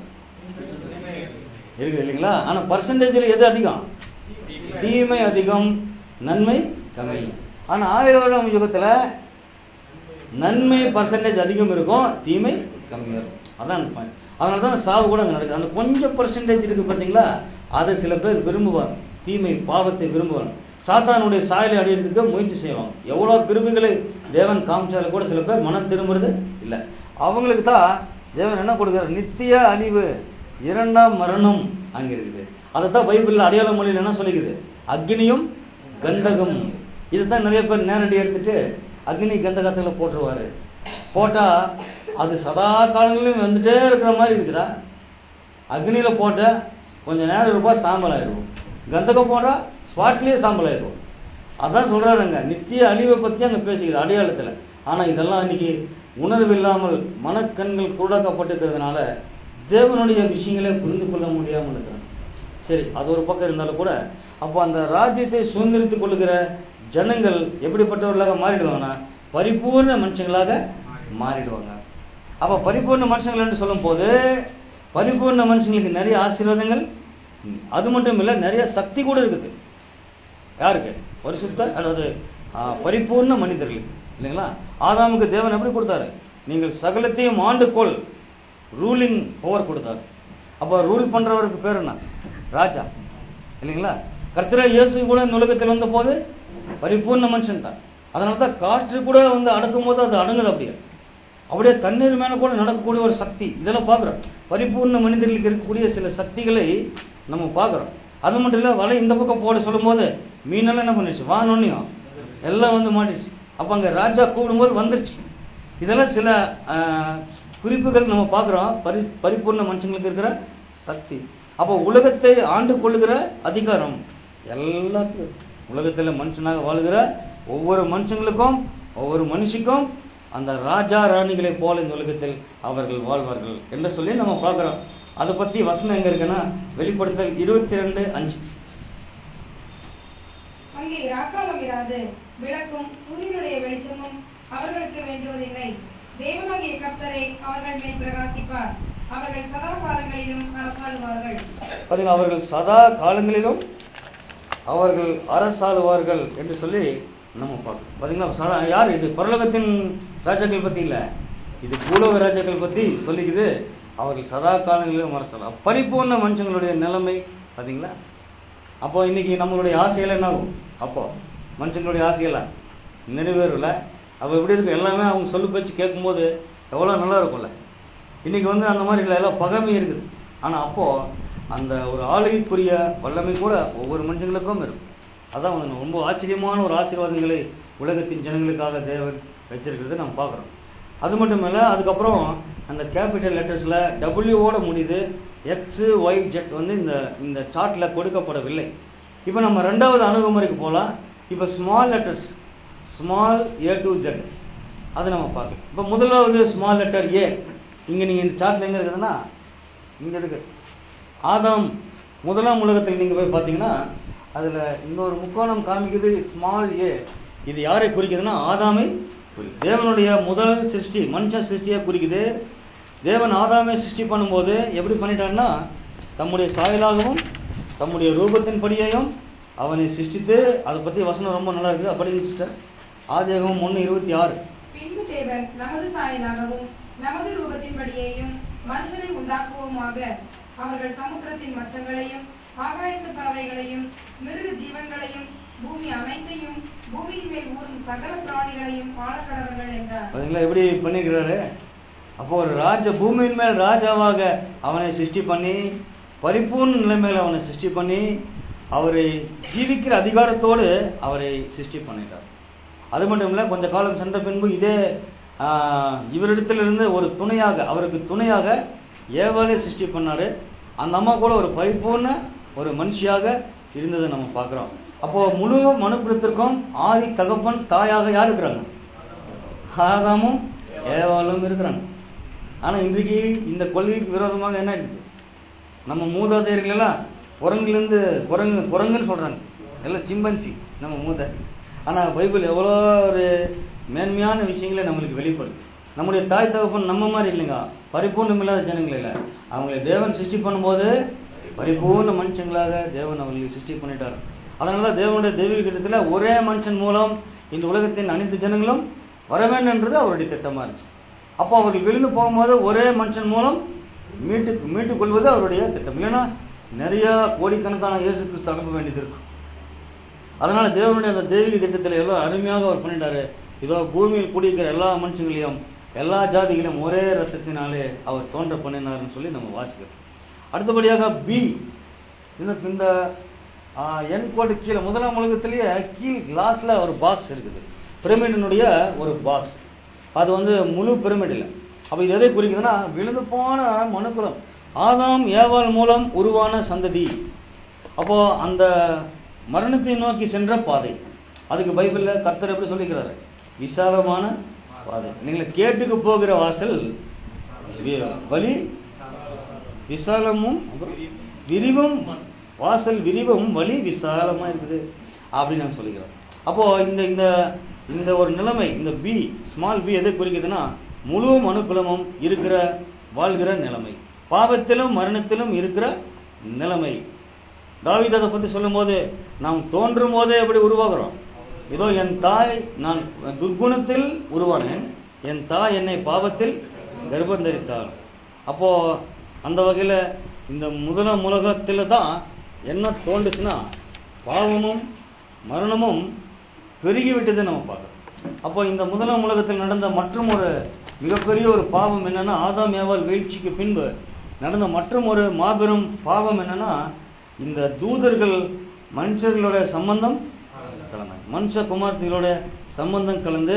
இருக்குது இல்லைங்களா ஆனா பர்சன்டேஜில் எது அதிகம் தீமை அதிகம் நன்மை கம்மி ஆனா ஆயிரம் வருடம் யுகத்துல நன்மை பர்சன்டேஜ் அதிகம் இருக்கும் தீமை கம்மியாக இருக்கும் அதான் point. அதனால தான் சாவு கூட அங்கே நடக்குது அந்த கொஞ்சம் பர்சன்டேஜ் இருக்கு பார்த்தீங்களா அதை சில பேர் விரும்புவாங்க தீமை பாவத்தை விரும்புவாங்க சாத்தானுடைய சாயலை அடையிறதுக்கு முயற்சி செய்வாங்க எவ்வளோ கிருமிகளை தேவன் காமிச்சாலும் கூட சில பேர் மனம் திரும்புறது இல்லை அவங்களுக்கு தான் தேவன் என்ன கொடுக்குறார் நித்திய அழிவு இரண்டாம் மரணம் அங்கே இருக்குது அதை தான் பைபிளில் அடையாள மொழியில் என்ன சொல்லிக்குது அக்னியும் கந்தகம் இதுதான் நிறைய பேர் நேரடி எடுத்துட்டு அக்னி கந்தகத்துல போட்டுருவாரு போட்டா அது சதா காலங்களிலும் வந்துட்டே இருக்கிற மாதிரி இருக்குதா அக்னியில போட்ட கொஞ்ச நேரம் இருப்பா சாம்பல் ஆயிடும் கந்தகம் போட்டா ஸ்பாட்லயே சாம்பல் ஆயிடும் அதான் சொல்றாருங்க நித்திய அழிவை பத்தி அங்க பேசிக்கிறது அடையாளத்துல ஆனா இதெல்லாம் இன்னைக்கு உணர்வு இல்லாமல் மனக்கண்கள் குருடாக்கப்பட்டிருக்கிறதுனால தேவனுடைய விஷயங்களை புரிந்து கொள்ள முடியாமல் இருக்கிறாங்க சரி அது ஒரு பக்கம் இருந்தாலும் கூட அப்போ அந்த ராஜ்யத்தை சுதந்திரித்துக் கொள்ளுகிற ஜனங்கள் எப்படிப்பட்டவர்களாக மாறிடுவாங்கன்னா பரிபூர்ண மனுஷங்களாக மாறிடுவாங்க அப்ப பரிபூர்ண மனுஷங்கள் என்று சொல்லும் போது பரிபூர்ண மனுஷங்களுக்கு நிறைய ஆசீர்வாதங்கள் ம், அது மட்டும் இல்ல நிறைய சக்தி கூட இருக்குது யாருக்கு பரிசுத்த அதாவது ஆ, பரிபூர்ண மனிதர்கள் இல்லைங்களா ஆதாமுக்கு தேவன் எப்படி கொடுத்தாரு நீங்கள் சகலத்தையும் ஆண்டு கொள் ரூலிங் பவர் கொடுத்தாரு அப்ப ரூல் பண்றவருக்கு பேர் என்ன ராஜா இல்லைங்களா கர்த்தரா இயேசு கூட இந்த உலகத்தில் வந்த போது பரிபூர்ண மனுஷன் தான் அதனால தான் காற்று கூட வந்து அடக்கும் போது அது அடங்குது அப்படியே அப்படியே தண்ணீர் மேல கூட நடக்கக்கூடிய ஒரு சக்தி இதெல்லாம் பார்க்குறோம் பரிபூர்ண மனிதர்களுக்கு இருக்கக்கூடிய சில சக்திகளை நம்ம பார்க்குறோம் அது மட்டும் இல்லை வலை இந்த பக்கம் போட சொல்லும்போது மீனெல்லாம் என்ன பண்ணிடுச்சு வானொன்னையும் எல்லாம் வந்து மாட்டிடுச்சு அப்போ அங்கே ராஜா கூப்பிடும்போது வந்துருச்சு இதெல்லாம் சில ஆஹ், குறிப்புகள் நம்ம பார்க்குறோம் பரி பரிபூர்ண மனுஷங்களுக்கு இருக்கிற சக்தி அப்போ உலகத்தை ஆண்டு கொள்ளுகிற அதிகாரம் எல்லாத்துக்கும் உலகத்தில் மனுஷனாக வாழுகிற ஒவ்வொரு மனுஷங்களுக்கும் ஒவ்வொரு மனுஷிக்கும் அந்த ராஜா ராணிகளைப் போல இந்த உலகத்தில் அவர்கள் வாழ்வார்கள் என்று சொல்லி நம்ம பார்க்குறோம் அதை பற்றி வசனம் எங்க இருக்குன்னா வெளிப்படுத்தல் இருபத்தி ரெண்டு அஞ்சு அங்கே ராக்காலம் இராது விளக்கும் சூரியனுடைய வெளிச்சமும் அவர்களுக்கு வேண்டுவதில்லை தேவனாகிய கர்த்தரை அவர்கள் மேல் பிரகாசிப்பார் அவர்கள் சதா காலங்களிலும் அரசாளுவார்கள் பாத்தீங்களா அவர்கள் சதா காலங்களிலும் அவர்கள் அரசாளுவார்கள் என்று சொல்லி நம்ம பார்க்கணும் பாத்தீங்களா சதா யார் இது பரலோகத்தின் ராஜாக்கள் பத்தி இல்ல இது பூலோக ராஜாக்கள் பத்தி சொல்லிக்குது அவர்கள் சதா காலங்களிலும் அரசாளம் பரிபூர்ண மனுஷங்களுடைய நிலைமை பாத்தீங்களா அப்போ இன்னைக்கு நம்மளுடைய ஆசைகள் என்ன ஆகும் அப்போ மனுஷங்களுடைய ஆசையெல்லாம் நிறைவேறல அப்போ எப்படி இருக்கு எல்லாமே அவங்க சொல்லு பேச்சு கேட்கும்போது எவ்வளோ நல்லா இருக்கும்ல இன்னைக்கு வந்து அந்த மாதிரி இல்லை எல்லாம் பகைமை இருக்குது ஆனால் அப்போ அந்த ஒரு ஆளுகைக்குரிய வல்லமை கூட ஒவ்வொரு மனுஷங்களுக்கும் இருக்கும் அதான் வந்து ரொம்ப ஆச்சரியமான ஒரு ஆசீர்வாதங்களை உலகத்தின் ஜனங்களுக்காக தேவன் வச்சிருக்கிறது நம்ம பார்க்குறோம் அது மட்டும் இல்லை அதுக்கப்புறம் அந்த கேபிட்டல் லெட்டர்ஸில் டபிள்யூவோட முடியுது எக்ஸ் ஒய் ஜெட் வந்து இந்த இந்த சார்ட்டில் கொடுக்கப்படவில்லை இப்போ நம்ம ரெண்டாவது அணுகுமுறைக்கு போகலாம் இப்போ small letters small A to Z அதை நம்ம பார்க்கலாம் இப்போ முதலாவது ஸ்மால் லெட்டர் ஏ இங்கே நீங்கள் இந்த சார்ட்டில் எங்கே இருக்குதுன்னா இங்கே இருக்கு ஆதாம் முதலாம் உலகத்தில் நீங்கள் போய் பார்த்தீங்கன்னா அதில் இன்னொரு முக்கோணம் காமிக்குது ஸ்மால் ஏ இது யாரை குறிக்குதுன்னா ஆதாமை குறிக்குது தேவனுடைய முதல் சிருஷ்டி மனுஷ சிருஷ்டியை குறிக்குது தேவன் ஆதாமை சிருஷ்டி பண்ணும்போது எப்படி பண்ணிட்டாருன்னா தம்முடைய சாயலாகவும் தம்முடைய ரூபத்தின் படியையும் அவனை சிருஷ்டித்து அதை பற்றி வசனம் ரொம்ப நல்லா இருக்குது அப்படி சிஸ்டர் ஆதியாகமம் ஒன்று இருபத்தி ஆறு பின்பு தேவன் நமது சாயலாகவும் நமது ரூபத்தின்படியேயும் மனுஷனை உண்டாக்குவோமாக அவர்கள் சமுத்திரத்தின் மச்சங்களையும் ஆகாயத்து பறவைகளையும் மிருக ஜீவன்களையும் பூமி அனைத்தையும் பூமியின் மேல் ஊறும் சகல பிராணிகளையும் ஆளக்கடவர்கள் என்றார் பார்த்தீங்களா எப்படி பண்ணிக்கிறாரு அப்போ ஒரு ராஜ பூமியின் மேல் ராஜாவாக அவனை சிருஷ்டி பண்ணி பரிபூர்ண நிலைமையில அவனை சிருஷ்டி பண்ணி அவரை ஜீவிக்கிற அதிகாரத்தோடு அவரை சிருஷ்டி பண்ணிட்டார் அது மட்டும் இல்லை கொஞ்ச காலம் சென்ற பின்பு இதே ஆஹ், இவரிடத்திலிருந்து ஒரு துணையாக அவருக்கு துணையாக ஏவாளை சிருஷ்டி பண்ணாரு அந்த அம்மா கூட ஒரு பரிபூர்ண ஒரு மனுஷியாக இருந்ததை நம்ம பார்க்குறோம் அப்போ முழு மனுக்குலத்திற்கும் ஆதி தகப்பன் தாயாக யார் இருக்கிறாங்க ஆதாமும் ஏவாளும் இருக்கிறாங்க ஆனா இன்றைக்கு இந்த கொள்கைக்கு விரோதமாக என்ன இருக்குது நம்ம மூதாதையர்கள் எல்லாம் குரங்குலேருந்து குரங்கு குரங்குன்னு சொல்றாங்க எல்லாம் சிம்பன்சி நம்ம மூத ஆனா பைபிள் எவ்வளோ ஒரு மேன்மையான விஷயங்களை நம்மளுக்கு வெளிப்படுது நம்முடைய தாய் தகப்பன் நம்ம மாதிரி இல்லைங்க பரிபூர்ணம் இல்லாத ஜனங்கள் இல்லை அவங்களை தேவன் சிருஷ்டி பண்ணும்போது பரிபூர்ண மனுஷங்களாக தேவன் அவர்களை சிருஷ்டி பண்ணிட்டார் அதனால தேவனுடைய தெய்வீக திட்டத்தில் ஒரே மனுஷன் மூலம் இந்த உலகத்தின் அனைத்து ஜனங்களும் வர வேண்டும்ன்றது அவருடைய திட்டமா இருந்துச்சு அப்போ அவர்கள் விழுந்து போகும்போது ஒரே மனுஷன் மூலம் மீட்டு மீட்டுக் கொள்வது அவருடைய திட்டம் இல்லைன்னா நிறைய கோடிக்கணக்கான இயேசு கிறிஸ்து அனுப்ப வேண்டியது இருக்கும் அதனால தேவனுடைய அந்த தெய்வீக திட்டத்தில் எவ்வளோ அருமையாக அவர் பண்ணிட்டாரு இதோ பூமியில் குடியிருக்கிற எல்லா மனுஷங்களையும் எல்லா ஜாதிகளையும் ஒரே ரசத்தினாலே அவர் தோன்ற பண்ணினார்னு சொல்லி நம்ம வாசிக்கிறோம் அடுத்தபடியாக பி இந்த இந்த ஆ, என் கோட்டு கீழே முதலாம் உலகத்திலேயே கீழ் கிளாஸ்ல ஒரு பாக்ஸ் இருக்குது பிரமிடினுடைய ஒரு பாக்ஸ் அது வந்து முழு பிரமிட் இல்லை அப்ப இது எதை குறிக்குதுன்னா விழுந்து போன மனுக்குலம் ஆதாம் ஏவாள் மூலம் உருவான சந்ததி அப்போ அந்த மரணத்தை நோக்கி சென்ற பாதை அதுக்கு பைபிள்ல கர்த்தர் எப்படி சொல்லிக்கிறாரு விசாலமான பாதை நீங்க கேட்டுக்கு போகிற வாசல் வி- வழி விசாலமும் அப்புறம் விரிவும் வாசல் விரிவும் வழி விசாலமா இருக்குது அப்படின்னு நான் சொல்லிக்கிறேன் அப்போ இந்த இந்த இந்த ஒரு நிலைமை இந்த பி ஸ்மால் பி எதை குறிக்குதுன்னா முழு மனுக்குலமும் இருக்கிற வாழ்கிற நிலைமை பாவத்திலும் மரணத்திலும் இருக்கிற நிலைமை தாவீது அதை பத்தி சொல்லும்போது நாம் தோன்றும் போதே எப்படி உருவாகிறோம் இதோ என் தாய் நான் துர்குணத்தில் உருவானேன் என் தாய் என்னை பாவத்தில் கர்ப்பம் தரித்தாள் அப்போ அந்த வகையில இந்த முதலாம் உலகத்துல தான் என்ன தோன்றுச்சுன்னா பாவமும் மரணமும் பெருகி விட்டதை நம்ம பார்க்கறோம் அப்போ இந்த முதலாம் உலகத்தில் நடந்த மற்றும் ஒரு மிகப்பெரிய ஒரு பாவம் என்னன்னா ஆதாம் ஏவாள் வீழ்ச்சிக்கு பின்பு நடந்த மற்றும் ஒரு மாபெரும் பாவம் என்னன்னா இந்த தூதர்கள் மனுஷர்களோட சம்பந்தம் கலந்தாங்க மனுஷ குமார்த்திகளோட சம்பந்தம் கலந்து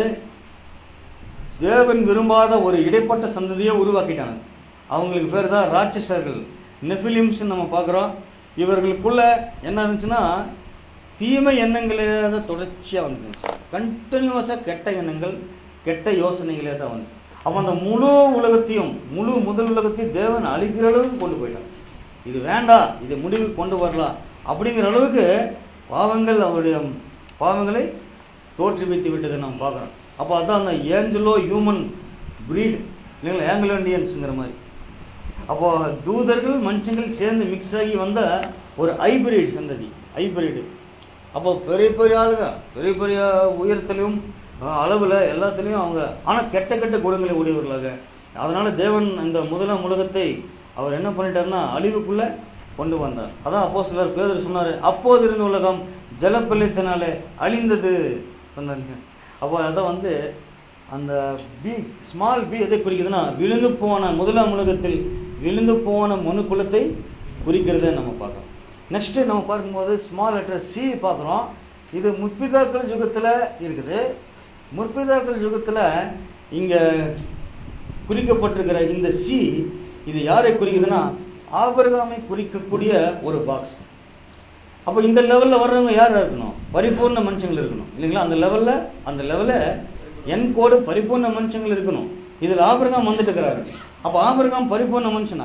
தேவன் விரும்பாத ஒரு இடைப்பட்ட சந்ததியை உருவாக்கிட்டாங்க அவங்களுக்கு பேர் தான் ராட்சசர்கள் நெஃபிலிம்ஸ் நம்ம பார்க்குறோம் இவர்களுக்குள்ள என்ன இருந்துச்சுன்னா தீமை எண்ணங்களே தான் தொடர்ச்சியாக வந்துச்சு கண்டினியூஸாக கெட்ட எண்ணங்கள் கெட்ட யோசனைகளே தான் வந்துச்சு அப்போ அந்த முழு உலகத்தையும் முழு முதல் உலகத்தையும் தேவன் அழிக்கிற அளவுக்கு கொண்டு போயிட்டான் இது வேண்டாம் இதை முடிவுக்கு கொண்டு வரலாம் அப்படிங்கிற அளவுக்கு பாவங்கள் அவருடைய பாவங்களை தோற்றுவித்து விட்டதை நாம் பார்க்குறோம் அப்போ அதான் அந்த ஏஞ்சலோ ஹியூமன் பிரீட் இல்லைங்களா ஏங்கிலோ இண்டியன்ஸுங்கிற மாதிரி அப்போ தூதர்கள் மனுஷங்கள் சேர்ந்து மிக்ஸ் ஆகி வந்த ஒரு ஹைபிரிட் சந்ததி ஹைபிரிட் அப்போ பெரிய பெரிய ஆளுங்க பெரிய பெரிய உயரத்திலையும் அஹ், அளவுல எல்லாத்துலயும் அவங்க ஆனா கெட்ட கெட்ட குணங்களை உடையவர்களாக அதனால தேவன் இந்த முதலாம் உலகத்தை அவர் என்ன பண்ணிட்டாருன்னா அழிவுக்குள்ள கொண்டு வந்தார் அதான் அப்போ சிலர் பேதர் சொன்னாரு அப்போது இருந்த உலகம் ஜலப்பிள்ளைத்தினாலே அழிந்தது சொன்னாங்க அப்போ அதான் வந்து அந்த பி ஸ்மால் பி எதை குறிக்குதுன்னா விழுந்து போன முதலாம் உலகத்தில் விழுந்து போன மனு குலத்தை குறிக்கிறதை நம்ம பார்க்கறோம் நெக்ஸ்ட் நம்ம பார்க்கும்போது ஸ்மால் லெட்டர் சி பார்க்குறோம் இது முற்பிதாக்கள் யுகத்துல இருக்குது முற்பிதாக்கள் யுகத்துல இங்க குறிக்கப்பட்டிருக்கிற இந்த சி இது யாரை குறிக்குதுன்னா ஆபரகாமை குறிக்கக்கூடிய ஒரு பாக்ஸ் அப்போ இந்த லெவல்ல வர்றவங்க யாரா இருக்கணும் பரிபூர்ண மனுஷங்கள் இருக்கணும் இல்லைங்களா அந்த லெவல்ல அந்த லெவல்ல என் கோடு பரிபூர்ண மனுஷங்கள் இருக்கணும் இதுல ஆபரகாம் வந்துட்டு இருக்கிறாரு அப்ப ஆபரகாம் பரிபூர்ண மனுஷனா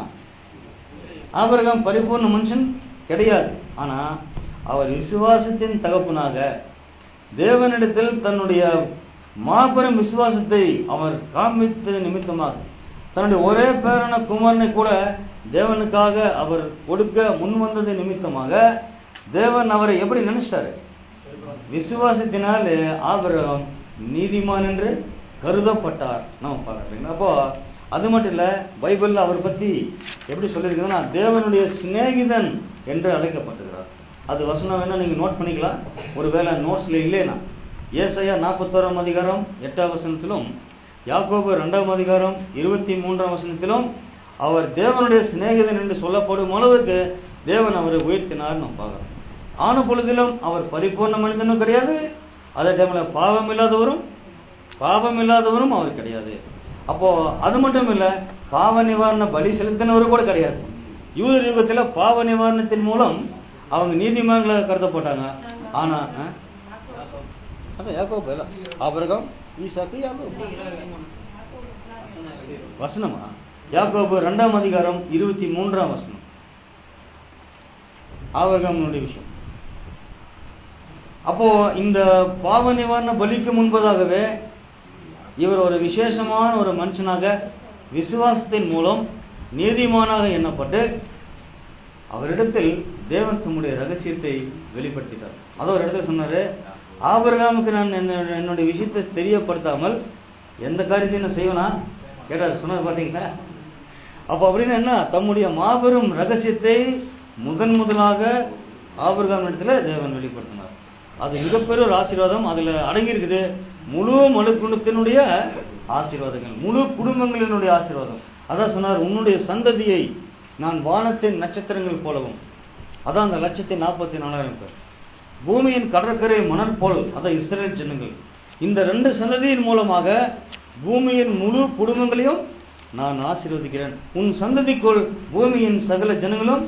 ஆபரகாம் பரிபூர்ண மனுஷன் கிடையாது ஆனா அவர் விசுவாசத்தின் தகப்பனாக தேவனிடத்தில் தன்னுடைய மாபெரும் விசுவாசத்தை அவர் காண்பித்த நிமித்தமாக தன்னுடைய ஒரே பேரான குமாரனை கூட தேவனுக்காக அவர் கொடுக்க முன் வந்தது நிமித்தமாக தேவன் அவரை எப்படி நினைச்சிட்டாரு விசுவாசத்தினால் ஆபிரகாம் நீதிமான் என்று கருதப்பட்டார் நம்ம பார்க்கறீங்க அப்போ அது மட்டும் இல்ல பைபிள்ல அவர் பத்தி எப்படி சொல்லியிருக்குதுன்னா தேவனுடைய சிநேகிதன் என்று அழைக்கப்பட்டிருக்கிறார் அது வசனம் வேணா நீங்க நோட் பண்ணிக்கலாம் ஒருவேளை நோட்ஸ்ல இல்லைனா ஏசாயா நாற்பத்தோராம் அதிகாரம் எட்டாம் வசனத்திலும் யாக்கோபு இரண்டாம் அதிகாரம் இருபத்தி மூன்றாம் வசனத்திலும் அவர் தேவனுடைய சிநேகிதன் என்று சொல்லப்படும் அளவுக்கு தேவன் அவரை உயர்த்தினார் நம்ம பார்க்கிறோம் ஆன பொழுதிலும் அவர் பரிபூர்ண மனிதனும் கிடையாது அதே டைம்ல பாவம் இல்லாதவரும் பாவம் இல்லாதவரும் அவர் கிடையாது அப்போ அது மட்டும் இல்ல பாவ நிவாரண பலி செலுத்தினவரும் கூட கிடையாது யூத யுகத்துல பாவ நிவாரணத்தின் மூலம் அவங்க நீதிமன்றங்களாக கருதப்பட்டாங்க ஆனா ஆ? அதான் யாக்கோபு இல்ல ஆபிரகாம் ஈசாக்கு யாக்கோபு வசனமா யாக்கோபு ரெண்டாம் அதிகாரம் இருபத்தி மூன்றாம் வசனம் ஆபிரகாமுடைய விஷயம் அப்போ இந்த பாவ நிவாரண பலிக்கு முன்பதாகவே இவர் ஒரு விசேஷமான ஒரு மனுஷனாக விசுவாசத்தின் மூலம் நீதிமானாக எண்ணப்பட்டு அவரிடத்தில் தேவன் தம்முடைய ரகசியத்தை வெளிப்படுத்திட்டார் அதோ ஒரு இடத்துல சொன்னாரு ஆபிரகாமுக்கு நான் என்ன- என்னுடைய விஷயத்தை தெரியப்படுத்தாமல் எந்த காரியத்தையும் நான் செய்வேனா கேட்டார் சொன்னார் பாத்தீங்களா அப்ப அப்படின்னு என்ன தம்முடைய மாபெரும் ரகசியத்தை முதன் முதலாக ஆபிரகாம் இடத்துல தேவன் வெளிப்படுத்தினார் அது மிகப்பெரிய ஒரு ஆசீர்வாதம் அதுல அடங்கி இருக்குது முழு மனு குடும்பத்தினுடைய ஆசீர்வாதங்கள் முழு குடும்பங்களினுடைய ஆசீர்வாதம் அதான் சொன்னார் உன்னுடைய சந்ததியை நான் வானத்தின் நட்சத்திரங்கள் போலவும் அதான் அந்த லட்சத்தி நாற்பத்தி நாலாயிரம் பேர் பூமியின் கடற்கரை மணல் போல் அதான் இஸ்ரேல் ஜனங்கள் இந்த ரெண்டு சந்ததியின் மூலமாக பூமியின் முழு குடும்பங்களையும் நான் ஆசீர்வதிக்கிறேன் உன் சந்ததிக்குள் பூமியின் சகல ஜனங்களும்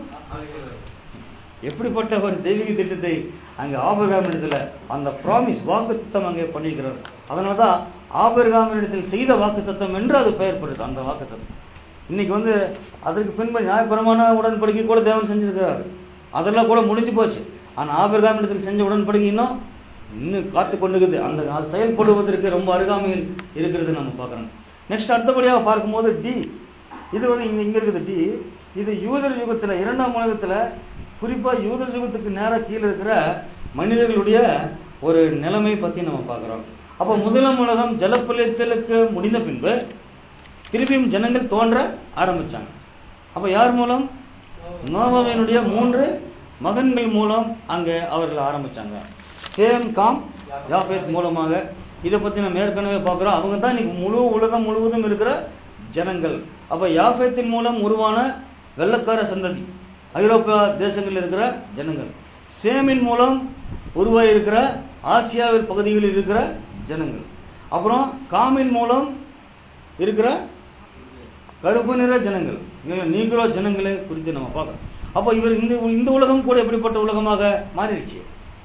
எப்படிப்பட்ட ஒரு தெய்வீக திட்டத்தை அங்க ஆபிரகாம் இடத்துல அந்த ப்ராமிஸ் வாக்குத்தத்தம் அங்கே பண்ணியிருக்கிறார் அதனாலதான் ஆபிரகாம் இடத்தில் செய்த வாக்குத்தத்தம் என்று அது பெயர்படுது அந்த வாக்குத்தத்தம் இன்னைக்கு வந்து அதற்கு பின்பு நியாயபரமான உடன்படிக்கை கூட தேவன் செஞ்சிருக்கிறாரு அதெல்லாம் கூட முடிஞ்சு போச்சு ஆனா ஆபிரகாம் இடத்தில் செஞ்ச உடன்படிக்கை இன்னும் இன்னும் காத்து கொண்டுக்குது அந்த அது செயல்படுவதற்கு ரொம்ப அருகாமையில் இருக்கிறது நம்ம பார்க்கறோம் நெக்ஸ்ட் அடுத்தபடியாக பார்க்கும்போது டி இது வந்து இங்க இங்க இருக்குது டி இது யூதர் யுகத்துல இரண்டாம் உலகத்துல குறிப்பா யூதர் யுகத்துக்கு நேரா கீழே இருக்கிற மனிதர்களுடைய ஒரு நிலைமை பத்தி நம்ம பார்க்கிறோம் அப்ப முதலாம் உலகம் ஜலப்பிரளயத்திற்கு முடிந்த பின்பு திருப்பியும் ஜனங்கள் தோன்ற ஆரம்பிச்சாங்க அப்ப யார் மூலம் நோவாவினுடைய மூன்று மகன்கள் மூலம் அங்க அவர்கள் ஆரம்பிச்சாங்க சேம் காம் யாபேத் மூலமாக இதை பத்தி நம்ம ஏற்கனவே பார்க்கிறோம் அவங்க தான் இன்னைக்கு முழு உலகம் முழுவதும் இருக்கிற ஜனங்கள் அப்ப யாபேத்தின் மூலம் உருவான வெள்ளக்கார சந்ததி ஐரோப்பிய தேசங்களில் இருக்கிற ஜனங்கள் சேமின் மூலம் உருவாகி இருக்கிற ஆசியாவில் பகுதிகளில் இருக்கிற ஜனங்கள் அப்புறம் காமின் மூலம் இருக்கிற கருப்பு நிற ஜனங்கள் இல்லைங்களா? நீக்ரோ ஜனங்களை குறித்து நம்ம பார்க்கறோம் அப்போ இவர் இந்த இந்த உலகம் கூட எப்படிப்பட்ட உலகமாக மாறிடுச்சு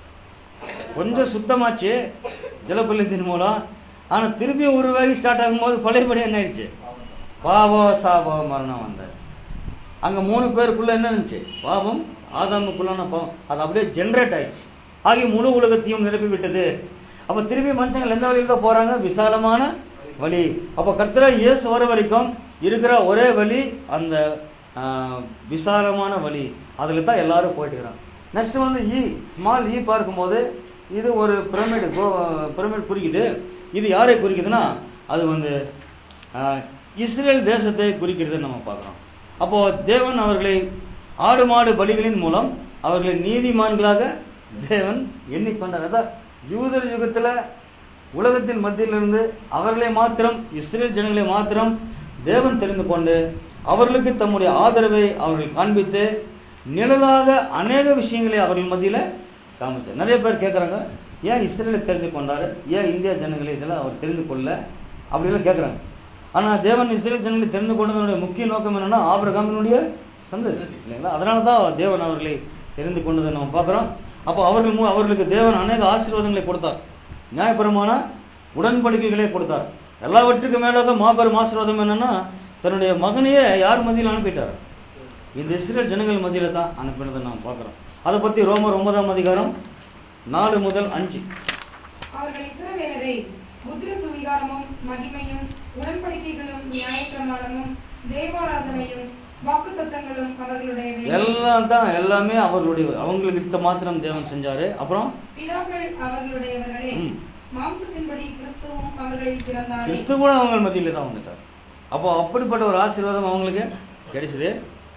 கொஞ்சம் சுத்தமாச்சு ஜலப்பள்ளத்தின் மூலம் ஆனா திருப்பியும் உருவாகி ஸ்டார்ட் ஆகும்போது பழையபடி என்ன ஆயிடுச்சு பாவோ சாபோ மரணம் வந்தார் அங்க மூணு பேருக்குள்ள என்ன இருந்துச்சு பாவம் ஆதாமுக்குள்ளான பாவம் அது அப்படியே ஜென்ரேட் ஆயிடுச்சு ஆகிய முழு உலகத்தையும் நிரப்பி விட்டது அப்ப திருப்பி மனுஷங்கள் எந்த வழியில தான் போறாங்க விசாலமான வழி அப்ப கர்த்தரா இயேசு வர வரைக்கும் இருக்கிற ஒரே வழி அந்த ஆஹ், விசாலமான வழி அதுல தான் எல்லாரும் போயிட்டு இருக்கிறாங்க நெக்ஸ்ட் வந்து இ ஸ்மால் இ பார்க்கும்போது இது ஒரு பிரமிடு பிரமிட் குறிக்குது இது யாரை குறிக்குதுன்னா அது வந்து ஆஹ், இஸ்ரேல் தேசத்தை குறிக்கிறது நம்ம பார்க்கிறோம் அப்போ தேவன் அவர்களை ஆடு மாடு பலிகளின் மூலம் அவர்களை நீதிமான்களாக தேவன் எண்ணிக்கொண்டார் அதான் யூதர் யுகத்துல உலகத்தின் மத்தியிலிருந்து அவர்களை மாத்திரம் இஸ்ரேல் ஜனங்களை மாத்திரம் தேவன் தெரிந்து கொண்டு அவர்களுக்கு தம்முடைய ஆதரவை அவர்கள் காண்பித்து நிழலாக அநேக விஷயங்களை அவர்கள் மத்தியில காமிச்சார் நிறைய பேர் கேட்கறாங்க ஏன் இஸ்ரேலை தெரிந்து கொண்டாரு ஏன் இந்திய ஜனங்களை இதெல்லாம் அவர் தெரிந்து கொள்ள அப்படிலாம் கேட்கறாங்க ஆனா தேவன் இஸ்ரேல் ஜனங்களை தெரிந்து கொண்டதனுடைய முக்கிய நோக்கம் என்னன்னா ஆபிரகாமினுடைய சந்ததி இல்லைங்களா அதனால தான் தேவன் அவர்களை தெரிந்து கொண்டதை நம்ம பார்க்கிறோம் அப்போ அவர்கள் மூ- அவர்களுக்கு தேவன் அநேக ஆசீர்வாதங்களை கொடுத்தார் நியாயபரமான உடன்படிக்கைகளை கொடுத்தார் எல்லாவற்றுக்கும் மேலாக மாபெரும் ஆசீர்வாதம் என்னன்னா தன்னுடைய மகனையே யார் மத்தியில் அனுப்பிட்டார் இந்த இஸ்ரேல் ஜனங்கள் மத்தியில தான் அனுப்பினதை நாம் பார்க்கிறோம் அதை பத்தி ரோமர் ஒன்பதாம் அதிகாரம் நாலு முதல் அஞ்சு அவர்கள் இஸ்ரவேலரை புத்திர சுவிகாரமும் மகிமையும் உடன்படிக்கைகளும் நியாயப்பிரமாணமும் தேவாராதனையும் வாக்குத்தத்தங்களும் அவர்களுடைய எல்லாம் தான் எல்லாமே அவர்களுடைய அவங்களுக்கு மாத்திரம் தேவன் செஞ்சாரு அப்புறம் பிதாக்கள் அவர்களுடையவர்களே ம். மாம்சத்தின்படி கிறிஸ்துவும் அவர்களில் பிறந்தாரே கிறிஸ்து கூட அவங்க மத்தியில தான் வந்துட்டார் அப்போ அப்படிப்பட்ட ஒரு ஆசீர்வாதம் அவங்களுக்கு கிடைச்சது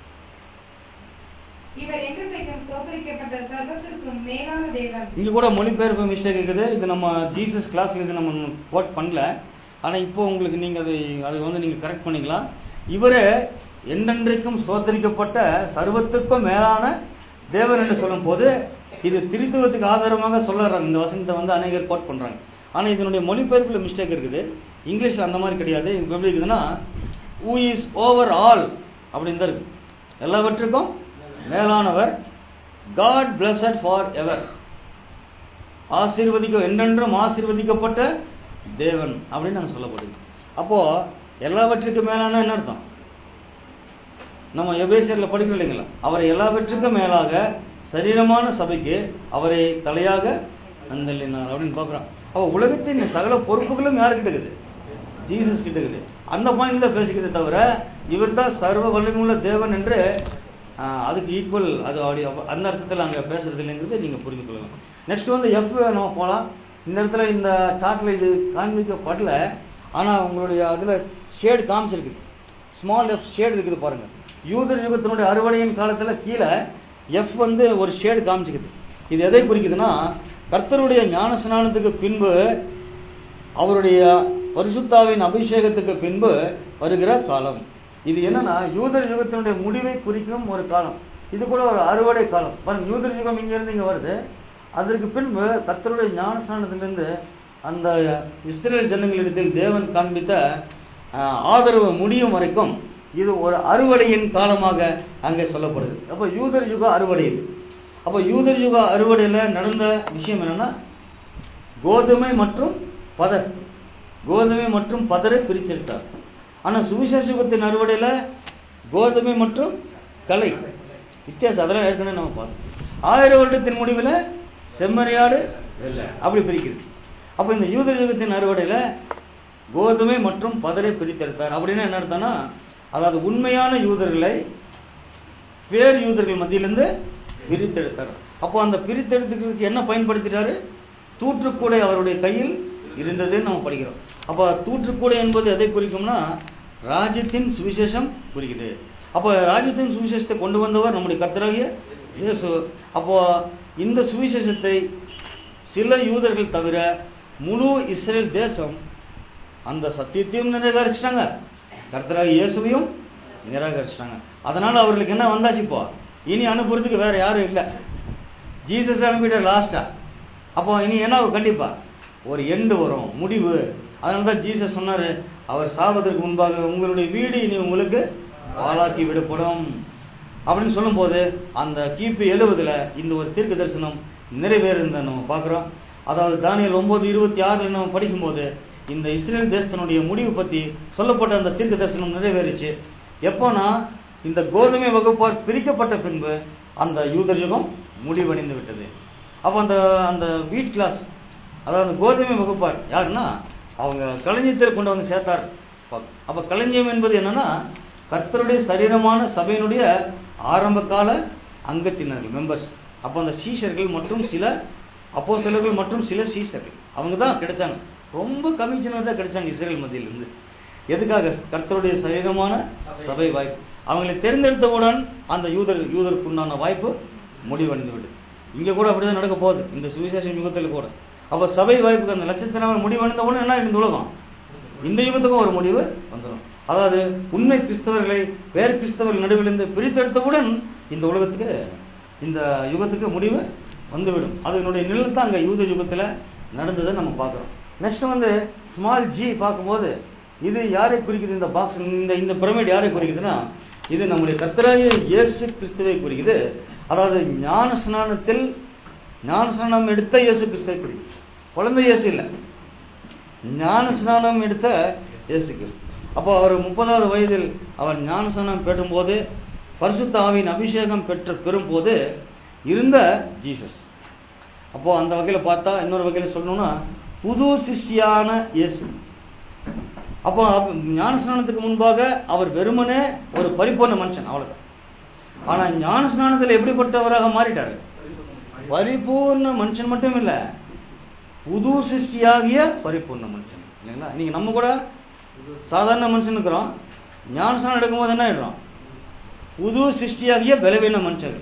இவர் என்றைக்கும் தோற்கடிக்கப்பட்ட சர்வத்திற்கும் மேலான தேவன் இங்க கூட மொழிபெயர்ப்பு மிஸ்டேக் இருக்குது இது நம்ம ஜீசஸ் கிளாஸ்ல இது நம்ம கோட் பண்ணல ஆனா இப்போ உங்களுக்கு நீங்க அது அது வந்து நீங்க கரெக்ட் பண்ணிக்கலாம் இவரே என்றென்றைக்கும் சோதரிக்கப்பட்ட சர்வத்துக்கும் மேலான தேவன் என்று சொல்லும் போது இது திருத்துவத்துக்கு ஆதாரமாக சொல்லுறாங்க இந்த வசனத்தை வந்து அநேகர் கோட் பண்றாங்க ஆனா இதனுடைய மொழிபெயர்ப்புல மிஸ்டேக் இருக்குது இங்கிலீஷ்ல அந்த மாதிரி கிடையாது இப்ப எப்படி இருக்குதுன்னா who இஸ் ஓவர் ஆல் அப்படின்னு தான் இருக்கு எல்லாவற்றுக்கும் மேலானவர் காட் பிளஸட் ஃபார் எவர் ஆசீர்வதிக்க என்றென்றும் ஆசீர்வதிக்கப்பட்ட தேவன் அப்படின்னு நாங்கள் சொல்லப்படுது அப்போ எல்லாவற்றுக்கும் மேலான என்ன அர்த்தம் நம்ம எபேசியர்ல படிக்கிறோம் இல்லைங்களா அவரை எல்லாவற்றுக்கும் மேலாக சரீரமான சபைக்கு அவரை தலையாக நந்தலினார் அப்படின்னு பார்க்குறோம் அப்போ உலகத்தின் சகல பொறுப்புகளும் யாருக்கிட்ட இருக்குது ஜீசஸ் கிட்ட இருக்குது அந்த பாயிண்ட்ல தான் பேசிக்கிறதே தவிர இவர் தான் சர்வ வல்லமையுள்ள தேவன் என்று ஆஹ், அதுக்கு ஈக்குவல் அது அப்படி அந்த அர்த்தத்தில் அங்கே பேசுறது இல்லைங்கிறது நீங்கள் புரிந்து கொள்ளலாம் நெக்ஸ்ட் வந்து எஃப் நம்ம போகலாம் இந்த இடத்துல இந்த சார்ட்டில் இது காண்பிக்கப்படல ஆனால் உங்களுடைய அதில் ஷேடு காமிச்சிருக்கு ஸ்மால் எஃப் ஷேடு இருக்குது பாருங்க யூதர் யுகத்தினுடைய அறுவடையின் காலத்தில் கீழே எஃப் வந்து ஒரு ஷேடு காமிச்சிக்குது இது எதை குறிக்குதுன்னா கர்த்தருடைய ஞான ஸ்நானத்துக்கு பின்பு அவருடைய பரிசுத்தாவின் அபிஷேகத்துக்கு பின்பு வருகிற காலம் இது என்னன்னா யூதர் யுகத்தினுடைய முடிவை குறிக்கும் ஒரு காலம் இது கூட ஒரு அறுவடை காலம் பாருங்க யூதர் யுகம் இங்க இருந்து இங்க வருது அதற்கு பின்பு கர்த்தருடைய ஞானஸ்தானத்திலிருந்து அந்த இஸ்ரேல் ஜனங்களிடத்தில் தேவன் காண்பித்த ஆஹ், ஆதரவு முடியும் வரைக்கும் இது ஒரு அறுவடையின் காலமாக அங்கே சொல்லப்படுது அப்போ யூதர் யுக அறுவடை இது அப்போ யூதர் யுக அறுவடையில் நடந்த விஷயம் என்னன்னா கோதுமை மற்றும் பதர் கோதுமை மற்றும் பதரை பிரித்தெடுத்தார் ஆனா சுவிசேஷ யுகத்தின் அறுவடையில கோதுமை மற்றும் கலை வித்தியாசம் அதெல்லாம் ஏற்கனவே நம்ம பார்த்தோம் ஆயிரம் வருடத்தின் முடிவில் செம்மறியாடு அப்படி பிரிக்கிறது அப்ப இந்த யூத யுகத்தின் அறுவடையில கோதுமை மற்றும் பதரை பிரித்தெடுத்தார் அப்படின்னா என்ன அர்த்தம்னா அதாவது உண்மையான யூதர்களை வேறு யூதர்கள் மத்தியிலிருந்து பிரித்தெடுத்தார் அப்போ அந்த பிரித்தெடுத்துக்கிறதுக்கு என்ன பயன்படுத்திட்டாரு தூற்றுக்கூடை அவருடைய கையில் இருந்ததுன்னு நம்ம படிக்கிறோம் அப்போ தூற்றுக்கூடை என்பது எதை குறிக்கும்னா ராஜ்யத்தின் சுவிசேஷம் குறிக்குது அப்போ ராஜ்யத்தின் சுவிசேஷத்தை கொண்டு வந்தவர் நம்முடைய கர்த்தராகிய இயேசு அப்போ இந்த சுவிசேஷத்தை சில யூதர்கள் தவிர முழு இஸ்ரேல் தேசம் அந்த சத்தியத்தையும் நிராகரிச்சிட்டாங்க கர்த்தராக இயேசுவையும் நிராகரிச்சிட்டாங்க அதனால அவர்களுக்கு என்ன வந்தாச்சு இப்போ இனி அனுப்புறதுக்கு வேற யாரும் இல்லை ஜீசஸ் அனுப்பிட்ட லாஸ்டா அப்போ இனி என்ன ஆகும் கண்டிப்பா ஒரு எண்டு வரும் முடிவு அதனால தான் ஜீசஸ் சொன்னாரு அவர் சாவதற்கு முன்பாக உங்களுடைய வீடு இனி உங்களுக்கு பாலாக்கி விடப்படும் அப்படின்னு சொல்லும்போது அந்த கிபி எழுபதுல இந்த ஒரு தீர்க்க தரிசனம் நிறைவேறுந்த நம்ம பார்க்குறோம் அதாவது தானியல் ஒன்பது இருபத்தி ஆறுல நம்ம படிக்கும்போது இந்த இஸ்ரேல் தேசத்தினுடைய முடிவு பத்தி சொல்லப்பட்ட அந்த தீர்க்க தரிசனம் நிறைவேறிச்சு எப்போனா இந்த கோதுமை வகுப்பார் பிரிக்கப்பட்ட பின்பு அந்த யூதர் யுகம் முடிவடைந்து விட்டது அப்போ அந்த அந்த வீட் கிளாஸ் அதாவது கோதுமை வகுப்பார் யாருன்னா அவங்க களஞ்சியத்தில் கொண்டு வந்து சேர்த்தார் அப்ப களஞ்சியம் என்பது என்னன்னா கர்த்தருடைய சரீரமான சபையினுடைய ஆரம்ப கால அங்கத்தினர்கள் மெம்பர்ஸ் அப்போ அந்த சீஷர்கள் மற்றும் சில அப்போஸ்தலர்கள் மற்றும் சில சீஷர்கள் அவங்க தான் கிடைச்சாங்க ரொம்ப கம்மி சின்னதாக தான் கிடைச்சாங்க இஸ்ரேல் மத்தியிலிருந்து எதுக்காக கர்த்தருடைய சரீரமான சபை வாய்ப்பு அவங்களை தேர்ந்தெடுத்தவுடன் அந்த யூதர் யூதருக்கு உண்டான வாய்ப்பு முடிவடைந்து விடுது இங்க கூட அப்படிதான் நடக்க போகுது இந்த சுவிசேஷ யுகத்தில் கூட அப்ப சபை வாய்ப்புக்கு அந்த லட்சத்தினவர் முடிவடைந்த உடனே என்ன இந்த உலகம் இந்த யுகத்துக்கும் ஒரு முடிவு வந்துடும் அதாவது உண்மை கிறிஸ்தவர்களை வேறு கிறிஸ்தவர்கள் நடுவிலிருந்து பிரித்தெடுத்தவுடன் இந்த உலகத்துக்கு இந்த யுகத்துக்கு முடிவு வந்துவிடும் அதனுடைய நிழல் தான் அங்க யூத யுகத்துல நடந்ததை நம்ம பார்க்கிறோம் நெக்ஸ்ட் வந்து ஸ்மால் ஜி பார்க்கும்போது இது யாரை குறிக்குது இந்த பாக்ஸ் இந்த இந்த பிரமிட் யாரை குறிக்குதுன்னா இது நம்முடைய கர்த்தராகிய இயேசு கிறிஸ்துவை குறிக்குது அதாவது ஞான ஸ்நானத்தில் ஞான ஸ்நானம் எடுத்த இயேசு கிறிஸ்துவை குறிக்குது குழந்தை இயேசு இல்லை ஞான ஸ்நானம் எடுத்த இயேசு கிறிஸ்து அப்போ அவர் முப்பதாவது வயதில் அவர் ஞான ஸ்நானம் பெறும்போது பரிசுத்த ஆவியின் அபிஷேகம் பெற்ற பெறும்போது இருந்த ஜீசஸ் அப்போ அந்த வகையில பார்த்தா இன்னொரு வகையில சொல்லணும்னா புது சிஷ்டியான இயேசு அப்போ அப்ப ஞானஸ்நானத்துக்கு முன்பாக அவர் வெறுமனே ஒரு பரிபூர்ண மனுஷன் அவ்வளவுதான் ஆனா ஞானஸ்நானத்தில் எப்படிப்பட்டவராக மாறிட்டாரு பரிபூர்ண மனுஷன் மட்டும் இல்ல புது சிருஷ்டியாகிய பரிபூர்ண மனுஷன் இல்லைங்களா நீங்க நம்ம கூட சாதாரண மனுஷன் இருக்கிறோம் ஞானஸ்நானம் எடுக்கும்போது என்ன ஆயிடுறோம் புது சிருஷ்டியாகிய பலவீன மனுஷன்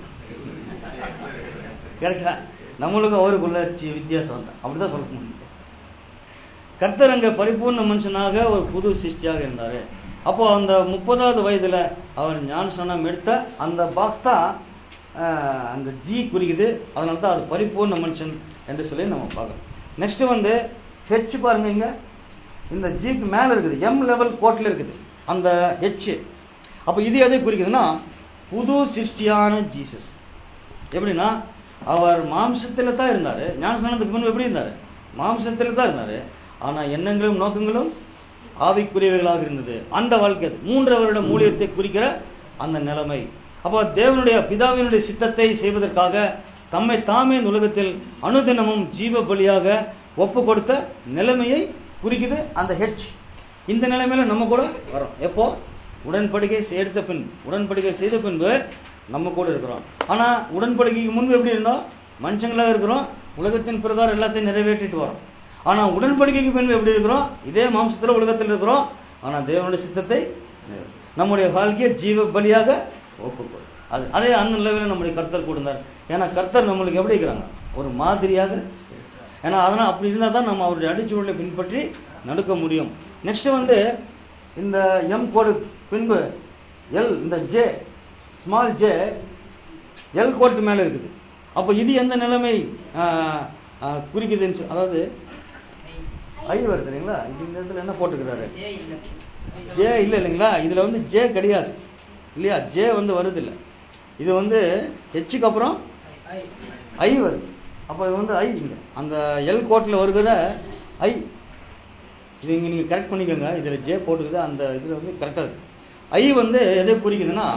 கரெக்டா நம்மளுக்கும் அவருக்குள்ள சி- வித்தியாசம் தான் அப்படிதான் சொல்ல முடியும் கர்த்தர் அங்க பரிபூர்ண மனுஷனாக ஒரு புது சிருஷ்டியாக இருந்தாரு அப்போ அந்த முப்பதாவது வயதுல அவர் ஞானஸ்நானம் எடுத்த அந்த பாக்ஸ் தான் ஆஹ், அந்த ஜி குறிக்குது அதனால தான் அது பரிபூர்ண மனுஷன் என்று சொல்லி நம்ம பார்க்கறோம் நெக்ஸ்ட் வந்து ஹெச் பாருங்க இங்க இந்த ஜிக்கு மேல இருக்குது எம் லெவல் கோட்ல இருக்குது அந்த ஹெச் அப்போ இது எதை குறிக்குதுன்னா புது சிருஷ்டியான ஜீசஸ் எப்படின்னா அவர் மாம்சத்துல தான் இருந்தாரு ஞானஸ்நானத்துக்கு முன்பு எப்படி இருந்தாரு மாம்சத்துல தான் இருந்தாரு ஆனா எண்ணங்களும் நோக்கங்களும் ஆவிக்குரியவைகளாக இருந்தது அந்த வாழ்க்கை அது. மூன்று வருட ஊழியத்தை குறிக்கிற அந்த நிலைமை அப்போ தேவனுடைய பிதாவினுடைய சித்தத்தை செய்வதற்காக தம்மை தாமே இந்த உலகத்தில் அனுதினமும் ஜீவ பலியாக ஒப்பு கொடுத்த நிலைமையை குறிக்குது அந்த ஹெச் இந்த நிலைமையில நம்ம கூட வரோம் எப்போ உடன்படிக்கை எடுத்த பின் உடன்படிக்கை செய்த பின்பு நம்ம கூட இருக்கிறோம் ஆனா உடன்படிக்கைக்கு முன்பு எப்படி இருந்தோம் மனுஷங்களா இருக்கிறோம் உலகத்தின் பிரகாரம் எல்லாத்தையும் நிறைவேற்றிட்டு வரோம் ஆனா உடன்படிக்கைக்கு பின்பு எப்படி இருக்கிறோம் இதே மாம்சத்துல உலகத்தில் இருக்கிறோம் ஆனா தேவனுடைய சித்தத்தை நிறைவே- நம்முடைய வாழ்க்கையை ஜீவ பலியாக ஒப்புக்கொள் அது அதே அந்த லெவலில் நம்முடைய கர்த்தர் கொடுத்தார் ஏன்னா கர்த்தர் நம்மளுக்கு எப்படி இருக்கிறாங்க ஒரு மாதிரியாக ஏன்னா அதனால் அப்படி இருந்தால் தான் நம்ம அவருடைய அடிச்சுவடலை பின்பற்றி நடக்க முடியும் நெக்ஸ்ட் வந்து இந்த எம் கோடு பின்பு எல் இந்த ஜே ஸ்மால் ஜே எல் கோட்டு மேலே இருக்குது அப்போ இது எந்த நிலைமை ஆஹ், ஆஹ், குறிக்குதுன்னு சொ- அதாவது ஐ வருது இல்லைங்களா இது இந்த இடத்துல என்ன போட்டுக்கிறாரு ஜே இல்லை இல்லைங்களா இதுல வந்து ஜே கிடையாது இல்லையா ஜே வந்து வருது இல்லை இது வந்து ஹெச்சுக்கு அப்புறம் ஐ வருது அப்போ இது வந்து ஐ இங்க அந்த எல் கோட்டில் வருகிற ஐ இது இங்கே நீங்கள் கரெக்ட் பண்ணிக்கோங்க இதில் ஜே போட்டுக்குது அந்த இதில் வந்து கரெக்டாக இருக்கு ஐ வந்து எதை குறிக்குதுன்னா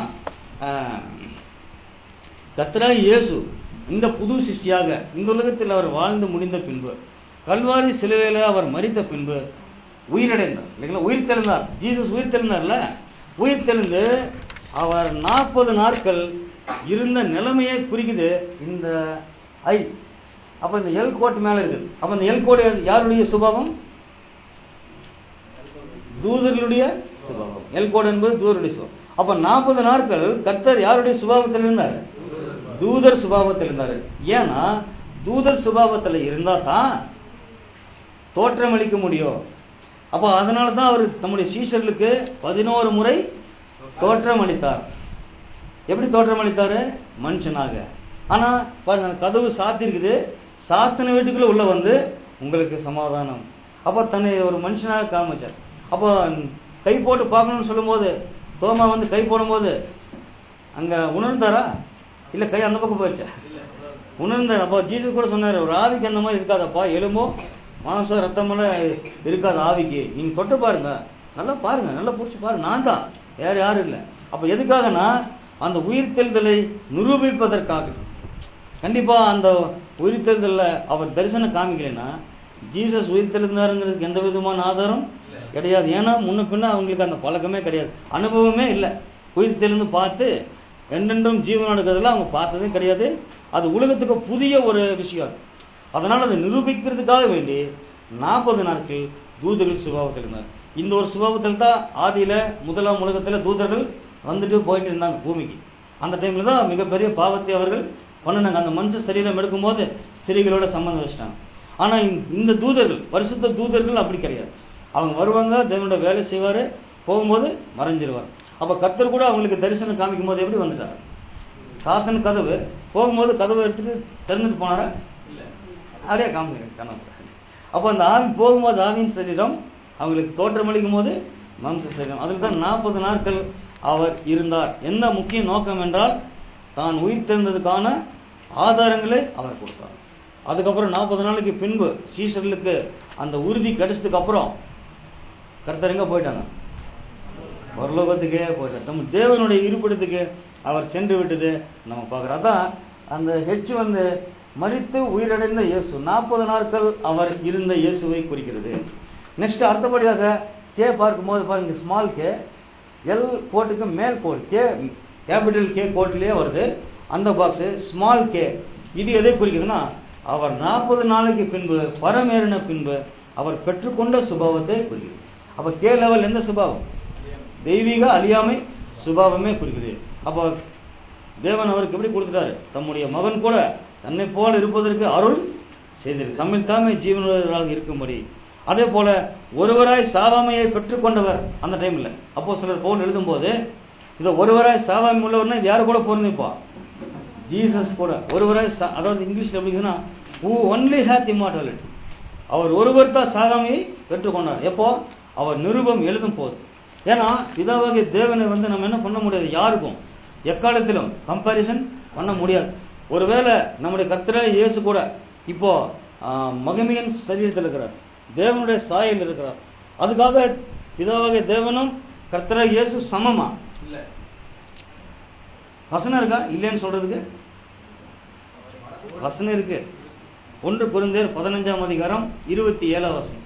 கர்த்தராகிய இயேசு இந்த புது சிருஷ்டியாக இந்த உலகத்தில் அவர் வாழ்ந்து முடிந்த பின்பு கல்வாரி சிலுவையில் அவர் மரித்த பின்பு உயிரடைந்தார் இல்லைங்களா உயிர் தெழுந்தார் ஜீசஸ் உயிர் தெழுந்தார்ல உயிர் தெழுந்து அவர் நாற்பது நாட்கள் இருந்த நிலைமையை குறிக்குது இந்த ஐ அப்ப இந்த எல் கோட் மேல இருக்குது அப்ப இந்த எல் கோடு யாருடைய சுபாவம் தூதர்களுடைய சுபாவம் எல் கோடு என்பது தூதருடைய சுபாவம் அப்ப நாற்பது நாட்கள் கர்த்தர் யாருடைய சுபாவத்தில் இருந்தார் தூதர் சுபாவத்தில் இருந்தார் ஏன்னா தூதர் சுபாவத்தில் இருந்தா தான் தோற்றமளிக்க முடியும் அப்போ அதனால தான் அவர் நம்முடைய சீஷர்களுக்கு பதினோரு முறை தோற்றம் அளித்தார் எப்படி தோற்றம் அளித்தாரு மனுஷனாக ஆனா பாருங்க அந்த கதவு சாத்திருக்குது சாத்தின வீட்டுக்குள்ள உள்ள வந்து உங்களுக்கு சமாதானம் அப்போ தன்னை ஒரு மனுஷனாக காமிச்சார் அப்போ கை போட்டு பார்க்கணும்னு சொல்லும்போது தோமா வந்து கை போடும்போது அங்க உணர்ந்தாரா இல்ல கை அந்த பக்கம் போயிடுச்சா உணர்ந்தார் அப்போ ஜீசஸ் கூட சொன்னாரு ஒரு ஆவிக்கு அந்த மாதிரி இருக்காதப்பா எலும்போ மாம்சம் ரத்தமெல்லாம் இருக்காது ஆவிக்கு நீங்க தொட்டு பாருங்க நல்லா பாருங்க நல்லா புடிச்சு பாருங்க நான் தான் வேற யாரும் இல்லை அப்ப எதுக்காகனா அந்த உயிர்த்தெழுதலை நிரூபிப்பதற்காக கண்டிப்பா அந்த உயிர்த்தெழுதல்ல அவர் தரிசனம் காமிக்கலைன்னா ஜீசஸ் உயிர்த்தெழுந்தாருங்கிறதுக்கு எந்த விதமான ஆதாரம் கிடையாது ஏன்னா முன்ன பின்ன அவங்களுக்கு அந்த பழக்கமே கிடையாது அனுபவமே இல்லை உயிர்த்தெழுந்து பார்த்து என்றென்றும் ஜீவன் இருக்கிறதெல்லாம் அவங்க பார்த்ததும் கிடையாது அது உலகத்துக்கு புதிய ஒரு விஷயம் அதனால அதை நிரூபிக்கிறதுக்காக வேண்டி நாற்பது நாட்கள் தூதர்கள் சுபாவத்தில் இருந்தார் இந்த ஒரு சுபாவத்தில் தான் ஆதியில முதலாம் உலகத்துல தூதர்கள் வந்துட்டு போயிட்டு இருந்தாங்க பூமிக்கு அந்த டைம்ல தான் மிகப்பெரிய பாவத்தை அவர்கள் பண்ணினாங்க அந்த மனுஷ சரீரம் எடுக்கும்போது ஸ்திரீகளோட சம்பந்தம் வச்சிட்டாங்க ஆனா இந்த- இந்த தூதர்கள் பரிசுத்த தூதர்கள் அப்படி கிடையாது அவங்க வருவாங்க தேவனோட வேலை செய்வாரு போகும்போது மறைஞ்சிருவார் அப்ப கர்த்தர் கூட அவங்களுக்கு தரிசனம் காமிக்கும் போது எப்படி வந்துட்டார் சாத்தன் கதவு போகும்போது கதவை எடுத்துட்டு திறந்துட்டு போனாரா அப்படியே காமிக்கிறேன் கனவு அப்போ அந்த ஆவி போகும்போது ஆவியின் சரீரம் அவங்களுக்கு தோற்றமளிக்கும் போது மாம்ச சரீரம் அதில் தான் நாற்பது நாட்கள் அவர் இருந்தார் என்ன முக்கிய நோக்கம் என்றால் தான் உயிர் தெரிந்ததுக்கான ஆதாரங்களை அவர் கொடுத்தார் அதுக்கப்புறம் நாற்பது நாளைக்கு பின்பு சீசர்களுக்கு அந்த உறுதி கிடைச்சதுக்கு அப்புறம் கர்த்தர் எங்க போயிட்டாங்க பரலோகத்துக்கே போயிட்டார் நம்ம தேவனுடைய இருப்பிடத்துக்கு அவர் சென்று விட்டது நம்ம பார்க்குறோம் அதான் அந்த ஹெச் வந்து மரித்து உயிரடைந்த இயேசு நாற்பது நாட்கள் அவர் இருந்த இயேசுவை குறிக்கிறது நெக்ஸ்ட் அடுத்தபடியாக கே பார்க்கும்போது பாருங்க ஸ்மால் கே எல் கோட்டுக்கு மேல் கோட் கே கேபிட்டல் கே கோட்டிலே வருது அந்த பாக்ஸ் ஸ்மால் கே இது எதை குறிக்குதுன்னா அவர் நாற்பது நாளைக்கு பின்பு பரமேறின பின்பு அவர் பெற்றுக்கொண்ட சுபாவத்தை குறிக்குது அப்ப கே லெவல் எந்த சுபாவம் தெய்வீக அழியாமை சுபாவமே குறிக்குது அப்போ தேவன் அவருக்கு எப்படி கொடுத்துட்டாரு தம்முடைய மகன் கூட தன்னை போல இருப்பதற்கு அருள் செய்திருக்கு தம்மில் தாமே ஜீவனுள்ளவராக இருக்கும்படி அதே போல ஒருவராய் சாவாமையை பெற்றுக்கொண்டவர் அந்த டைம்ல அப்போ சிலர் பவுல் எழுதும்போது இதை ஒருவராய் சாவாமை உள்ளவர்னா இது யாரு கூட பொருந்திப்பா ஜீசஸ் கூட ஒருவராய் சா- அதாவது இங்கிலீஷ்ல எப்படின்னா ஹூ ஒன்லி ஹேத் இம்மார்டாலிட்டி அவர் ஒருவர் தான் சாகாமையை பெற்றுக்கொண்டார் எப்போ அவர் நிருபம் எழுதும் போது ஏன்னா பிதாவாகிய தேவனை வந்து நம்ம என்ன பண்ண முடியாது யாருக்கும் எக்காலத்திலும் கம்பாரிசன் பண்ண முடியாது ஒருவேளை நம்முடைய கர்த்தராகிய இயேசு கூட இப்போ ஆஹ், மகிமையின் சரீரத்தில் இருக்கிறார் தேவனுடைய சாயல் இருக்கிறார் அதுக்காக பிதாவாகிய தேவனும் கர்த்தராகிய இயேசு சமமா இல்ல வசனம் இருக்கா இல்லைன்னு சொல்றதுக்கு வசனம் இருக்கு ஒன்று குருந்தேர் பதினஞ்சாம் அதிகாரம் இருபத்தி ஏழாம் வசனம்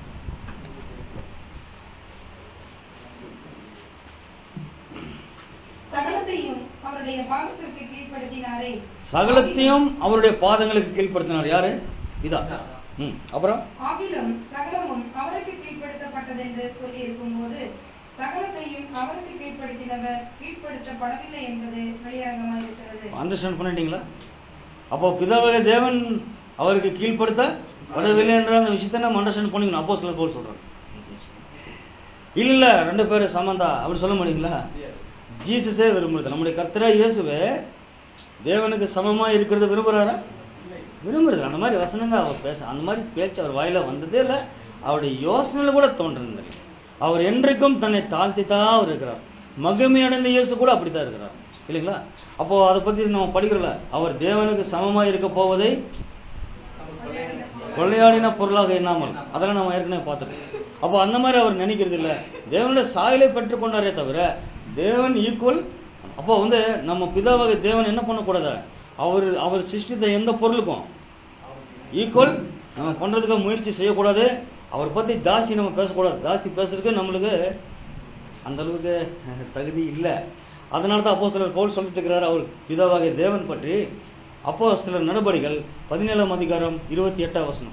சகலத்தையும் அவருடைய பாகத்திற்கு கீழ்ப்படுத்தினாரே சகலத்தையும் அவருடைய பாதங்களுக்கு கீழ்ப்படுத்தினார் யாரு இதா ம் அப்புறம் ஆகிலும் சகலமும் அவருக்கு கீழ்ப்படுத்தப்பட்டதென்று சொல்லி இருக்கும்போது சகலத்தையும் அவருக்கு கீழ்ப்படுத்தினவர் கீழ்ப்படுத்தப்படவில்லை என்பது வெளியரங்கமாயிருக்கிறது அண்டர்ஸ்டாண்ட் பண்ணிட்டீங்களா அப்போ பிதாவாக தேவன் அவருக்கு கீழ்ப்படுத்த படவில்லை என்ற அந்த விஷயத்தை நம்ம அண்டர்ஸ்டாண்ட் பண்ணிக்கணும் அப்போ சில போல் சொல்றோம் இல்ல இல்ல ரெண்டு பேரும் சமந்தா அப்படி சொல்ல முடியுங்களா ஜீசஸே விரும்புறது நம்முடைய கர்த்தரா இயேசுவே தேவனுக்கு சமமா இருக்கிறத விரும்புறாரா விரும்புறது அந்த மாதிரி வசனங்க அவர் பேச அந்த மாதிரி பேச்சு அவர் வாயில வந்ததே இல்லை அவருடைய யோசனையில கூட தோன்றது அவர் என்றைக்கும் தன்னை தாழ்த்தி தான் அவர் இருக்கிறார் மகிமை அடைந்த இயேசு கூட அப்படித்தான் இருக்கிறார் இல்லைங்களா அப்போ அதை பத்தி நம்ம படிக்கிறோம்ல அவர் தேவனுக்கு சமமா இருக்க போவதை கொள்ளையாடின பொருளாக எண்ணாமல் அதெல்லாம் நம்ம ஏற்கனவே பார்த்துட்டோம் அப்போ அந்த மாதிரி அவர் நினைக்கிறது இல்ல தேவனுடைய சாயலை பெற்றுக்கொண்டாரே தவிர தேவன் ஈக்குவல் அப்போ வந்து நம்ம பிதாவாக தேவன் என்ன பண்ணக்கூடாது அவர் அவர் சிருஷ்டித்த எந்த பொருளுக்கும் ஈக்குவல் நம்ம பண்றதுக்கு முயற்சி செய்யக்கூடாது அவர் பத்தி ஜாஸ்தி நம்ம பேசக்கூடாது ஜாஸ்தி பேசுறதுக்கு நம்மளுக்கு அந்த அளவுக்கு தகுதி இல்லை அதனால தான் அப்போ சிலர் பவுல் சொல்லிட்டு இருக்கிறார் அவர் பிதாவாகிய தேவன் பற்றி அப்போ சிலர் நடபடிகள் பதினேழாம் அதிகாரம் இருபத்தி எட்டாம் வசனம்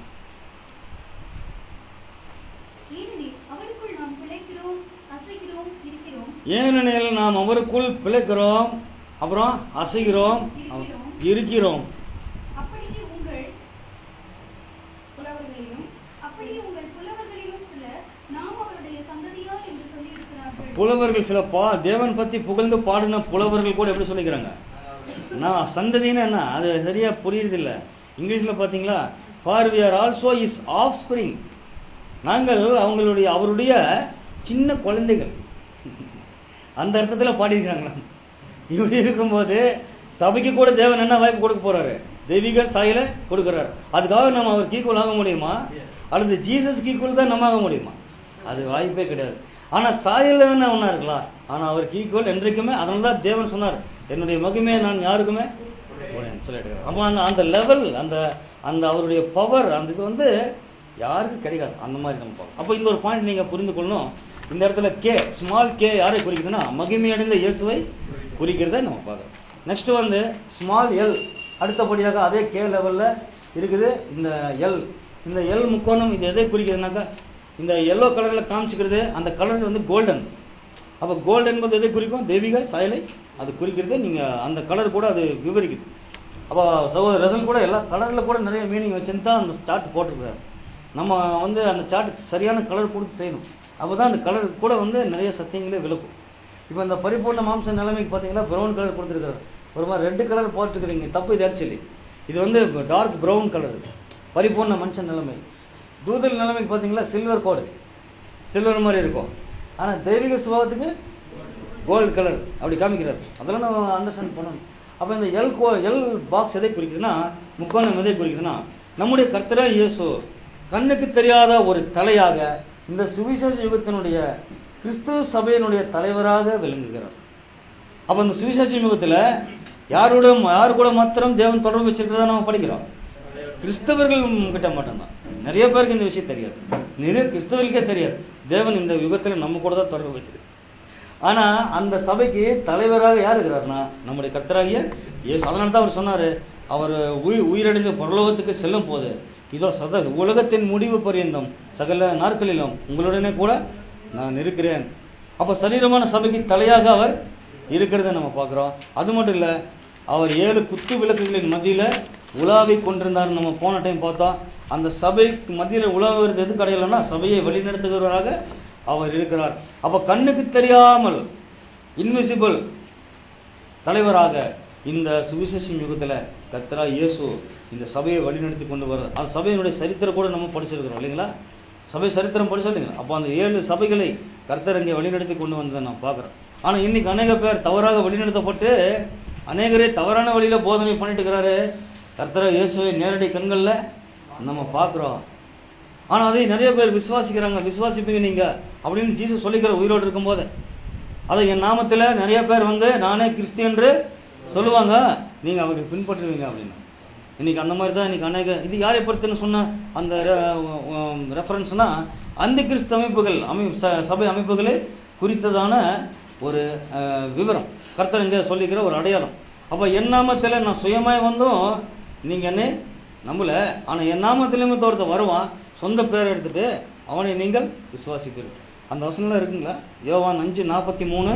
ஏனெனில் அவருக்குள் நாம் பிழைக்கிறோம் அசைகிறோம் இருக்கிறோம் ஏனெனில் நாம் அவருக்குள் பிழைக்கிறோம் அப்புறம் அசைகிறோம் இருக்கிறோம் அப்படியே உங்கள் புலவர்களிலும் அப்படியே உங்கள் புலவர்களிலும் சிலர் நாம் அவருடைய சந்ததியார் என்று சொல்லியிருக்கிறார்கள் புலவர்கள் சில பா தேவன் பத்தி புகழ்ந்து பாடின புலவர்கள் கூட எப்படி சொல்லிக்கிறாங்க நான் சந்ததின்னு என்ன அது சரியா புரியுறது இல்ல இங்கிலீஷ்ல பாத்தீங்களா for we are also his offspring நாங்கள் அவங்களுடைய அவருடைய சின்ன குழந்தைகள் அந்த அர்த்தத்துல பாடியிருக்காங்க இப்படி இருக்கும்போது சபைக்கு கூட தேவன் என்ன வாய்ப்பு கொடுக்க போறாரு தெய்வீக சாயல கொடுக்கிறாரு அதுக்காக நம்ம அவர் ஈக்குவல் ஆக முடியுமா அல்லது ஜீசஸ் ஈக்குவல் தான் நம்ம ஆக முடியுமா அது வாய்ப்பே கிடையாது ஆனா சாயல்ல வேணா ஒண்ணா இருக்கலாம் ஆனா அவருக்கு ஈக்குவல் என்றைக்குமே அதனால தான் தேவன் சொன்னார் என்னுடைய மகிமையை நான் யாருக்குமே போடேன்னு சொல்லிட்டு அப்போ அந்த அந்த லெவல் அந்த அந்த அவருடைய பவர் அந்த இது வந்து யாருக்கும் கிடைக்காது அந்த மாதிரி நம்ம பார்க்கணும் அப்போ இந்த ஒரு பாயிண்ட் நீங்க புரிந்து கொள்ளணும் இந்த இடத்துல கே ஸ்மால் கே யாரை குறிக்குதுன்னா மகிமை அடைந்த இயேசுவை குறிக்கிறத நம்ம பார்க்கறோம் நெக்ஸ்ட் வந்து ஸ்மால் எல் அடுத்தபடியாக அதே கே லெவல்ல இருக்குது இந்த எல் இந்த எல் முக்கோணம் இது எதை குறிக்குதுனாக்கா இந்த எல்லோ கலர்ல காமிச்சுக்கிறது அந்த கலர் வந்து கோல்டன் அப்ப கோல்டு என்பது எதை குறிக்கும் தெய்வீக சாயலை அது குறிக்கிறது நீங்க அந்த கலர் கூட அது விவரிக்குது அப்போ சகோதர ரசல் கூட எல்லா கலர்ல கூட நிறைய மீனிங் வச்சுன்னு தான் அந்த சார்ட் போட்டிருக்காரு நம்ம வந்து அந்த சார்ட் சரியான கலர் கொடுத்து செய்யணும் அப்பதான் அந்த கலர் கூட வந்து நிறைய சத்தியங்களே விளக்கும் இப்போ இந்த பரிபூர்ண மாம்ச நிலைமைக்கு பார்த்தீங்கன்னா ப்ரௌன் கலர் கொடுத்துருக்காரு ஒரு மாதிரி ரெட் கலர் போட்டுருக்கிறீங்க தப்பு இது ஆக்சுவலி இது வந்து டார்க் ப்ரௌன் கலர் பரிபூர்ண மனுஷன் நிலைமை தூதல் நிலைமைக்கு பார்த்தீங்களா சில்வர் கோடு சில்வர் மாதிரி இருக்கும் ஆனா தெய்வீக சுபாவத்துக்கு கோல்டு கலர் அப்படி காமிக்கிறார் அதெல்லாம் நம்ம அண்டர்ஸ்டாண்ட் பண்ணணும் அப்ப இந்த எல் கோ எல் பாக்ஸ் எதை குறிக்குதுன்னா முக்கோணம் எதை குறிக்குதுன்னா நம்முடைய கர்த்தரா இயேசு கண்ணுக்கு தெரியாத ஒரு தலையாக இந்த சுவிசேஷ யுகத்தினுடைய கிறிஸ்துவ சபையினுடைய தலைவராக விளங்குகிறார் அப்ப இந்த சுவிசேஷ யுகத்துல யாரோட யார் கூட மாத்திரம் தேவன் தொடர்பு வச்சிருக்கிறதா நம்ம படிக்கிறோம் கிறிஸ்தவர்கள் கிட்ட மட்டும்தான் நிறைய பேருக்கு இந்த விஷயம் தெரியாது நிறைய கிறிஸ்தவர்களுக்கே தெரியாது தேவன் இந்த யுகத்துல நம்ம கூட தான் தொடர்பு வச்சிருக்கு ஆனா அந்த சபைக்கு தலைவராக யார் இருக்கிறார்னா நம்முடைய கர்த்தராகிய இயேசு அதனால தான் அவர் சொன்னாரு அவர் உயிர் உயிரடைந்து பரலோகத்துக்கு செல்லும் போது இதோ சத உலகத்தின் முடிவு பரியந்தம் சகல நாட்களிலும் உங்களுடனே கூட நான் இருக்கிறேன் அப்ப சரீரமான சபைக்கு தலையாக அவர் இருக்கிறத நம்ம பார்க்கிறோம் அது மட்டும் இல்ல அவர் ஏழு குத்து விளக்குகளின் மத்தியில உலாவி கொண்டிருந்தார் நம்ம போன டைம் பார்த்தோம் அந்த சபைக்கு மத்தியில உலாவுறது எது கிடையலன்னா சபையை வழிநடத்துகிறவராக அவர் இருக்கிறார் அப்ப கண்ணுக்கு தெரியாமல் இன்விசிபிள் தலைவராக இந்த சுவிசேஷம் யுகத்துல கர்த்தரா இயேசு இந்த சபையை வழிநடத்தி கொண்டு வர அந்த சபையினுடைய சரித்திரம் கூட நம்ம படிச்சிருக்கிறோம் இல்லைங்களா சபை சரித்திரம் படிச்சிருக்கீங்க அப்போ அந்த ஏழு சபைகளை கர்த்தர் இங்கே வழிநடத்தி கொண்டு வந்ததை நான் பார்க்குறேன் ஆனா இன்னைக்கு அநேக பேர் தவறாக வழிநடத்தப்பட்டு அநேகரே தவறான வழியில போதனை பண்ணிட்டு இருக்கிறாரு கர்த்தரா இயேசுவை நேரடி கண்கள்ல நம்ம பார்க்கிறோம் ஆனா அதை நிறைய பேர் விசுவாசிக்கிறாங்க விசுவாசிப்பீங்க நீங்க அப்படின்னு ஜீசஸ் சொல்லிக்கிற உயிரோடு இருக்கும்போது அதை என் நாமத்துல நிறைய பேர் வந்து நானே கிறிஸ்டியன் என்று சொல்லுவாங்க நீங்க அவருக்கு பின்பற்றுவீங்க அப்படின்னு இன்னைக்கு அந்த மாதிரி தான் இன்னைக்கு அநேக இது யாரை பொறுத்துன்னு சொன்ன அந்த ரெஃபரன்ஸ்னா அந்த கிறிஸ்து அமைப்புகள் அமை ச- சபை அமைப்புகளை குறித்ததான ஒரு அஹ், விவரம் கர்த்தர் இங்க சொல்லிக்கிற ஒரு அடையாளம் அப்ப என் நாமத்துல நான் சுயமாய் வந்தும் நீங்க என்ன நம்பல ஆனா என் நாமத்திலுமே ஒருத்தர் வருவான் சொந்த பேரை எடுத்துட்டு அவனை நீங்கள் விசுவாசிப்பீர்கள் அந்த வசனம்லாம் இருக்குங்களா யோவான் அஞ்சு நாற்பத்தி மூணு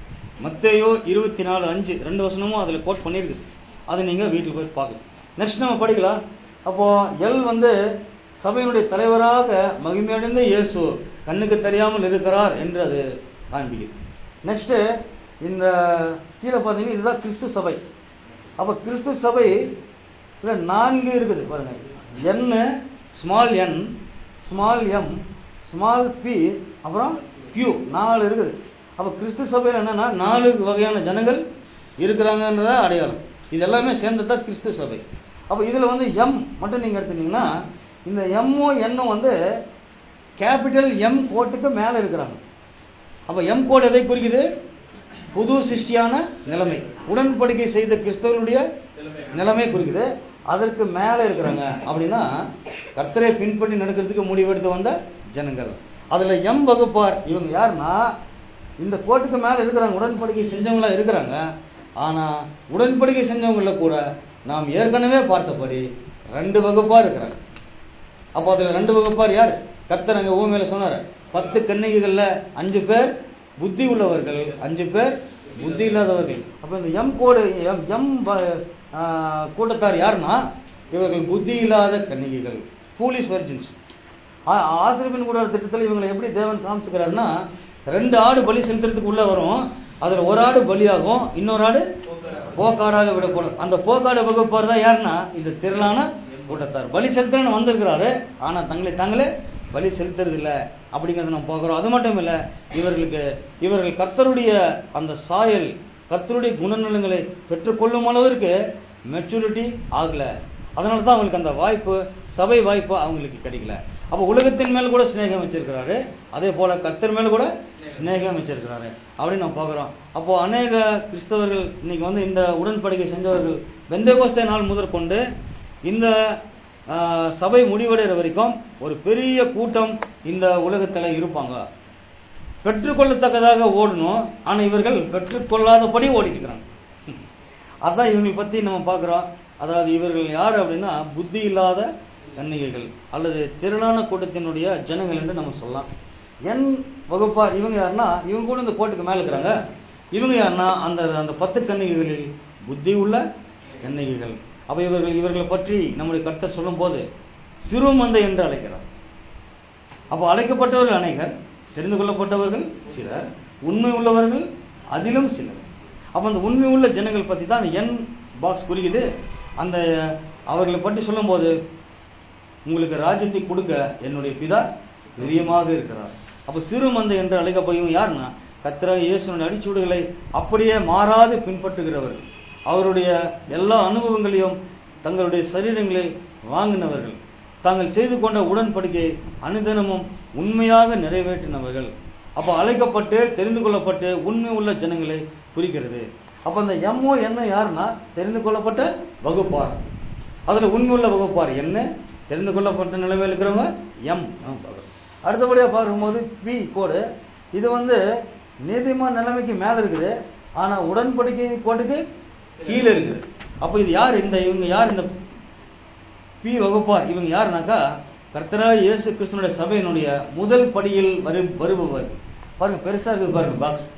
மத்தேயோ இருபத்தி நாலு அஞ்சு ரெண்டு வசனமும் அதில் கோட் பண்ணியிருக்குது அதை நீங்கள் வீட்டுக்கு போய் பார்க்கலாம் நெக்ஸ்ட் நம்ம படிக்கலாம் அப்போ எல் வந்து சபையினுடைய தலைவராக மகிமையடைந்த இயேசு கண்ணுக்கு தெரியாமல் இருக்கிறார் என்று அது காண்பிக்குது நெக்ஸ்ட் இந்த கீழே பார்த்தீங்கன்னா இதுதான் கிறிஸ்து சபை அப்போ கிறிஸ்து சபை இதுல நான்கு இருக்குது பாருங்க N small N small M small P அப்புறம் கியூ நாலு இருக்குது அப்போ கிறிஸ்து சபையில் என்னன்னா நாலு வகையான ஜனங்கள் இருக்கிறாங்கன்றத அடையாளம் இது எல்லாமே சேர்ந்தது தான் கிறிஸ்து சபை அப்போ இதில் வந்து எம் மட்டும் நீங்கள் எடுத்துட்டீங்கன்னா இந்த எம்மும் என்னும் வந்து கேபிட்டல் எம் கோட்டுக்கு மேலே இருக்கிறாங்க அப்போ எம் கோட் எதை குறிக்குது புது சிருஷ்டியான நிலைமை உடன்படிக்கை செய்த கிறிஸ்தவர்களுடைய நிலைமை குறிக்குது அதற்கு மேலே இருக்கிறாங்க அப்படின்னா கர்த்தரை பின்பற்றி நடக்கிறதுக்கு முடிவெடுத்து வந்த ஜனங்கள் அதுல எம் வகுப்பார் இவங்க யாருன்னா இந்த கோட்டுக்கு மேல இருக்கிறாங்க உடன்படிக்கை செஞ்சவங்களா இருக்கிறாங்க ஆனா உடன்படிக்கை செஞ்சவங்கள கூட நாம் ஏற்கனவே பார்த்தபடி ரெண்டு வகுப்பா இருக்கிறாங்க அப்போ அதுல ரெண்டு வகுப்பார் யார் கர்த்தர் அங்க ஊமையில சொன்னார் பத்து கன்னிகைகள்ல அஞ்சு பேர் புத்தி உள்ளவர்கள் அஞ்சு பேர் புத்தி இல்லாதவர்கள் அப்ப இந்த எம் கோடு எம் எம் ப- ஆ, கூட்டத்தார் யாருன்னா இவர்கள் புத்தி இல்லாத கன்னிகைகள் பூலிஸ் வெர்ஜின்ஸ் ஆசிரியப்பின் கூட திட்டத்தில் இவங்களை எப்படி தேவன் காமிச்சுக்கிறாருன்னா ரெண்டு ஆடு பலி செலுத்துறதுக்கு உள்ள வரும் அதுல ஒரு ஆடு பலியாகும் இன்னொரு ஆடு போக்காடாக விடப்படும் அந்த போக்காடு வகுப்பார் தான் யாருன்னா இந்த திரளான கூட்டத்தார் பலி செலுத்தணும்னு வந்திருக்கிறாரு ஆனா தங்களை தாங்களே பலி செலுத்துறது இல்ல அப்படிங்கறத நம்ம பார்க்கிறோம் அது மட்டும் இல்ல இவர்களுக்கு இவர்கள் கர்த்தருடைய அந்த சாயல் கர்த்தருடைய குணநலங்களை பெற்றுக்கொள்ளும் அளவிற்கு மெச்சூரிட்டி ஆகல அதனால தான் அவங்களுக்கு அந்த வாய்ப்பு சபை வாய்ப்பு அவங்களுக்கு கிடைக்கல அப்போ உலகத்தின் மேல் கூட சிநேகம் வச்சிருக்கிறாரு அதே போல கர்த்தர் மேல கூட சிநேகம் வச்சிருக்கிறாரு அப்படின்னு நம்ம பார்க்குறோம் அப்போ அநேக கிறிஸ்தவர்கள் இன்னைக்கு வந்து இந்த உடன்படிக்கை செஞ்சவர்கள் பெந்தகோஸ்தே நாள் முதற்கொண்டு இந்த ஆஹ், சபை முடிவடைகிற வரைக்கும் ஒரு பெரிய கூட்டம் இந்த உலகத்துல இருப்பாங்க பெற்றுக்கொள்ளத்தக்கதாக ஓடணும் ஆனா இவர்கள் பெற்றுக்கொள்ளாதபடி ஓடிட்டு இருக்கிறாங்க அதான் இவங்களை பத்தி நம்ம பார்க்கிறோம் அதாவது இவர்கள் யார் அப்படின்னா புத்தி இல்லாத கன்னிகைகள் அல்லது திரளான கூட்டத்தினுடைய ஜனங்கள் என்று நம்ம சொல்லலாம் என் வகுப்பார் இவங்க யாருன்னா இவங்க கூட இந்த கோட்டுக்கு மேல இருக்கிறாங்க இவங்க யாருன்னா அந்த அந்த பத்து கன்னிகைகளில் புத்தி உள்ள கன்னிகைகள் அப்ப இவர்கள் இவர்களை பற்றி நம்முடைய கர்த்தர் சொல்லும் போது சிறுமந்தை என்று அழைக்கிறார் அப்போ அழைக்கப்பட்டவர்கள் அநேகர் தெரிந்து கொள்ளப்பட்டவர்கள் சிலர் உண்மை உள்ளவர்கள் அதிலும் சிலர் அப்போ அந்த உண்மை உள்ள ஜனங்கள் பற்றி தான் என் பாக்ஸ் குறிக்குது அந்த அவர்களை பற்றி சொல்லும்போது உங்களுக்கு ராஜ்யத்தை கொடுக்க என்னுடைய பிதா பிரியமாக இருக்கிறார் அப்போ சிறு மந்தை என்று அழைக்கப்படும் யாருன்னா கத்திர இயேசுனுடைய அடிச்சூடுகளை அப்படியே மாறாது பின்பற்றுகிறவர்கள் அவருடைய எல்லா அனுபவங்களையும் தங்களுடைய சரீரங்களை வாங்கினவர்கள் தாங்கள் செய்து கொண்ட உடன்படிக்கையை அனுதினமும் உண்மையாக நிறைவேற்றினவர்கள் அப்போ அழைக்கப்பட்டு தெரிந்து கொள்ளப்பட்டு உண்மை உள்ள ஜனங்களை குறிக்கிறது அப்போ அந்த எம்ஓ என்ன யாருன்னா தெரிந்து கொள்ளப்பட்ட வகுப்பார் அதுல உண்மை உள்ள வகுப்பார் என்ன தெரிந்து கொள்ளப்பட்ட நிலைமையில் இருக்கிறவங்க எம் நம்ம பார்க்கிறோம் அடுத்தபடியாக பார்க்கும்போது பி கோடு இது வந்து நீதிமான் நிலைமைக்கு மேல இருக்குது ஆனா உடன்படிக்கை கோட்டுக்கு கீழே இருக்குது அப்போ இது யார் இந்த இவங்க யார் இந்த பி வகுப்பார் இவங்க யாருனாக்கா கர்த்தரா இயேசு கிறிஸ்தனுடைய சபையினுடைய முதல் படியில் வரு வருபவர் பாருங்க பெருசா இருக்கு பாருங்க பாக்ஸ்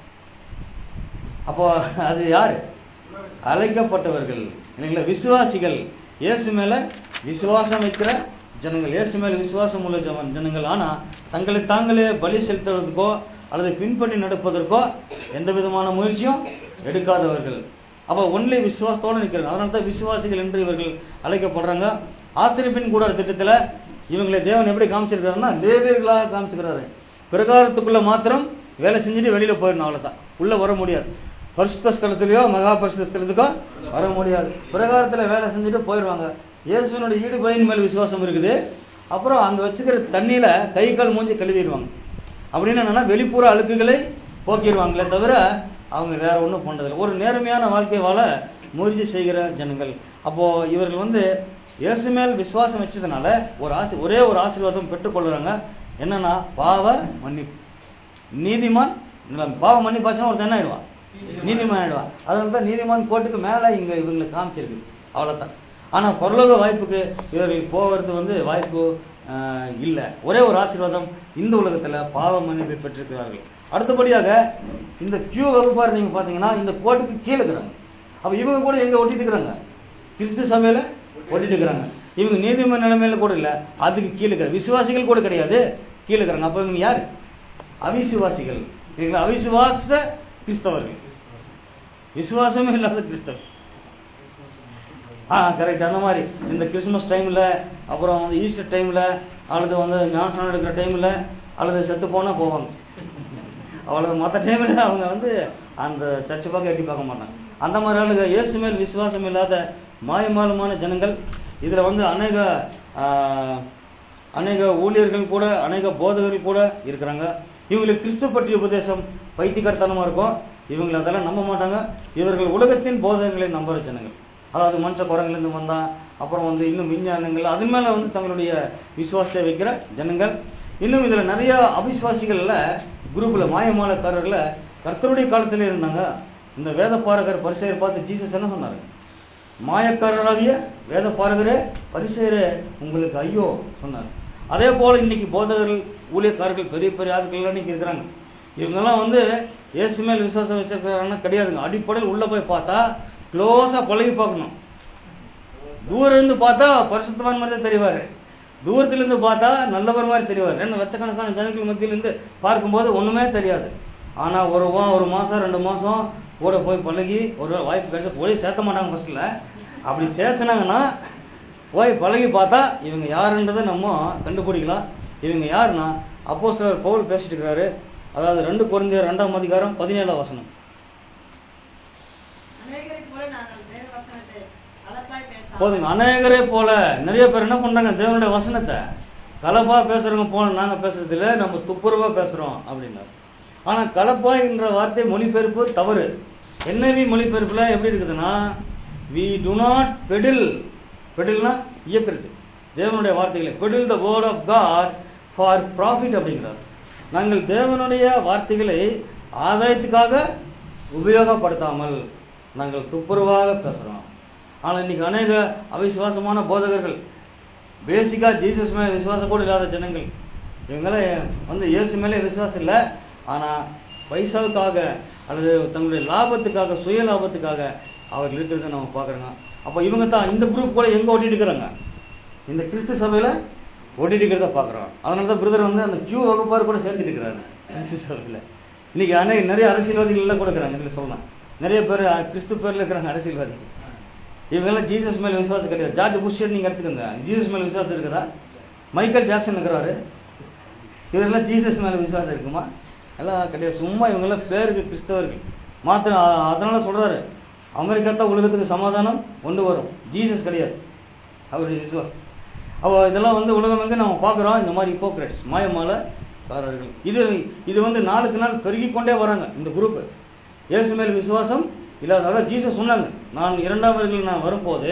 அப்போ அது யாரு அழைக்கப்பட்டவர்கள் இல்லைங்களா விசுவாசிகள் இயேசு மேல விசுவாசம் வைக்கிற ஜனங்கள் இயேசு மேல விசுவாசம் உள்ள ஜன- ஜனங்கள் ஆனா தங்களை தாங்களே பலி செலுத்துவதற்கோ அல்லது பின்பற்றி நடப்பதற்கோ எந்த விதமான முயற்சியும் எடுக்காதவர்கள் அப்ப ஒன்லி விசுவாசத்தோட நிற்கிறாங்க அதனால தான் விசுவாசிகள் என்று இவர்கள் அழைக்கப்படுறாங்க ஆத்திரிப்பின் கூட திட்டத்துல இவங்களை தேவன் எப்படி காமிச்சிருக்காருன்னா லேவியர்களாக காமிச்சிருக்கிறாரு பிரகாரத்துக்குள்ள மாத்திரம் வேலை செஞ்சுட்டு வெளியில போயிடணும் அவ்வளவுதான் உள்ள வர முடியாது பரிசுத்த ஸ்தலத்திலேயோ மகா பரிசுத்த ஸ்தலத்துக்கோ வர முடியாது பிரகாரத்துல வேலை செஞ்சுட்டு போயிடுவாங்க இயேசுனுடைய ஈடுபயின் மேல் விசுவாசம் இருக்குது அப்புறம் அங்க வச்சுக்கிற தண்ணியில கை கால் மூஞ்சி கழுவிடுவாங்க அப்படின்னு என்னன்னா வெளிப்புற அழுக்குகளை போக்கிடுவாங்களே தவிர அவங்க வேற ஒன்றும் பண்றதில்லை ஒரு நேர்மையான வாழ்க்கை வாழ முயற்சி செய்கிற ஜனங்கள் அப்போ இவர்கள் வந்து இயேசு மேல் விசுவாசம் வச்சதுனால ஒரு ஆசி ஒரே ஒரு ஆசீர்வாதம் பெற்றுக்கொள்ளுறாங்க என்னன்னா பாவ மன்னிப்பு நீதிமான் இல்ல, பாவ மன்னிப்பாச்சுன்னா ஒருத்தன் என்ன ஆயிடுவான் நீதிமான் ஆயிடுவான் அதனால தான் நீதிமான் கோட்டுக்கு மேல இங்க இவங்களுக்கு காமிச்சிருக்கு அவ்வளவுதான் ஆனா பரலோக வாய்ப்புக்கு இவர்கள் போவது வந்து வாய்ப்பு ஆஹ், இல்ல ஒரே ஒரு ஆசீர்வாதம் இந்த உலகத்துல பாவ மன்னிப்பை பெற்றிருக்கிறார்கள் அடுத்தபடியாக இந்த கியூ வகுப்பார் நீங்க பாத்தீங்கன்னா இந்த கோட்டுக்கு கீழே இருக்கிறாங்க அப்ப இவங்க கூட எங்க ஒட்டிட்டு இருக்கிறாங்க கிறிஸ்து சபையில ஒட்டிட்டு இருக்கிறாங்க இவங்க நீதிமன்ற நிலைமையில கூட இல்ல அதுக்கு கீழே இருக்கிற விசுவாசிகள் கூட கிடையாது கீழே இருக்கிறாங்க அப்ப இவங்க யாரு அவிசுவாசிகள் சரிங்களா அவிசுவாச கிறிஸ்தவர்கள் விசுவாசமே இல்லாத கிறிஸ்தவர் ஆ கரெக்ட் அந்த மாதிரி இந்த கிறிஸ்மஸ் டைம்ல அப்புறம் வந்து ஈஸ்டர் டைம்ல அல்லது வந்து ஞானஸ்நானம் எடுக்கிற டைம்ல அல்லது செத்து போனா போவாங்க அவ்வளவு மற்ற டைம்ல அவங்க வந்து அந்த சர்ச்சை பக்கம் எட்டி பார்க்க மாட்டாங்க அந்த மாதிரி ஆளுங்க இயேசு மேல் விசுவாசம் இல்லாத மாயமாலமான ஜனங்கள் இதுல வந்து அநேக ஆ, அநேக ஊழியர்கள் கூட அநேக போதகர்கள் கூட இருக்கிறாங்க இவங்களுக்கு கிறிஸ்து பற்றிய உபதேசம் பைத்தியக்காரத்தனமா இருக்கும் இவங்களை அதெல்லாம் நம்ப மாட்டாங்க இவர்கள் உலகத்தின் போதகங்களை நம்புற ஜனங்கள் அதாவது மனுஷ குரங்கிலிருந்து வந்தா அப்புறம் வந்து இன்னும் விஞ்ஞானங்கள் அது மேல வந்து தங்களுடைய விசுவாசத்தை வைக்கிற ஜனங்கள் இன்னும் இதுல நிறைய அவிசுவாசிகள்ல குரூப்ல மாயமாலக்காரர்கள கர்த்தருடைய காலத்துல இருந்தாங்க இந்த வேத பாரகர் பரிசெயர் பார்த்து ஜீசஸ் என்ன சொன்னாரு மாயக்காரராகிய வேத பாரகரே பரிசெயரே உங்களுக்கு ஐயோ சொன்னார் அதே போல இன்னைக்கு போதகர்கள் ஊழியக்காரர்கள் பெரிய பெரிய ஆட்கள் இன்னைக்கு இருக்கிறாங்க இவங்கெல்லாம் வந்து இயேசு மேல் விசுவாசம் வச்சிருக்கிறாங்கன்னா கிடையாதுங்க அடிப்படையில் உள்ள போய் பார்த்தா க்ளோஸா பழகி பார்க்கணும் தூரம் இருந்து பார்த்தா பரிசுத்தவான் மாதிரி தான் தெரிவாரு தூரத்துல இருந்து பார்த்தா நல்லவர் மாதிரி தெரிவார் ஏன்னா லட்சக்கணக்கான ஜனங்கள் மத்தியில இருந்து பார்க்கும்போது ஒண்ணுமே தெரியாது ஆனா ஒரு வா- ஒரு மாசம் ரெண்டு மாசம் கூட போய் பழகி ஒரு வாய்ப்பு கிடைச்சா போய் சேர்த்த மாட்டாங்க ஃபர்ஸ்ட்ல அப்படி சேர்த்துனாங்கன்னா போய் பழகி பார்த்தா இவங்க யாருன்றதை நம்ம கண்டுபிடிக்கலாம் இவங்க யாருன்னா அப்போ பவுல் பேசிட்டு இருக்கிறாரு அதாவது ரெண்டு குறைந்த ரெண்டாம் அதிகாரம் பதினேழாம் வசனம் அநேகரைப் போல நாங்கள் வேத வசனத்தை அளப்பாய் பேசாமல் போதுங்க அநேகரே போல நிறைய பேர் என்ன பண்றாங்க தேவனுடைய வசனத்தை கலப்பா பேசுறவங்க போல நாங்க பேசுறது இல்ல நம்ம துப்புரவா பேசுறோம் அப்படின்னாரு ஆனா கலப்பா என்ற வார்த்தை மொழிபெயர்ப்பு தவறு என்ஐவி மொழிபெயர்ப்புல எப்படி இருக்குதுன்னா வி டு நாட் பெடில் பெடில்னா இயக்கிறது தேவனுடைய வார்த்தைகளை peddle the word of God for profit அப்படிங்கிறார் நாங்கள் தேவனுடைய வார்த்தைகளை ஆதாயத்துக்காக உபயோகப்படுத்தாமல் நாங்கள் துப்புரவாக பேசுறோம் ஆனா இன்னைக்கு அநேக அவிசுவாசமான போதகர்கள் பேசிக்கா ஜீசஸ் மேல விசுவாசம் கூட இல்லாத ஜனங்கள் இவங்களாம் வந்து இயேசு மேலே விசுவாசம் இல்லை ஆனா பைசாவுக்காக அல்லது தங்களுடைய லாபத்துக்காக சுய லாபத்துக்காக அவர்கள் இருக்கிறத நம்ம பார்க்குறோங்க அப்போ இவங்க தான் இந்த குரூப் கூட எங்க ஓட்டிட்டு இருக்கிறாங்க இந்த கிறிஸ்து சபையில ஓட்டிட்டு இருக்கிறத பார்க்குறோம் அதனால தான் பிரதர் வந்து அந்த கியூ வகுப்பார் கூட சேர்த்துட்டு இருக்கிறாங்க கிறிஸ்து சபையில இன்னைக்கு அநேக நிறைய அரசியல்வாதிகள் எல்லாம் கூட இருக்கிறாங்க இதில் சொல்லலாம் நிறைய பேர் அஹ், கிறிஸ்து பேர்ல இருக்கிறாங்க அரசியல்வாதிகள் இவங்கெல்லாம் ஜீசஸ் மேல விசுவாசம் கிடையாது ஜார்ஜ் புஷ் நீங்க எடுத்துக்கோங்க ஜீசஸ் மேல விசுவாசம் இருக்குதா மைக்கேல் ஜாக்சன் இருக்கிறாரு இவரெல்லாம் ஜீசஸ் மேல விசுவாசம் இருக்குமா எல்லாம் கிடையாது சும்மா இவங்கெல்லாம் பேருக்கு கிறிஸ்தவர்கள் மாத்திரம் அ- அதனால சொல்றாரு அமெரிக்கா தான் உலகத்துக்கு சமாதானம் கொண்டு வரும் ஜீசஸ் கிடையாது அவருடைய விசுவாசம் அப்போ இதெல்லாம் வந்து உலகம் எங்க நம்ம பார்க்குறோம் இந்த மாதிரி ஹிப்போக்ரட்ஸ் மாயமாலக்காரர்கள் இது இது வந்து நாளுக்கு நாள் பெருகி கொண்டே வராங்க இந்த குரூப் இயேசு மேல் விசுவாசம் இல்லாத அதான் ஜீசஸ் சொன்னாங்க நான் இரண்டாம் வருகையில் நான் வரும்போது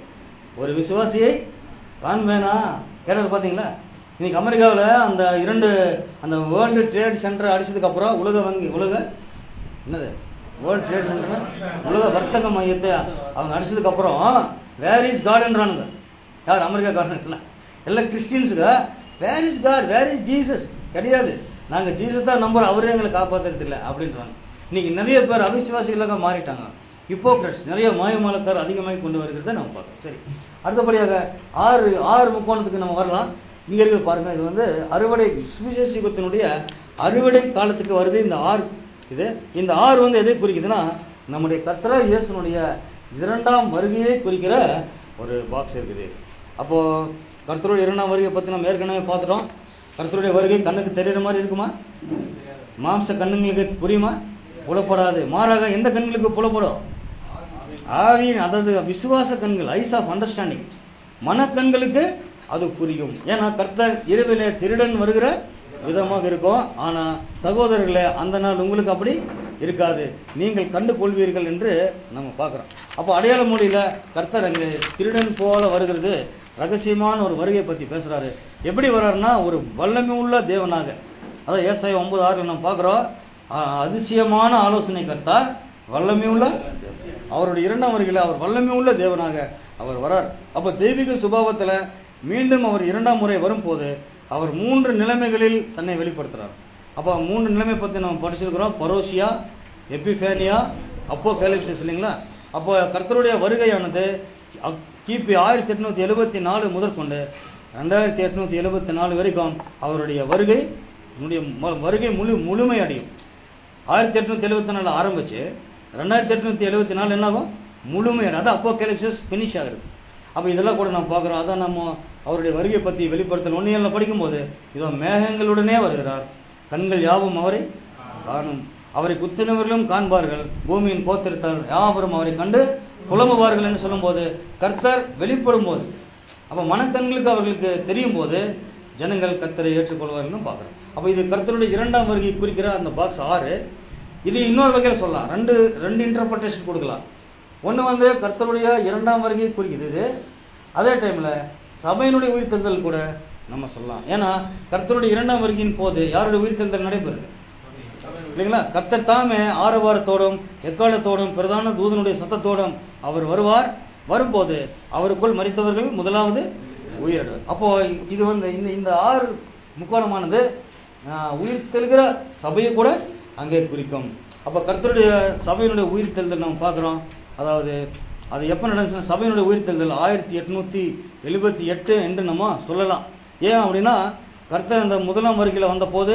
ஒரு விசுவாசியை காண்பேனா கேட்டது பார்த்தீங்களா இன்னைக்கு அமெரிக்காவில் அந்த இரண்டு அந்த வேர்ல்டு ட்ரேட் சென்டர் அடிச்சதுக்கு அப்புறம் உலக வங்கி உலக என்னது வேர்ல்டு ட்ரேட் சென்டர் உலக வர்த்தக மையத்தை அவங்க அடிச்சதுக்கு அப்புறம் வேர் இஸ் கார்டுன்றானுங்க யார் அமெரிக்கா கார்டன் எல்லாம் கிறிஸ்டியன்ஸுங்க where is God where is Jesus கிடையாது நாங்க ஜீசஸ் தான் நம்புறோம் அவரே எங்களை காப்பாத்துறது இல்லை அப்படின்றாங்க இன்னைக்கு நிறைய பேர் அவிசுவாசிகளாக மாறிட்டாங்க ஹிப்போக்ரட்ஸ் நிறைய மாயமாலக்கார் அதிகமாகி கொண்டு வருகிறத நம்ம பார்க்கறோம் சரி அடுத்தபடியாக ஆறு ஆறு முக்கோணத்துக்கு நம்ம வரலாம் இங்க இருக்கு பாருங்க இது வந்து அறுவடை சுவிசேஷ யுகத்தினுடைய அறுவடை காலத்துக்கு வருது இந்த ஆறு இது இந்த ஆறு வந்து எதை குறிக்குதுன்னா நம்முடைய கத்திர இயேசுனுடைய இரண்டாம் வருகையை குறிக்கிற ஒரு பாக்ஸ் இருக்குது அப்போ கர்த்தருடைய இரண்டாம் வருகையை பத்தி நம்ம ஏற்கனவே பார்த்துட்டோம் கர்த்தருடைய வருகை கண்ணுக்கு தெரியற மாதிரி இருக்குமா மாம்ச கண்ணுங்களுக்கு புரியுமா புலப்படாது மாறாக எந்த கண்களுக்கு புலப்படும் ஆவியின் அதாவது விசுவாச கண்கள் ஐஸ் ஆஃப் அண்டர்ஸ்டாண்டிங் மனக்கண்களுக்கு அது புரியும் ஏன்னா கர்த்தர் இரவிலே திருடன் வருகிற விதமாக இருக்கும் ஆனா சகோதரர்களே அந்த நாள் உங்களுக்கு அப்படி இருக்காது நீங்கள் கண்டு கொள்வீர்கள் என்று நம்ம பார்க்குறோம் அப்போ அடையாள மொழியில கர்த்தர் அங்கே திருடன் போல வருகிறது ரகசியமான ஒரு வருகையை பற்றி பேசுறாரு எப்படி வர்றாருன்னா ஒரு வல்லமை உள்ள தேவனாக அதாவது ஏசாய ஒன்பது ஆறுல நம்ம பார்க்குறோம் அதிசயமான ஆலோசனை கர்த்தார் வல்லமை உள்ள அவருடைய இரண்டாம் வருகையில் அவர் வல்லமை உள்ள தேவனாக அவர் வரார் அப்ப தெய்வீக சுபாவத்துல மீண்டும் அவர் இரண்டாம் முறை வரும்போது அவர் மூன்று நிலைமைகளில் தன்னை வெளிப்படுத்துறார் அப்ப மூன்று நிலைமை பத்தி நம்ம படிச்சிருக்கிறோம் பரோசியா எபிஃபேனியா அப்போ கேலிப்சிஸ் இல்லைங்களா அப்போ கர்த்தருடைய வருகையானது அக்- கிபி ஆயிரத்தி எட்நூத்தி எழுபத்தி நாலு முதற்கொண்டு ரெண்டாயிரத்தி எட்நூத்தி எழுபத்தி நாலு வரைக்கும் அவருடைய வருகை முடி- ம- வருகை முழு முழுமை அடையும் ஆயிரத்தி எட்நூத்தி எழுபத்தி நாலு ஆரம்பிச்சு ரெண்டாயிரத்தி எட்நூத்தி எழுபத்தி நாலு என்னாகும் முழுமையான அதான் அப்போ கேலிப்சஸ் ஃபினிஷ் ஆகுது அப்போ இதெல்லாம் கூட நம்ம பார்க்குறோம் அதான் நம்ம அவருடைய வருகை பற்றி வெளிப்படுத்தல் ஒன்றியல்ல படிக்கும்போது இதோ மேகங்களுடனே வருகிறார் கண்கள் யாவும் அவரை காணும் அவரை குத்தினவர்களும் காண்பார்கள் பூமியின் போத்திருத்தார் யாவரும் அவரை கண்டு புலம்புவார்கள் என்று சொல்லும்போது கர்த்தர் வெளிப்படும் போது அப்ப மனக்கண்களுக்கு அவர்களுக்கு தெரியும் போது ஜனங்கள் கர்த்தரை ஏற்றுக்கொள்வார்கள் பார்க்குறோம் அப்ப இது கர்த்தருடைய இரண்டாம் வருகை குறிக்கிற அந்த பாக்ஸ் ஆறு இது இன்னொரு வகையில் சொல்லலாம் ரெண்டு ரெண்டு இன்டர்பிரேஷன் கொடுக்கலாம் ஒன்று வந்து கர்த்தருடைய இரண்டாம் வருகை குறிக்குது இது அதே டைம்ல சபையினுடைய உயிர்த்தெழுதல் கூட நம்ம சொல்லலாம் ஏன்னா கர்த்தருடைய இரண்டாம் வருகையின் போது யாருடைய உயிர்த்தெழுதல் நடைபெறுது இல்லைங்களா கர்த்தர் தாமே ஆரவாரத்தோடும் எக்காலத்தோடும் பிரதான தூதனுடைய சத்தத்தோடும் அவர் வருவார் வரும்போது அவருக்குள் மறித்தவர்கள் முதலாவது உயிர் அப்போ இது வந்து இந்த இந்த ஆறு முக்கோணமானது ஆஹ், உயிர் தெழுகிற சபையை கூட அங்கே குறிக்கும் அப்ப கர்த்தருடைய சபையினுடைய உயிர் தெழுதல் நம்ம பார்க்கிறோம் அதாவது அது எப்ப நடந்துச்சுன்னா சபையினுடைய உயிர் தெழுதல் ஆயிரத்தி எட்நூத்தி எழுபத்தி எட்டு என்று நம்ம சொல்லலாம் ஏன் அப்படின்னா கர்த்தர் அந்த முதலாம் வருகையில் வந்தபோது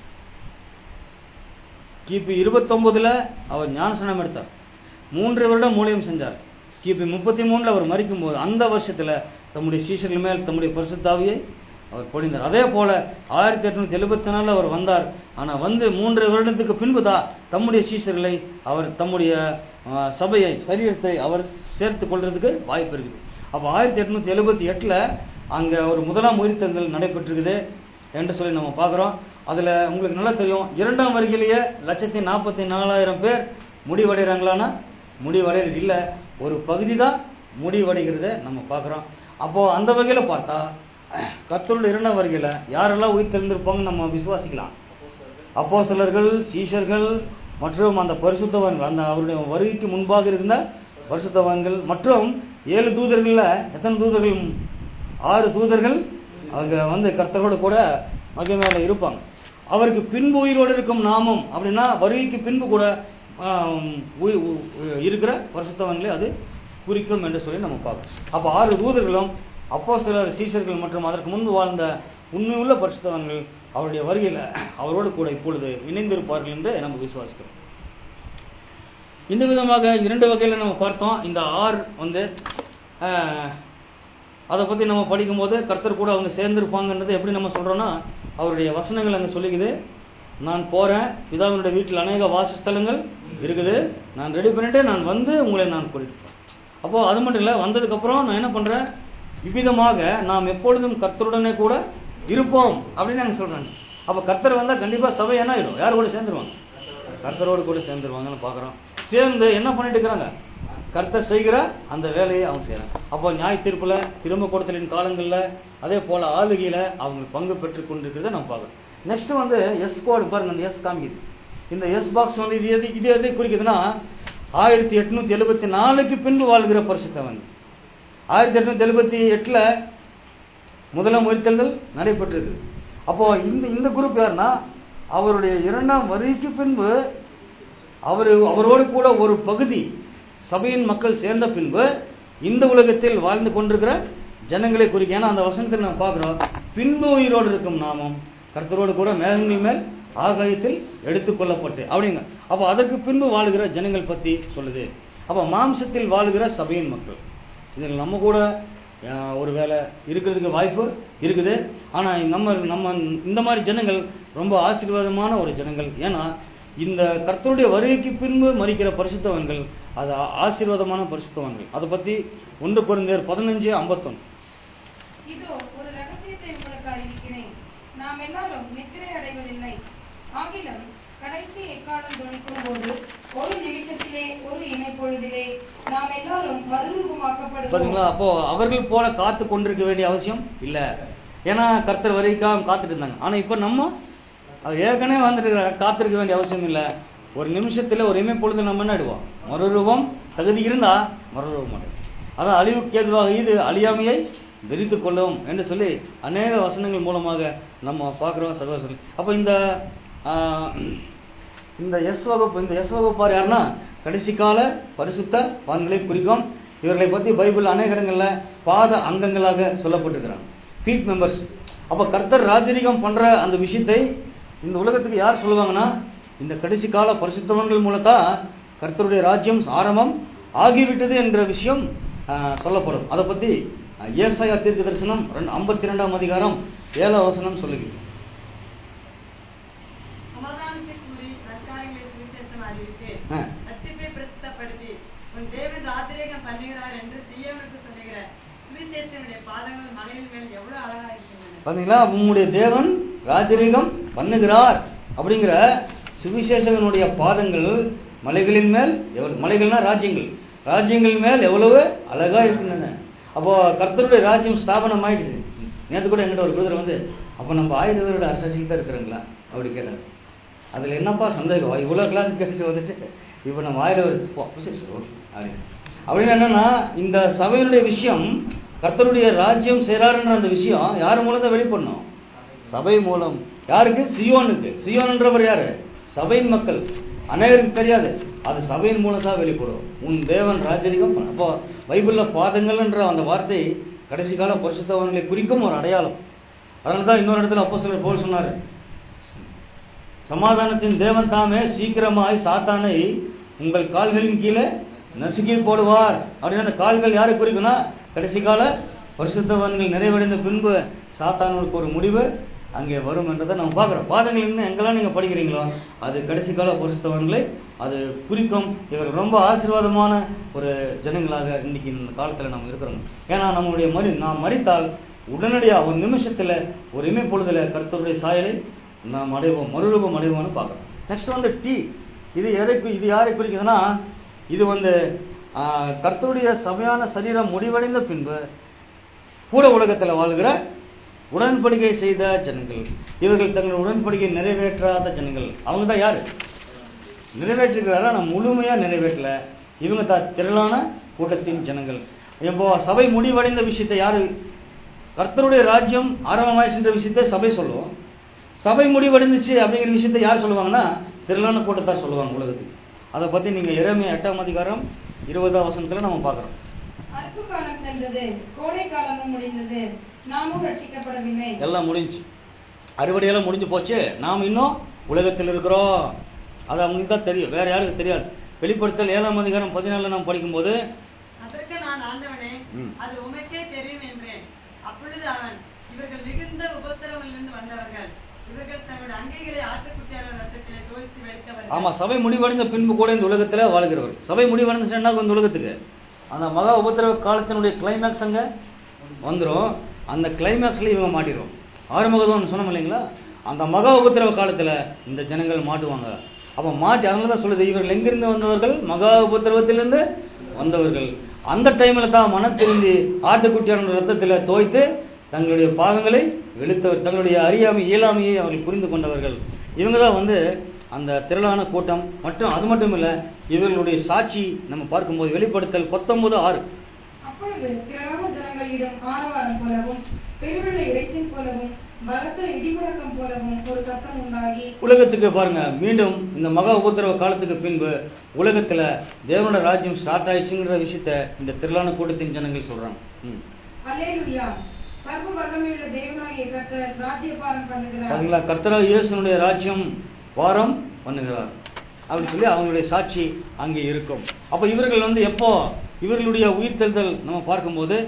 கிபி இருபத்தொன்பதுல அவர் ஞானசனம் எடுத்தார் மூன்று வருடம் மூலியம் செஞ்சார் கிபி முப்பத்தி மூணுல அவர் மறிக்கும் போது அந்த வருஷத்துல தம்முடைய சீஷர்கள் மேல் தம்முடைய பரிசுத்தாவியை அவர் பொழிந்தார் அதே போல ஆயிரத்தி எட்நூத்தி எழுபத்தி நாலுல அவர் வந்தார் ஆனா வந்து மூன்று வருடத்துக்கு பின்புதான் தம்முடைய சீஷர்களை அவர் தம்முடைய ஆஹ், சபையை சரீரத்தை அவர் சேர்த்து கொள்றதுக்கு வாய்ப்பு இருக்குது அப்ப ஆயிரத்தி எட்நூத்தி எழுபத்தி எட்டுல அங்க ஒரு முதலாம் உயிர்த்தெழுதல் நடைபெற்றிருக்குது என்று சொல்லி நம்ம பார்க்குறோம் அதுல உங்களுக்கு நல்லா தெரியும் இரண்டாம் வருகையிலேயே லட்சத்தி நாற்பத்தி நாலாயிரம் பேர் முடிவடைகிறாங்களான்னா முடிவடைகிறது இல்லை ஒரு பகுதி தான் முடிவடைகிறத நம்ம பார்க்குறோம் அப்போ அந்த வகையில பார்த்தா கர்த்தருடைய இரண்டாம் வருகையில யாரெல்லாம் உயிர் தெரிந்திருப்பாங்கன்னு நம்ம விசுவாசிக்கலாம் அப்போஸ்தலர்கள் சீஷர்கள் மற்றும் அந்த பரிசுத்தவான்கள் அந்த அவருடைய வருகைக்கு முன்பாக இருந்த பரிசுத்தவான்கள் மற்றும் ஏழு தூதர்கள்ல எத்தனை தூதர்கள் ஆறு தூதர்கள் அவங்க வந்து கர்த்தரோடு கூட மகிமையில இருப்பாங்க அவருக்கு பின்பு உயிரோடு இருக்கும் நாமம் அப்படின்னா வருகைக்கு பின்பு கூட ஆம், உயி- உ- இருக்கிற பரிசுத்தவான்களை அது குறிக்கும் என்று சொல்லி நம்ம பார்க்கணும் அப்ப ஆறு தூதர்களும் அப்போ சிலர் சீஷர்கள் மற்றும் அதற்கு முன்பு வாழ்ந்த உண்மையுள்ள பரிசுத்தவான்கள் அவருடைய வருகையில அவரோடு கூட இப்பொழுது இணைந்திருப்பார்கள் என்று நம்ம விசுவாசிக்கிறோம் இந்த விதமாக இரண்டு வகையில நம்ம பார்த்தோம் இந்த ஆர் வந்து ஆஹ், அதை பத்தி நம்ம படிக்கும்போது கர்த்தர் கூட அவங்க சேர்ந்திருப்பாங்கன்றது எப்படி நம்ம சொல்றோம்னா அவருடைய வசனங்கள் அங்க சொல்லிக்குது நான் போறேன் பிதாவினுடைய வீட்டில் அநேக வாசஸ்தலங்கள் இருக்குது நான் ரெடி பண்ணிட்டு நான் வந்து உங்களை நான் கூட்டிட்டு போறேன். அப்போ அது மட்டும் இல்ல வந்ததுக்கு அப்புறம் நான் என்ன பண்றேன் இவ்விதமாக நாம் எப்பொழுதும் கர்த்தருடனே கூட இருப்போம் அப்படின்னு நாங்க சொல்றாங்க அப்ப கர்த்தர் வந்தா கண்டிப்பா சபை என்ன ஆயிடும் யார் கூட சேர்ந்துருவாங்க கர்த்தரோடு கூட சேர்ந்துருவாங்கன்னு பாக்குறோம் சேர்ந்து என்ன பண்ணிட்டு இருக்கிறாங்க கர்த்தர் செய்கிற அந்த வேலையை அவங்க செய்யறாங்க அப்போ நியாய தீர்ப்புல திரும்ப கொடுத்தலின் காலங்கள்ல அதே போல ஆளுகையில அவங்க பங்கு பெற்றுக் கொண்டிருக்கிறத நம்ம பார்க்கறோம் நெக்ஸ்ட் வந்து எஸ் கோடு பாருங்க அந்த எஸ் காமிக்குது இந்த எஸ் பாக்ஸ் வந்து இது எது இது எதை குறிக்குதுன்னா ஆயிரத்தி எட்நூத்தி எழுபத்தி நாலுக்கு பின்பு வாழ்கிற பரிசுத்தவன் ஆயிரத்தி எட்நூத்தி எழுபத்தி எட்டுல முதலாம் உயிர்த்தெழுதல் நடைபெற்றது அப்போ இந்த இந்த குரூப் யாருன்னா அவருடைய இரண்டாம் வருகைக்கு பின்பு அவர் அவரோடு கூட ஒரு பகுதி சபையின் மக்கள் சேர்ந்த பின்பு இந்த உலகத்தில் வாழ்ந்து கொண்டிருக்கிற ஜனங்களை குறிக்க ஏன்னா அந்த வசனத்தில் நம்ம பார்க்கிறோம் பின்பு உயிரோடு இருக்கும் நாமம் கர்த்தரோடு கூட மேகங்கள் மேல் ஆகாயத்தில் எடுத்துக்கொள்ளப்பட்டு அப்படிங்க அப்போ அதற்கு பின்பு வாழுகிற ஜனங்கள் பத்தி சொல்லுது அப்போ மாம்சத்தில் வாழுகிற சபையின் மக்கள் இதில் நம்ம கூட அஹ், ஒருவேளை இருக்கிறதுக்கு வாய்ப்பு இருக்குது ஆனா நம்ம நம்ம இந்த மாதிரி ஜனங்கள் ரொம்ப ஆசீர்வாதமான ஒரு ஜனங்கள் ஏன்னா இந்த கர்த்தருடைய வருகைக்கு பின்பு மறிக்கிற பரிசுத்தவன்கள் அது ஆ- ஆசீர்வாதமான பரிசுத்தவன்கள் அதை பத்தி ஒன்று குறைந்தர் பதினஞ்சு ஐம்பத்தொன்னு இதோ ஒரு ரகசியத்தை உங்களுக்கு அறிவிக்கிறேன் நாம் எல்லாரும் நித்திரை அடைவதில்லை ஆகிலும் கடைசி எக்கால எக்காலம் துணிக்கும் போது ஒரு நிமிஷத்திலே ஒரு இமைப்பொழுதிலே நாம் எல்லாரும் மறுரூபமாக்கப்படுவோம் பாத்தீங்களா அப்போ அவர்கள் போல காத்து கொண்டிருக்க வேண்டிய அவசியம் இல்ல ஏன்னா கர்த்தர் வரைக்கும் காத்துட்டு இருந்தாங்க ஆனா இப்ப நம்ம அது ஏற்கனவே வந்துட்டு காத்திருக்க வேண்டிய அவசியம் இல்ல ஒரு நிமிஷத்துல ஒரு இமை பொழுது நம்ம என்ன ஆயிடுவோம் மறுரூபம் தகுதி இருந்தா மறுரூபம் மாட்டோம் அதான் அழிவுக்கு ஏதுவாக இது அழியாமையை விரித்து கொள்ளும் என்று சொல்லி அநேக வசனங்கள் மூலமாக நம்ம பார்க்கிறோம் சகோதரர்கள் அப்ப இந்த ஆஹ், இந்த எஸ் வகுப்பு இந்த எஸ் வகுப்பார் யாருன்னா கடைசி கால பரிசுத்த பான்களை குறிக்கும் இவர்களை பத்தி பைபிள் அநேக இடங்கள்ல பாத அங்கங்களாக சொல்லப்பட்டிருக்கிறாங்க ஃபீட் மெம்பர்ஸ் அப்ப கர்த்தர் ராஜரீகம் பண்ற அந்த விஷயத்தை இந்த உலகத்துக்கு யார் சொல்லுவாங்கன்னா இந்த கடைசி கால பரிசுத்தவன்கள் மூலத்தா கர்த்தருடைய ராஜ்யம் ஆரம்பம் ஆகிவிட்டது என்ற விஷயம் ஆஹ், சொல்லப்படும் அதை பத்தி ஆஹ், ஏசாயா தீர்க்க தரிசனம் ஐம்பத்தி ரெண்டாம் அதிகாரம் ஏழாம் வசனம் சொல்லுகிறது சமாதானத்தை கூறி நற்காரியங்களை சுவிசேஷம் அறிவித்து ஆ. ரட்சிப்பை பிரசித்தப்படுத்தி உன் தேவன் ராஜரீகம் பண்ணுகிறார் என்று சீயோனுக்கு சொல்லுகிற சுவிசேஷனுடைய பாதங்கள் மலையின் மேல் எவ்வளவு அழகா இருக்கின்றன பாத்தீங்களா உம்முடைய தேவன் ராஜரீகம் பண்ணுகிறார் அப்படிங்கிற சுவிசேஷகனுடைய பாதங்கள் மலைகளின் மேல் எவ்வளவு மலைகள்னா ராஜ்யங்கள் ராஜ்யங்கள் மேல் எவ்வளவு அழகா இருக்கின்றன அப்போ கர்த்தருடைய ராஜ்யம் ஸ்தாபனம் ஆயிடுச்சு நேற்று கூட எங்கிட்ட ஒரு பிரதர் வந்து அப்போ நம்ம ஆயிரம் பேரோட அரசாட்சியில் தான் இருக்கிறோங்களா அப்படி கேட்டார் அதுல என்னப்பா சந்தேகம் இவ்வளவு கிளாஸ் கேட்டுட்டு வந்துட்டு இப்போ நம்ம ஆயிரம் பேர் போ, சரி, சரி, ஓகே அப்படின்னு அப்படின்னு என்னன்னா இந்த சபையினுடைய விஷயம் கர்த்தருடைய ராஜ்யம் செய்றாருன்ற அந்த விஷயம் யார் மூலம் தான் வெளிப்படணும் சபை மூலம் யாருக்கு சியோனுக்கு சியோன்ன்றவர் யாரு சபையின் மக்கள் அநேகருக்கு தெரியாது அது சபையின் மூலம் தான் வெளிப்படும் உன் தேவன் ராஜரிகம் பண்ண- அப்போ பைபிள்ல பாதங்கள்ன்ற அந்த வார்த்தை கடைசி கால பரிசுத்தவன்களை குறிக்கும் ஒரு அடையாளம் அதனால தான் இன்னொரு இடத்துல அப்போ சிலர் போல் சொன்னாரு சமாதானத்தின் தேவன் தாமே சீக்கிரமாய் சாத்தானை உங்கள் கால்களின் கீழே நசுக்கி போடுவார் அப்படின்னு அந்த கால்கள் யாரை குறிக்கும்னா கடைசி கால பரிசுத்தவான்கள் நிறைவடைந்த பின்பு சாத்தானுக்கு ஒரு முடிவு அங்கே வரும் என்றதை நம்ம பார்க்குறோம் பாதங்கள் இன்னும் எங்கெல்லாம் நீங்க படிக்கிறீங்களோ அது கடைசி கால பரிசுத்தவான்களை அது குறிக்கும் இவர் ரொம்ப ஆசீர்வாதமான ஒரு ஜனங்களாக இன்னைக்கு இந்த காலத்துல நம்ம இருக்கிறோம் ஏன்னா நம்மளுடைய மறி நாம் மறித்தால் உடனடியா ஒரு நிமிஷத்துல ஒரு இமைப்பொழுதுல கர்த்தருடைய சாயலை நாம் அடைவோம் மறுரூபம் அடைவோம்னு பார்க்குறோம் நெக்ஸ்ட் வந்து டி இது எதை குறி- இது யாரை குறிக்குதுன்னா இது வந்து ஆஹ், கர்த்தருடைய சபையான சரீரம் முடிவடைந்த பின்பு கூட உலகத்தில் வாழ்கிற உடன்படிக்கை செய்த ஜனங்கள் இவர்கள் தங்கள் உடன்படிக்கை நிறைவேற்றாத ஜனங்கள் அவங்க தான் யாரு நிறைவேற்றுகிறாரா நான் முழுமையா நிறைவேற்றல இவங்க தான் திரளான கூட்டத்தின் ஜனங்கள் இப்போ சபை முடிவடைந்த விஷயத்தை யாரு கர்த்தருடைய ராஜ்யம் ஆரம்பமாயிடுச்சுன்ற விஷயத்தை சபை சொல்லுவோம் சபை முடிவடைந்துச்சு அப்படிங்கிற விஷயத்தை யார் சொல்லுவாங்கன்னா திரளான கூட்டத்தார் சொல்லுவாங்க உலகத்துக்கு அதை பத்தி நீங்க இறைமையா எட்டாம் அதிகாரம் இருபதாம் வசனத்துல நம்ம பார்க்கிறோம் அற்பு காலம் சென்றது கோடை காலமும் முடிந்தது நாமும் ரட்சிக்கப்படவில்லை எல்லாம் முடிஞ்சு அறுவடையெல்லாம் முடிஞ்சு போச்சு நாம் இன்னும் உலகத்தில் இருக்கிறோம் அது அவங்களுக்கு தான் தெரியும் வேற யாருக்கு தெரியாது வெளிப்படுத்தல் ஏழாம் அதிகாரம் பதினாலுல நாம் படிக்கும்போது அதற்கு நான் ஆண்டவனே ம். அது உமக்கே தெரியும் என்றேன் அப்பொழுது அவன் இவர்கள் மிகுந்த உபத்திரவிலிருந்து வந்தவர்கள் இவர்கள் தங்களுடைய அங்கைகளை ஆட்டுக்குட்டியான ரத்தத்திலே தோய்த்து வைத்தவர்கள் ஆமா சபை முடிவடைந்த பின்பு கூட இந்த உலகத்துல வாழ்கிறவர் சபை முடிவடைந்துச்சுன்னா இந்த உலகத்துக்கு அந்த மகா உபத்திரவ காலத்தினுடைய கிளைமேக்ஸ் அங்க வந்துரும் அந்த கிளைமேக்ஸ்ல இவங்க மாட்டிடும் ஆறுமுகதம் சொன்னோம் இல்லைங்களா அந்த மகா உபத்திரவ காலத்துல இந்த ஜனங்கள் மாட்டுவாங்க அப்ப மாட்டி அதனால தான் சொல்லுது இவர்கள் எங்கிருந்து வந்தவர்கள் மகா உபத்திரவத்திலிருந்து வந்தவர்கள் அந்த டைம்ல தான் மனம் திருந்தி ஆட்டுக்குட்டியான ரத்தத்துல தோய்த்து தங்களுடைய பாவங்களை வெளுத்தவர் தங்களுடைய அறியாமை இயலாமையை அவர்கள் புரிந்து கொண்டவர்கள் இவங்க தான் வந்து அந்த திரளான கூட்டம் மற்றும் அது மட்டும் இல்ல இவர்களுடைய சாட்சி நம்ம பார்க்கும்போது வெளிப்படுத்தல் பத்தொன்பது ஆறு அப்பொழுது திரளான ஜனங்களிடம் ஆரவாரம் போலவும் பெருவெள்ள இறைச்சல் போலவும் பலத்த இடிமுழக்கம் போலவும் ஒரு சத்தம் உண்டாகி உலகத்துக்கு பாருங்க மீண்டும் இந்த மகா உபத்திரவ காலத்துக்கு பின்பு உலகத்துல தேவனோட ராஜ்யம் ஸ்டார்ட் ஆயிடுச்சுங்கிற விஷயத்த இந்த திரளான கூட்டத்தின் ஜனங்கள் சொல்றாங்க ம். அல்லேலூயா சர்வ வல்லமையுள்ள தேவனாகிய கர்த்தர் ராஜ்யபாரம் பண்ணுகிறார் பாத்தீங்களா கர்த்தரா இயேசுனுடைய ராஜ்யம் வாரம் பண்ணுகிறார் அப்படின்னு சொல்லி அவங்களுடைய சாட்சி அங்கே இருக்கும் அப்ப இவர்கள் வந்து எப்போ இவர்களுடைய உயிர்த்தெழுதல் நம்ம பார்க்கும்போது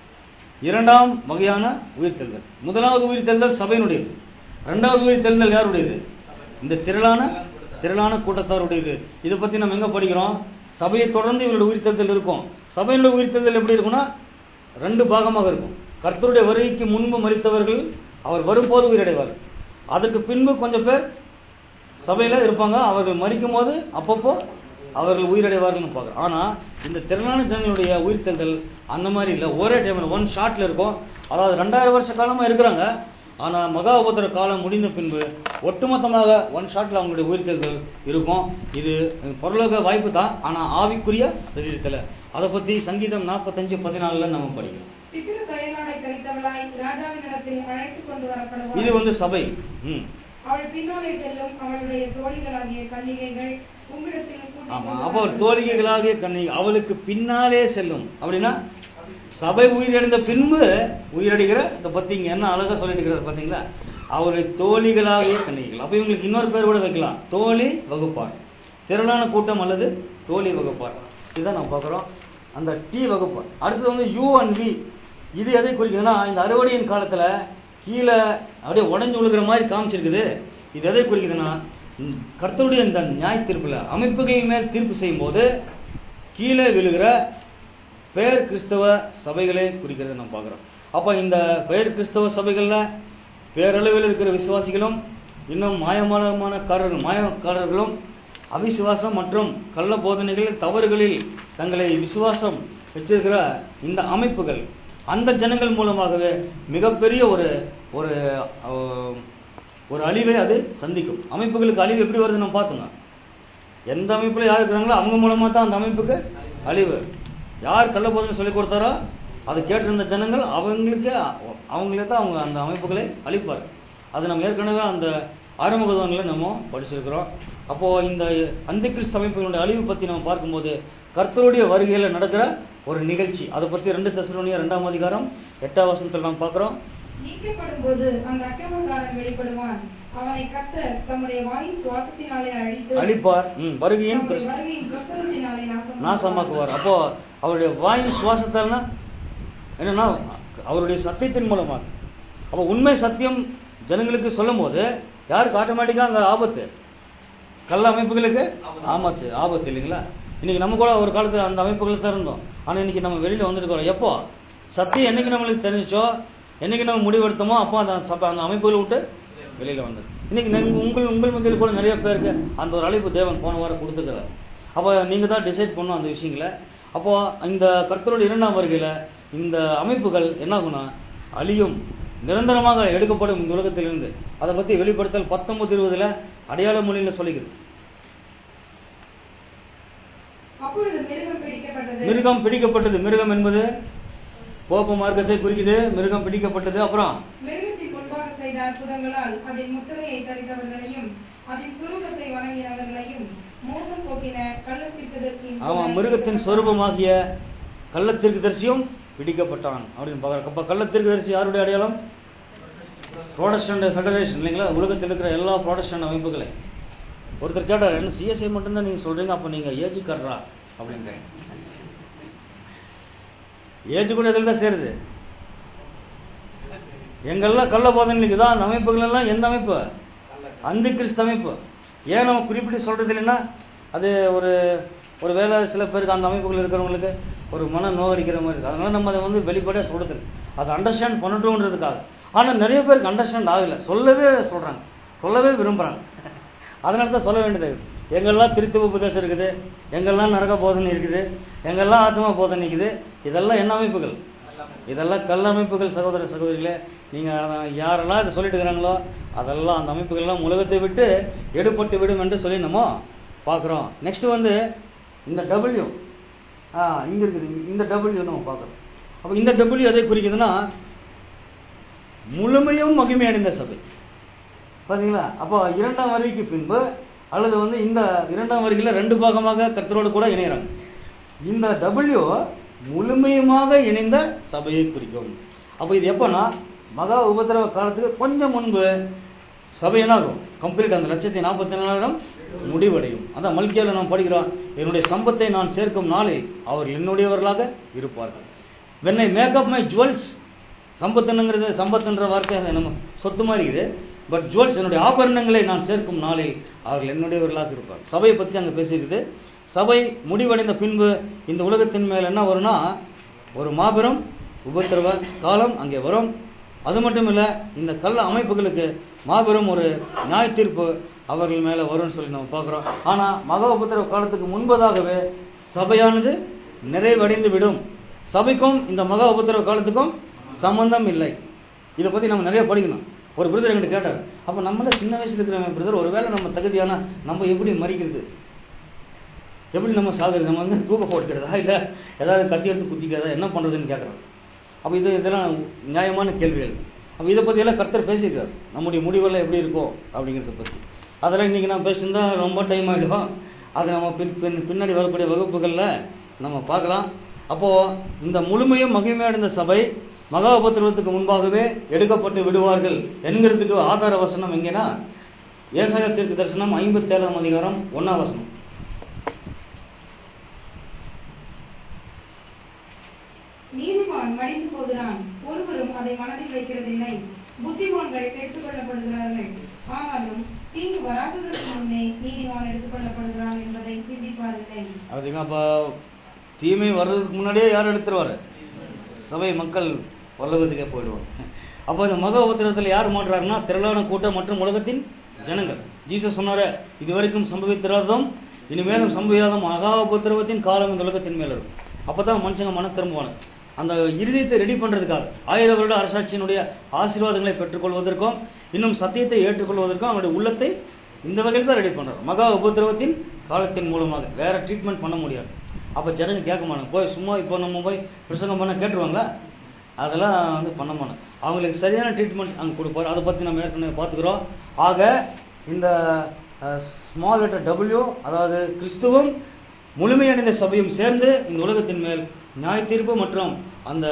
இரண்டாம் வகையான உயிர்த்தெழுதல் முதலாவது உயிர்த்தெழுதல் சபையினுடையது இரண்டாவது உயிர்த்தெழுதல் யாருடையது இந்த திரளான திரளான கூட்டத்தாருடையது இதை பத்தி நம்ம எங்க படிக்கிறோம் சபையை தொடர்ந்து இவருடைய உயிர்த்தெழுதல் இருக்கும் சபையினுடைய உயிர்த்தெழுதல் எப்படி இருக்கும்னா ரெண்டு பாகமாக இருக்கும் கர்த்தருடைய வருகைக்கு முன்பு மறித்தவர்கள் அவர் வரும்போது உயிரடைவார் அதற்கு பின்பு கொஞ்சம் பேர் சபையில இருப்பாங்க அவர்கள் மறிக்கும் போது அப்பப்போ அவர்கள் உயிரடைவார்கள்னு பார்க்குறோம் ஆனா இந்த திரளான ஜனங்களுடைய உயிர்த்தெழுதல் அந்த மாதிரி இல்லை ஒரே டைம்ல ஒன் ஷாட்ல இருக்கும் அதாவது ரெண்டாயிரம் வருஷ காலமா இருக்கிறாங்க ஆனா மகா உபத்திர காலம் முடிந்த பின்பு ஒட்டுமொத்தமாக ஒன் ஷாட்ல அவங்களுடைய உயிர்த்தெழுதல் இருக்கும் இது பொருளாக வாய்ப்பு தான் ஆனா ஆவிக்குரிய சரீரத்துல அதை பத்தி சங்கீதம் நாற்பத்தஞ்சு பதினாலுல நம்ம படிக்கிறோம் பித்திரு தையலாடை கழித்தவளாய் ராஜாவினிடத்தில் அழைத்துக் கொண்டு வரப்படுவாள் இது வந்து சபை ம் அவள் பின்னாலே செல்லும் அவளுடைய தோழிகளாகிய கன்னிகைகள் உம்மிடத்தில் கூட்டிக் ஆமா கொண்டு அப்போ வரப்படும். தோழிகைகளாகிய கண்ணி அவளுக்கு பின்னாலே செல்லும் அப்படின்னா சபை உயிரடைந்த பின்பு உயிரடைகிற இந்த பத்தி இங்க என்ன அழகா சொல்லிட்டு இருக்கிறார் பாத்தீங்களா அவருடைய தோழிகளாகிய கன்னிகைகள் அப்ப இவங்களுக்கு இன்னொரு பேர் கூட வைக்கலாம் தோழி வகுப்பார் திரளான கூட்டம் அல்லது தோழி வகுப்பார் இதுதான் நம்ம பார்க்குறோம் அந்த டி வகுப்பார் அடுத்தது வந்து யூ அண்ட் வி இது எதை குறிக்குதுன்னா இந்த அறுவடையின் காலத்துல கீழே அப்படியே உடைஞ்சு விழுகிற மாதிரி காமிச்சிருக்குது இது எதை குறிக்குதுன்னா ம், கர்த்தருடைய இந்த நியாய தீர்ப்புல அமைப்புகளின் மேல் தீர்ப்பு செய்யும் போது கீழே விழுகிற பேர் கிறிஸ்தவ சபைகளை குறிக்கிறதை நம்ம பார்க்குறோம் அப்போ இந்த பேர் கிறிஸ்தவ சபைகள்ல பேரளவில் இருக்கிற விசுவாசிகளும் இன்னும் மாயமானக்காரர்கள் மாயக்காரர்களும் அவிசுவாசம் மற்றும் கள்ள போதனைகள் தவறுகளில் தங்களை விசுவாசம் வச்சிருக்கிற இந்த அமைப்புகள் அந்த ஜனங்கள் மூலமாகவே மிகப்பெரிய ஒரு ஒரு அஹ், ஒரு அழிவை அது சந்திக்கும் அமைப்புகளுக்கு அழிவு எப்படி வருது நம்ம பார்த்தோங்க எந்த அமைப்புல யார் இருக்கிறாங்களோ அவங்க மூலமா தான் அந்த அமைப்புக்கு அழிவு யார் கள்ளபோதனை சொல்லி கொடுத்தாரோ அதை கேட்டிருந்த ஜனங்கள் அவங்களுக்கு அவங்களே தான் அவங்க அந்த அமைப்புகளை அழிப்பார் அது நம்ம ஏற்கனவே அந்த ஆரம்பகுதவனில் நம்ம படிச்சிருக்கிறோம் அப்போ இந்த அந்த கிறிஸ்து அமைப்புகளுடைய அழிவு பத்தி நம்ம பார்க்கும்போது கர்த்தருடைய வருகையில நடக்கிற ஒரு நிகழ்ச்சி அதை பத்தி ரெண்டு தெசலோனியா ரெண்டாம் அதிகாரம் எட்டாம் வசனத்தில் நாம் பார்க்கிறோம் நீக்கப்படும் போது அந்த அக்கிரமக்காரன் வெளிப்படுவான் அவனை கர்த்தர் தம்முடைய வாயின் சுவாசத்தினாலே அழித்து அழிப்பார் ம், வருகையின் தம்முடைய கிறிஸ்து- வருகையின் பிரசவத்தினாலே நாசம் நாசமாக்குவார் அப்போ அவருடைய வாயின் சுவாசத்தால்னா என்னன்னா அவருடைய சத்தியத்தின் மூலமாக அப்போ உண்மை சத்தியம் ஜனங்களுக்கு சொல்லும் போது யாருக்கு ஆட்டோமேட்டிக்கா அங்க ஆபத்து கள்ள அமைப்புகளுக்கு ஆபத்து ஆபத்து இல்லைங்களா இன்னைக்கு நம்ம கூட ஒரு காலத்துல அந்த அமைப்புகள் தான் இருந்தோம் ஆனா இன்னைக்கு நம்ம வெளியில வந்துருக்கோம் எப்போ சத்தியம் என்னைக்கு நம்மளுக்கு தெரிஞ்சுச்சோ என்னைக்கு நம்ம முடிவெடுத்தோமோ அப்போ அந்த சப- அந்த அமைப்புகளை விட்டு வெளியில வந்தது இன்னைக்கு நீங்க- உங்கள் உங்கள் மத்தியில் கூட நிறைய பேருக்கு அந்த ஒரு அழைப்பு தேவன் போன வாரம் கொடுத்துக்கிறார் அப்போ நீங்க தான் டிசைட் பண்ணணும் அந்த விஷயங்களை அப்போ இந்த கர்த்தருடைய இரண்டாம் வருகையில இந்த அமைப்புகள் என்ன ஆகும்னா அழியும் நிரந்தரமாக எடுக்கப்படும் இந்த உலகத்திலிருந்து அதை பத்தி வெளிப்படுத்தல் பத்தொன்பது இருபதுல அடையாள மொழியில சொல்லிக்கிறது அப்பொழுது மிருகம் பிடிக்கப்பட்டது மிருகம் பிடிக்கப்பட்டது மிருகம் என்பது போப்ப மார்க்கத்தை குறிக்குது மிருகம் பிடிக்கப்பட்டது அப்புறம் மிருகத்தின் முன்பாக செய்த அற்புதங்களால் அதன் முத்திரையை தரித்தவர்களையும் அதன் சுரூபத்தை வணங்கினவர்களையும் மோசம் போக்கின கள்ளத்திற்கு ஆமா மிருகத்தின் சொரூபமாகிய கள்ளத்திற்கு தரிசியும் பிடிக்கப்பட்டான் அப்படின்னு பார்க்குறோம் அப்ப கள்ளத்திற்கு தரிசி யாருடைய அடையாளம் ப்ரோடஸ்டன்ட் ஃபெடரேஷன் இல்லைங்களா உலகத்தில் இருக்கிற எல்லா ப்ரோடஸ்டன்ட் அமைப்புகளை ஒருத்தர் கேட்டார் என்ன சிஎஸ்ஐ மட்டும்தான் நீங்க சொல்றீங்க அப்ப நீங்க ஏஜி கர்றா அப்படின்றாங்க ஏஜ் கூட இதில் தான் சேருது எங்கெல்லாம் கள்ள போதனைக்கு தான் அந்த அமைப்புகள் எல்லாம் எந்த அமைப்பு அந்த கிறிஸ்து அமைப்பு ஏன் நம்ம குறிப்பிட்டு சொல்றது இல்லைன்னா அது ஒரு ஒரு வேலை சில பேருக்கு அந்த அமைப்புகள் இருக்கிறவங்களுக்கு ஒரு மன நோகடிக்கிற மாதிரி இருக்கு அதனால நம்ம அதை வந்து வெளிப்படையாக சொல்றது அதை அண்டர்ஸ்டாண்ட் பண்ணட்டும்ன்றதுக்காக ஆனால் நிறைய பேருக்கு அண்டர்ஸ்டாண்ட் ஆகல சொல்லவே சொல்றாங்க சொல்லவே விரும்புறாங்க அதனால தான் சொல்ல வேண்டியது இருக்கு. எங்கெல்லாம் திருத்துவ உபதேசம் இருக்குது எங்கெல்லாம் நரக போதனை இருக்குது எங்கெல்லாம் ஆத்மா போதனை இருக்குது இதெல்லாம் என்ன அமைப்புகள் இதெல்லாம் கல் அமைப்புகள் சகோதர சகோதரிகளே நீங்க அத- யாரெல்லாம் இதை சொல்லிட்டு இருக்கிறாங்களோ அதெல்லாம் அந்த அமைப்புகள்லாம் உலகத்தை விட்டு எடுபட்டு விடும் என்று சொல்லி நம்ம பார்க்குறோம் நெக்ஸ்ட் வந்து இந்த டபிள்யூ ஆ இங்க இருக்குது இந்த டபிள்யூ நம்ம பார்க்குறோம் அப்போ இந்த டபிள்யூ எதை குறிக்குதுன்னா முழுமையும் மகிமை அடைந்த சபை பாத்தீங்களா அப்போ இரண்டாம் வருகைக்கு பின்பு அல்லது வந்து இந்த இரண்டாம் வருகையில ரெண்டு பாகமாக கர்த்தரோடு கூட இணையறாங்க இந்த டபிள்யூ முழுமையுமாக இணைந்த சபையை குறிக்கும் அப்போ இது எப்போனா மகா உபத்திரவ காலத்துக்கு கொஞ்சம் முன்பு சபை என்னாகும் கம்ப்ளீட் அந்த லட்சத்தி நாற்பத்தி நாலாயிரம் முடிவடையும் அதான் மல்கியால நாம் படிக்கிறோம் என்னுடைய சம்பத்தை நான் சேர்க்கும் நாளில் அவர் என்னுடையவர்களாக இருப்பார்கள் when I make up my jewels சம்பத்துங்கிறது சம்பத்துன்ற வார்த்தை அது நம்ம சொத்து மாதிரி இருக்குது பட் ஜுவல்ஸ் என்னுடைய ஆபரணங்களை நான் சேர்க்கும் நாளில் அவர்கள் என்னுடையவர்களாக இருப்பார் சபையை பற்றி அங்கே பேசியிருக்குது சபை முடிவடைந்த பின்பு இந்த உலகத்தின் மேல் என்ன வரும்னா ஒரு மாபெரும் உபத்திரவ காலம் அங்கே வரும் அது மட்டும் இல்ல இந்த கள்ள அமைப்புகளுக்கு மாபெரும் ஒரு நியாய தீர்ப்பு அவர்கள் மேல வரும்னு சொல்லி நம்ம பார்க்கிறோம் ஆனா மகா உபத்திரவ காலத்துக்கு முன்பதாகவே சபையானது நிறைவடைந்து விடும் சபைக்கும் இந்த மகா உபத்திரவ காலத்துக்கும் சம்பந்தம் இல்லை இதை பத்தி நம்ம நிறைய படிக்கணும் ஒரு பிரதர் என்கிட்ட கேட்டார் அப்ப நம்மள சின்ன வயசுல இருக்கிற பிரதர் ஒருவேளை நம்ம தகுதியானா நம்ம எப்படி மறிக்கிறது எப்படி நம்ம சாகுறது நம்ம வந்து தூக்க போட்டுக்கிறதா இல்ல ஏதாவது கத்தி எடுத்து குத்திக்கிறதா என்ன பண்றதுன்னு கேட்கறாரு அப்ப இது இதெல்லாம் நியாயமான கேள்விகள் அப்ப இதை பத்தி எல்லாம் கர்த்தர் பேசியிருக்காரு நம்முடைய முடிவெல்லாம் எப்படி இருக்கும் அப்படிங்கிறத பத்தி அதெல்லாம் இன்னைக்கு நான் பேசியிருந்தா ரொம்ப டைம் ஆகிடும் அதை நம்ம பின் பின் பின்னாடி வரக்கூடிய வகுப்புகள்ல நம்ம பார்க்கலாம் அப்போ இந்த முழுமையும் மகிமையடைந்த சபை மகா உபத்திரவத்துக்கு முன்பாகவே எடுக்கப்பட்டு விடுவார்கள் என்கிறதுக்கு ஆதார வசனம் எங்கன்னா ஏசாயத்திற்கு தரிசனம் ஐம்பத்தி ஏழாம் அதிகாரம் ஒன்னாம் வசனம் நீதிமான் மடிந்து போகிறான் ஒருவரும் அதை மனதில் வைக்கிறதில்லை புத்திமான்கள் எடுத்துக் கொள்ளப்படுகிறார்கள் ஆனாலும் தீங்கு வராததற்கு முன்னே நீதிமான் எடுத்துக் கொள்ளப்படுகிறான் என்பதை சிந்திப்பாரில்லை அப்படிங்க அப்போ தீமை வர்றதுக்கு முன்னாடியே யார் எடுத்துருவாரு சபை மக்கள் பரலோகத்துக்கே போயிடுவாங்க அப்போ இந்த மக உபத்திரத்தில் யார் மாட்டுறாருன்னா திரளான கூட்டம் மற்றும் உலகத்தின் ஜனங்கள் ஜீசஸ் சொன்னாரு இதுவரைக்கும் சம்பவித்திராததும் இனிமேலும் சம்பவியாத மகா உபத்திரவத்தின் காலம் இந்த உலகத்தின் மேல இருக்கும் அப்பதான் மனுஷங்க மனம் திரும்புவாங்க அந்த இறுதியத்தை ரெடி பண்றதுக்காக ஆயிரம் வருட அரசாட்சியினுடைய ஆசீர்வாதங்களை பெற்றுக்கொள்வதற்கும் இன்னும் சத்தியத்தை ஏற்றுக்கொள்வதற்கும் அவனுடைய உள்ளத்தை இந்த வகையில் தான் ரெடி பண்றாரு மகா உபத்திரவத்தின் காலத்தின் மூலமாக வேற ட்ரீட்மெண்ட் பண்ண முடியாது அப்ப ஜனங்க கேட்க மாட்டாங்க போய் சும்மா இப்போ நம்ம போய் பிரசங்கம் பண்ண கேட்டுருவாங்களா அதெல்லாம் வந்து பண்ண மாட்டோம் அவங்களுக்கு சரியான ட்ரீட்மெண்ட் அங்கே கொடுப்பாரு அதை பற்றி நம்ம ஏற்கனவே பார்த்துக்கிறோம் ஆக இந்த ஸ்மால் லெட்டர் டபிள்யூ அதாவது கிறிஸ்துவும் முழுமையடைந்த சபையும் சேர்ந்து இந்த உலகத்தின் மேல் நியாய தீர்ப்பு மற்றும் அந்த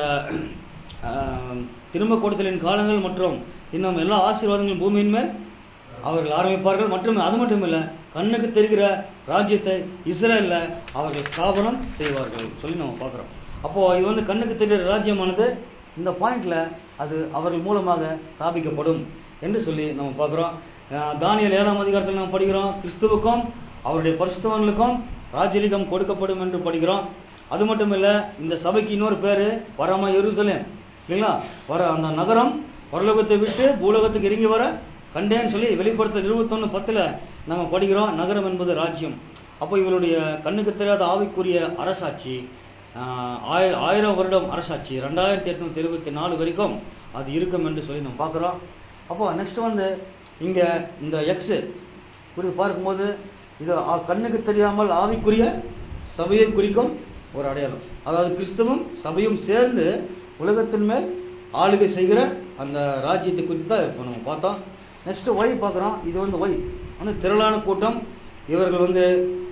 அஹ், திரும்ப கொடுத்தலின் காலங்கள் மற்றும் இன்னும் எல்லா ஆசீர்வாதங்களும் பூமியின் மேல் அவர்கள் ஆரம்பிப்பார்கள் மற்றும் அது மட்டும் இல்ல கண்ணுக்கு தெரிகிற ராஜ்யத்தை இஸ்ரேல்ல அவர்கள் ஸ்தாபனம் செய்வார்கள் சொல்லி நம்ம பார்க்கிறோம் அப்போ இது வந்து கண்ணுக்கு தெரிகிற ராஜ்யமானது இந்த பாயிண்ட்ல அது அவர்கள் மூலமாக ஸ்தாபிக்கப்படும் என்று சொல்லி நம்ம பார்க்கிறோம் அஹ் தானியேல் ஏழாம் அதிகாரத்தில் நம்ம படிக்கிறோம் கிறிஸ்துவுக்கும் அவருடைய பரிசுத்தவர்களுக்கும் ராஜ்யலிகம் கொடுக்கப்படும் என்று படிக்கிறோம் அது மட்டும் இல்ல இந்த சபைக்கு இன்னொரு பேரு பரம எருசலேம் இல்லைங்களா வர அந்த நகரம் பரலோகத்தை விட்டு பூலோகத்துக்கு இறங்கி வர கண்டேன்னு சொல்லி வெளிப்படுத்த இருபத்தொன்னு பத்துல நம்ம படிக்கிறோம் நகரம் என்பது ராஜ்யம் அப்போ இவருடைய கண்ணுக்கு தெரியாத ஆவிக்குரிய அரசாட்சி ஆஹ், ஆய- ஆயிரம் வருடம் அரசாட்சி ரெண்டாயிரத்தி எட்நூத்தி இருபத்தி நாலு வரைக்கும் அது இருக்கும் என்று சொல்லி நம்ம பார்க்கிறோம் அப்போ நெக்ஸ்ட் வந்து இங்க இந்த எக்ஸ் குறித்து பார்க்கும்போது இது ஆ- கண்ணுக்கு தெரியாமல் ஆவிக்குரிய சபையை குறிக்கும் ஒரு அடையாளம் அதாவது கிறிஸ்துவும் சபையும் சேர்ந்து உலகத்தின் மேல் ஆளுகை செய்கிற அந்த ராஜ்யத்தை குறித்து தான் இப்போ நம்ம பார்த்தோம் நெக்ஸ்ட் ஒய் பார்க்குறோம் இது வந்து ஒய் வந்து திரளான கூட்டம் இவர்கள் வந்து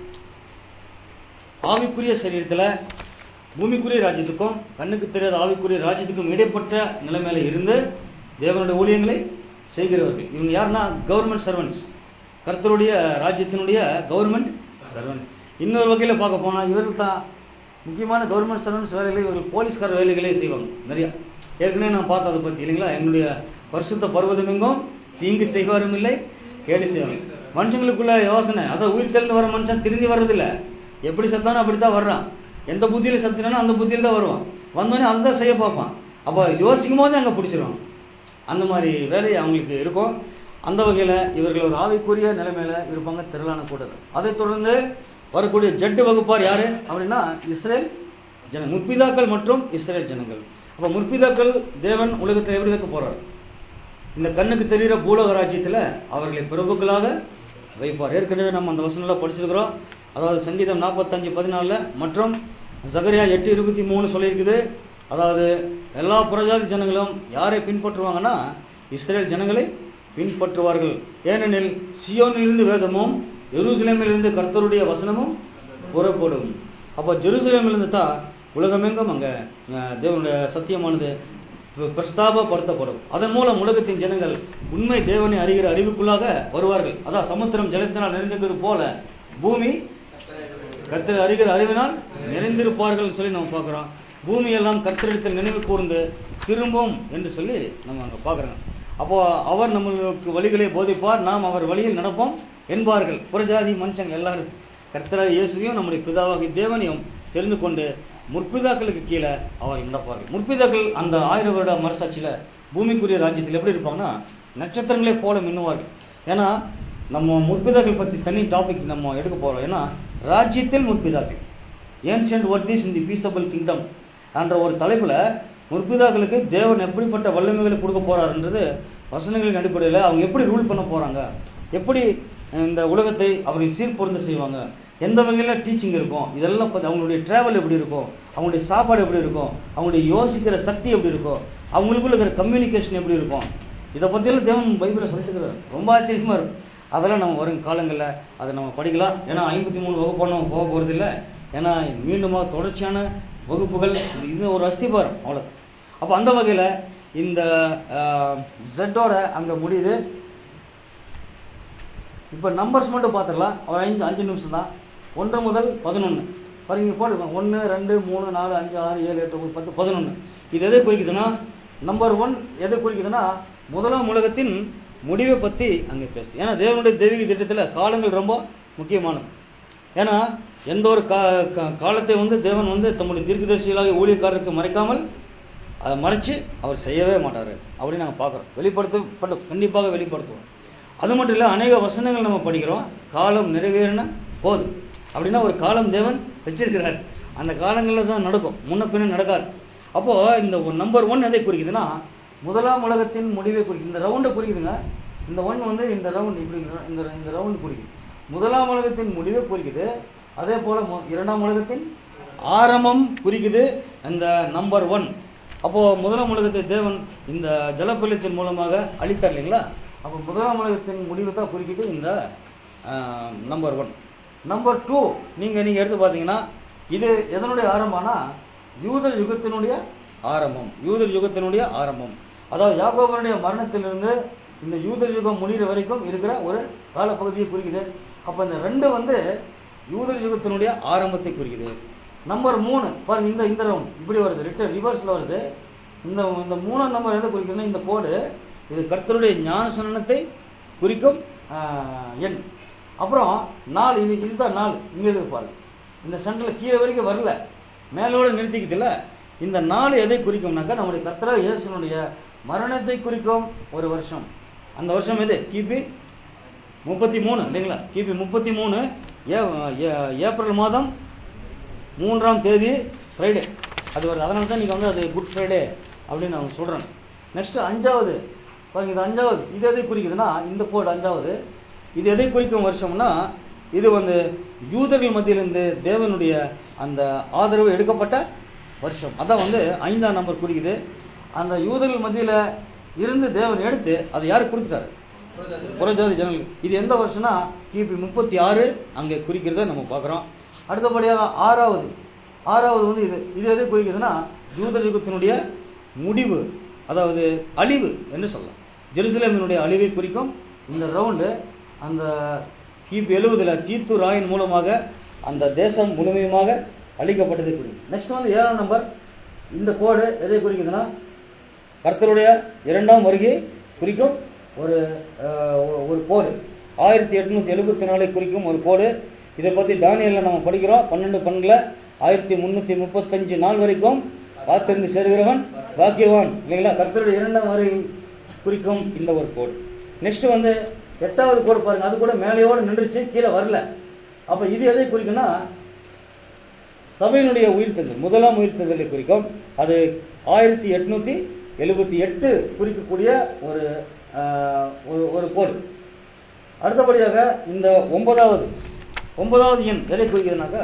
ஆவிக்குரிய சரீரத்தில் பூமிக்குரிய ராஜ்யத்துக்கும் கண்ணுக்கு தெரியாத ஆவிக்குரிய ராஜ்யத்துக்கும் இடைப்பட்ட நிலைமையில இருந்து தேவனுடைய ஊழியங்களை செய்கிறவர்கள் இவங்க யாருன்னா கவர்மெண்ட் சர்வன்ட்ஸ் கர்த்தருடைய ராஜ்யத்தினுடைய கவர்மெண்ட் சர்வன்ட் இன்னொரு வகையில பார்க்க போனா இவர்கள் தான் முக்கியமான கவர்மெண்ட் சர்வன்ட்ஸ் வேலைகளை இவர்கள் போலீஸ்கார வேலைகளே செய்வாங்க நிறைய ஏற்கனவே நான் பார்த்ததை பத்தி இல்லைங்களா என்னுடைய பரிசுத்த பர்வதம் எங்கும் தீங்கு செய்வாரும் இல்லை கேடு செய்வாங்க மனுஷங்களுக்குள்ள யோசனை அதான் உயிர் தெளிந்து வர மனுஷன் திரும்பி வர்றதில்ல எப்படி செத்தானோ அப்படித்தான் வர்றான் எந்த புத்தியில செத்துனானோ அந்த புத்தியில தான் வருவான் வந்தோடனே அதுதான் செய்ய பார்ப்பான் அப்ப யோசிக்கும் போது அங்க பிடிச்சிருவான் அந்த மாதிரி வேலை அவங்களுக்கு இருக்கும் அந்த வகையில இவர்கள் ஒரு ஆவிக்குரிய நிலைமையில இருப்பாங்க திரளான கூட்டத்தில் அதைத் தொடர்ந்து வரக்கூடிய ஜட்டு வகுப்பார் யாரு அப்படின்னா இஸ்ரேல் ஜன முற்பிதாக்கள் மற்றும் இஸ்ரேல் ஜனங்கள் அப்ப முற்பிதாக்கள் தேவன் உலகத்தில் எப்படி வைக்க போறார் இந்த கண்ணுக்கு தெரிகிற பூலோக ராஜ்யத்துல அவர்களை பிரபுக்களாக வைப்பார் ஏற்கனவே நம்ம அந்த வசனம்லாம் படிச்சிருக்கிறோம் அதாவது சங்கீதம் நாற்பத்தஞ்சு பதினாலுல மற்றும் சகரியா எட்டு இருபத்தி மூணு சொல்லியிருக்குது அதாவது எல்லா புறஜாதி ஜனங்களும் யாரை பின்பற்றுவாங்கன்னா இஸ்ரேல் ஜனங்களை பின்பற்றுவார்கள் ஏனெனில் சியோனிலிருந்து வேதமும் எருசலேமிலிருந்து கர்த்தருடைய வசனமும் புறப்படும் அப்போ ஜெருசலேமிலிருந்து தான் உலகமெங்கும் அங்க அஹ், தேவனுடைய சத்தியமானது பிர- பிரஸ்தாபப்படுத்தப்படும் அதன் மூலம் உலகத்தின் ஜனங்கள் உண்மை தேவனை அறிகிற அறிவுக்குள்ளாக வருவார்கள் அதான் சமுத்திரம் ஜலத்தினால் நிறைந்திருக்கிறது போல பூமி கர்த்தரை அறிகிற அறிவினால் நிறைந்திருப்பார்கள் சொல்லி நம்ம பார்க்கிறோம் பூமி எல்லாம் கர்த்தரிடத்தில் நினைவு கூர்ந்து திரும்பும் என்று சொல்லி நம்ம அங்க பார்க்கிறோம் அப்போ அவர் நம்மளுக்கு வழிகளை போதிப்பார் நாம் அவர் வழியில் நடப்போம் என்பார்கள் புறஜாதி மனுஷங்கள் எல்லாரும் கர்த்தராக இயேசுவையும் நம்முடைய பிதாவாகி தேவனையும் தெரிந்து கொண்டு முற்பிதாக்களுக்கு கீழே அவர்கள் நடப்பார்கள் முற்பிதாக்கள் அந்த ஆயிரம் வருட மரசாட்சியில பூமிக்குரிய ராஜ்யத்தில் எப்படி இருப்பாங்கன்னா நட்சத்திரங்களே போல மின்னுவார்கள் ஏன்னா நம்ம முற்பிதாக்கள் பற்றி தனி டாபிக் நம்ம எடுக்க போறோம் ஏன்னா ராஜ்யத்தில் முற்பிதாக்கள் ancient worthies in the peaceable kingdom என்ற ஒரு தலைப்புல முற்பிதாக்களுக்கு தேவன் எப்படிப்பட்ட வல்லமைகளை கொடுக்க போறாருன்றது வசனங்களின் அடிப்படையில் அவங்க எப்படி ரூல் பண்ண போறாங்க எப்படி இந்த உலகத்தை அவர்கள் சீர்பொருந்த செய்வாங்க எந்த வகையில் டீச்சிங் இருக்கும் இதெல்லாம் பத்தி அவங்களுடைய டிராவல் எப்படி இருக்கும் அவங்களுடைய சாப்பாடு எப்படி இருக்கும் அவங்களுடைய யோசிக்கிற சக்தி எப்படி இருக்கும் அவங்களுக்குள்ள இருக்கிற கம்யூனிகேஷன் எப்படி இருக்கும் இதை பற்றியெல்லாம் தேவன் பைபிளில் சொல்லிட்டுக்கிறார் ரொம்ப ஆச்சரியமா இருக்கும் அதெல்லாம் நம்ம வரும் காலங்களில் அதை நம்ம படிக்கலாம் ஏன்னா ஐம்பத்தி மூணு வகுப்பு நம்ம போக போகிறது இல்லை ஏன்னா மீண்டுமா தொடர்ச்சியான வகுப்புகள் இது ஒரு அஸ்திபாரம் அவ்வளோ அப்போ அந்த வகையில் இந்த ஜெட்டோட அங்கே முடியுது இப்போ நம்பர்ஸ் மட்டும் பார்த்துடலாம் ஒரு ஐந்து அஞ்சு நிமிஷம் தான் ஒன்று முதல் பதினொன்று பாருங்க போடுங்க ஒன்று ரெண்டு மூணு நாலு அஞ்சு ஆறு ஏழு எட்டு ஒன்பது பத்து பதினொன்று இது எதை குறிக்குதுன்னா நம்பர் ஒன் எதை குறிக்குதுன்னா முதலாம் உலகத்தின் முடிவை பற்றி அங்கே பேசுது ஏன்னா தேவனுடைய தெய்வீக திட்டத்தில் காலங்கள் ரொம்ப முக்கியமானது ஏன்னா எந்த ஒரு கா கா- காலத்தை வந்து தேவன் வந்து தம்முடைய தீர்க்கதரிசிகளாக ஊழியக்காரருக்கு மறைக்காமல் அதை மறைச்சு அவர் செய்யவே மாட்டார் அப்படின்னு நாங்கள் பார்க்குறோம் வெளிப்படுத்த கண்டிப்பாக வெளிப்படுத்துவோம் அது மட்டும் இல்லை அநேக வசனங்கள் நம்ம படிக்கிறோம் காலம் நிறைவேறின போது அப்படின்னா ஒரு காலம் தேவன் வச்சிருக்கிறார் அந்த காலங்களில் தான் நடக்கும் முன்ன பின்ன நடக்காது அப்போ இந்த நம்பர் ஒன் எதை குறிக்குதுன்னா முதலாம் உலகத்தின் முடிவை குறிக்குது இந்த ரவுண்டை குறிக்குதுங்க இந்த ஒன் வந்து இந்த ரவுண்ட் இப்படி இந்த இந்த ரவுண்ட் குறிக்குது முதலாம் உலகத்தின் முடிவை குறிக்குது அதே போல மு- இரண்டாம் உலகத்தின் ஆரம்பம் குறிக்குது இந்த நம்பர் ஒன் அப்போ முதலாம் உலகத்தை தேவன் இந்த ஜலப்பள்ளத்தின் மூலமாக அளித்தார் இல்லைங்களா அப்போ முதலாம் உலகத்தின் முடிவு தான் குறிக்குது இந்த நம்பர் ஒன் நம்பர் டூ நீங்க நீங்க எடுத்து பார்த்தீங்கன்னா இது எதனுடைய ஆரம்பம்னா யூதர் யுகத்தினுடைய ஆரம்பம் யூதர் யுகத்தினுடைய ஆரம்பம் அதாவது யாக்கோபனுடைய மரணத்திலிருந்து இந்த யூதர் யுகம் முடிகிற வரைக்கும் இருக்கிற ஒரு காலப்பகுதியை குறிக்குது அப்ப இந்த ரெண்டு வந்து யூதர் யுகத்தினுடைய ஆரம்பத்தை குறிக்குது நம்பர் மூணு பாருங்க இந்த இந்த ரவுண்ட் இப்படி வருது ரிட்டர் ரிவர்ஸ்ல வருது இந்த இந்த மூணாம் நம்பர் எதை குறிக்குதுன்னா இந்த கோடு இது கர்த்தருடைய ஞான சன்னத்தை குறிக்கும் ஆஹ், எண் அப்புறம் நாலு இது இதுதான் நாலு இங்க இருக்கு பாருங்க இந்த சென்டர்ல கீழே வரைக்கும் வரல மேலோட நிறுத்திக்கிட்டுல இந்த நாலு எதை குறிக்கும்னாக்கா நம்முடைய கர்த்தரா இயேசுனுடைய மரணத்தை குறிக்கும் ஒரு வருஷம் அந்த வருஷம் எது கிபி முப்பத்தி மூணு இல்லைங்களா கிபி முப்பத்தி மூணு ஏப்ரல் மாதம் மூன்றாம் தேதி ஃப்ரைடே அது வருது அதனால தான் நீங்கள் வந்து அது குட் ஃப்ரைடே அப்படின்னு நான் சொல்கிறேன் நெக்ஸ்ட் அஞ்சாவது பாருங்க இது அஞ்சாவது இது எதை குறிக்குதுன்னா இந்த கோடு அஞ்சாவது இது எதை குறிக்கும் வருஷம்னா இது வந்து யூதர்கள் மத்தியிலிருந்து தேவனுடைய அந்த ஆதரவு எடுக்கப்பட்ட வருஷம் அதான் வந்து ஐந்தாம் நம்பர் குறிக்குது அந்த யூதர்கள் மத்தியில இருந்து தேவன் எடுத்து அதை யாருக்கு கொடுத்துட்டாரு புறஜாதி ஜனங்கள் இது எந்த வருஷம்னா கிபி முப்பத்தி ஆறு அங்கே குறிக்கிறத நம்ம பார்க்குறோம் அடுத்தபடியாக ஆறாவது ஆறாவது வந்து இது இது எதை குறிக்குதுன்னா யூத யுகத்தினுடைய முடிவு அதாவது அழிவு என்று சொல்லலாம் ஜெருசலேமினுடைய அழிவை குறிக்கும் இந்த ரவுண்டு அந்த கிபி எழுவதுல தீத்து ராயின் மூலமாக அந்த தேசம் முழுமையுமாக அழிக்கப்பட்டதை குறிக்கும் நெக்ஸ்ட் வந்து ஏழாம் நம்பர் இந்த கோடு எதை குறிக்குதுன்னா கர்த்தருடைய இரண்டாம் வருகை குறிக்கும் ஒரு அஹ், ஒரு- ஒரு கோடு ஆயிரத்தி எட்நூத்தி எழுபத்தி நாலை குறிக்கும் ஒரு கோடு இதை பத்தி தானியல்ல நம்ம படிக்கிறோம் பன்னெண்டு பன்னெண்டுல ஆயிரத்தி முன்னூத்தி முப்பத்தஞ்சு நாள் வரைக்கும் காத்திருந்து சேர்கிறவன் பாக்கியவான் இல்லைங்களா கர்த்தருடைய இரண்டாம் வருகை குறிக்கும் இந்த ஒரு கோடு நெக்ஸ்ட் வந்து எட்டாவது கோடு பாருங்க அது கூட மேலேயோடு நின்றுச்சு கீழே வரல அப்ப இது எதை குறிக்கும்னா சபையினுடைய உயிர்த்தெழுதல் முதலாம் உயிர்த்தெழுதலை குறிக்கும் அது ஆயிரத்தி எட்நூத்தி எழுபத்தி எட்டு குறிக்கக்கூடிய ஒரு ஆஹ், ஒரு ஒரு கோடு அடுத்தபடியாக இந்த ஒன்பதாவது ஒன்பதாவது எண் எதை குறிக்கிறதுனாக்கா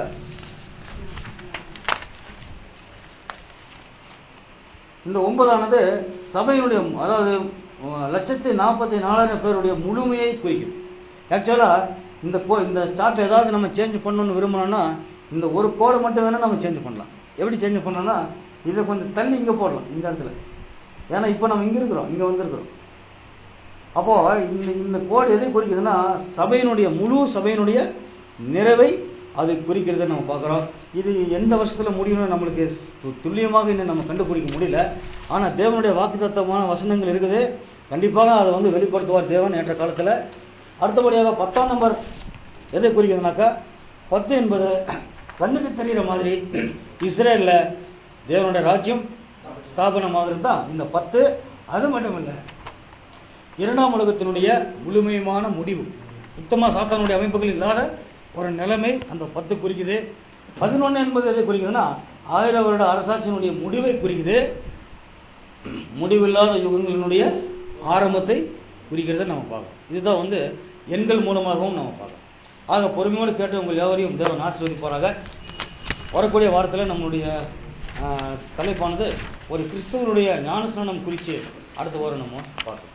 இந்த ஒன்பதானது சபையினுடைய அதாவது அஹ், லட்சத்தி நாற்பத்தி நாலாயிரம் பேருடைய முழுமையை குறிக்கும் ஆக்சுவலா இந்த கோ இந்த சார்ட் ஏதாவது நம்ம சேஞ்ச் பண்ணணும்னு விரும்பணும்னா இந்த ஒரு கோடை மட்டும் வேணா நம்ம சேஞ்ச் பண்ணலாம் எப்படி சேஞ்ச் பண்ணலாம்னா இதை கொஞ்சம் தள்ளி இங்க போடலாம் இந்த இடத்துல ஏன்னா இப்போ நம்ம இங்க இருக்கிறோம் இங்க வந்திருக்கிறோம் அப்போ இந்த இந்த கோடு எதை குறிக்குதுன்னா சபையினுடைய முழு சபையினுடைய நிறைவை அது குறிக்கிறதை நம்ம பார்க்குறோம் இது எந்த வருஷத்துல முடியும்னு நம்மளுக்கு து- துல்லியமாக இன்னும் நம்ம கண்டுபிடிக்க முடியல ஆனா தேவனுடைய வாக்குத்தத்தமான வசனங்கள் இருக்குது கண்டிப்பாக அதை வந்து வெளிப்படுத்துவார் தேவன் ஏற்ற காலத்துல அடுத்தபடியாக பத்தாம் நம்பர் எதை குறிக்குதுனாக்கா பத்து என்பது கண்ணுக்கு தெரிகிற மாதிரி இஸ்ரேல்ல தேவனுடைய ராஜ்யம் ஸ்தாபனமாகிறது தான் இந்த பத்து அது மட்டும் இல்லை இரண்டாம் உலகத்தினுடைய முழுமையான முடிவு சுத்தமாக சாத்தானுடைய அமைப்புகள் இல்லாத ஒரு நிலைமை அந்த பத்து குறிக்குது பதினொன்று என்பது எதை குறிக்குதுன்னா ஆயிரம் வருட அரசாட்சியினுடைய முடிவை குறிக்குது முடிவில்லாத யுகங்களினுடைய ஆரம்பத்தை குறிக்கிறத நம்ம பார்க்கணும் இதுதான் வந்து எண்கள் மூலமாகவும் நம்ம பார்க்கணும் ஆக பொறுமையோடு கேட்டு உங்கள் யாவரையும் தேவன் ஆசீர்வதிப்பாராக வரக்கூடிய வாரத்தில் நம்மளுடைய ஆஹ், தலைப்பானது ஒரு கிறிஸ்தவனுடைய ஞானஸ்நானம் குறித்து அடுத்த வாரம் நம்ம பார்க்கலாம்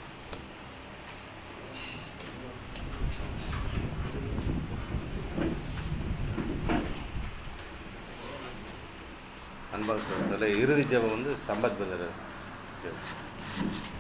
அன்பாக சொல்ல இறுதி ஜெபம் வந்து சம்பத் பிரதர்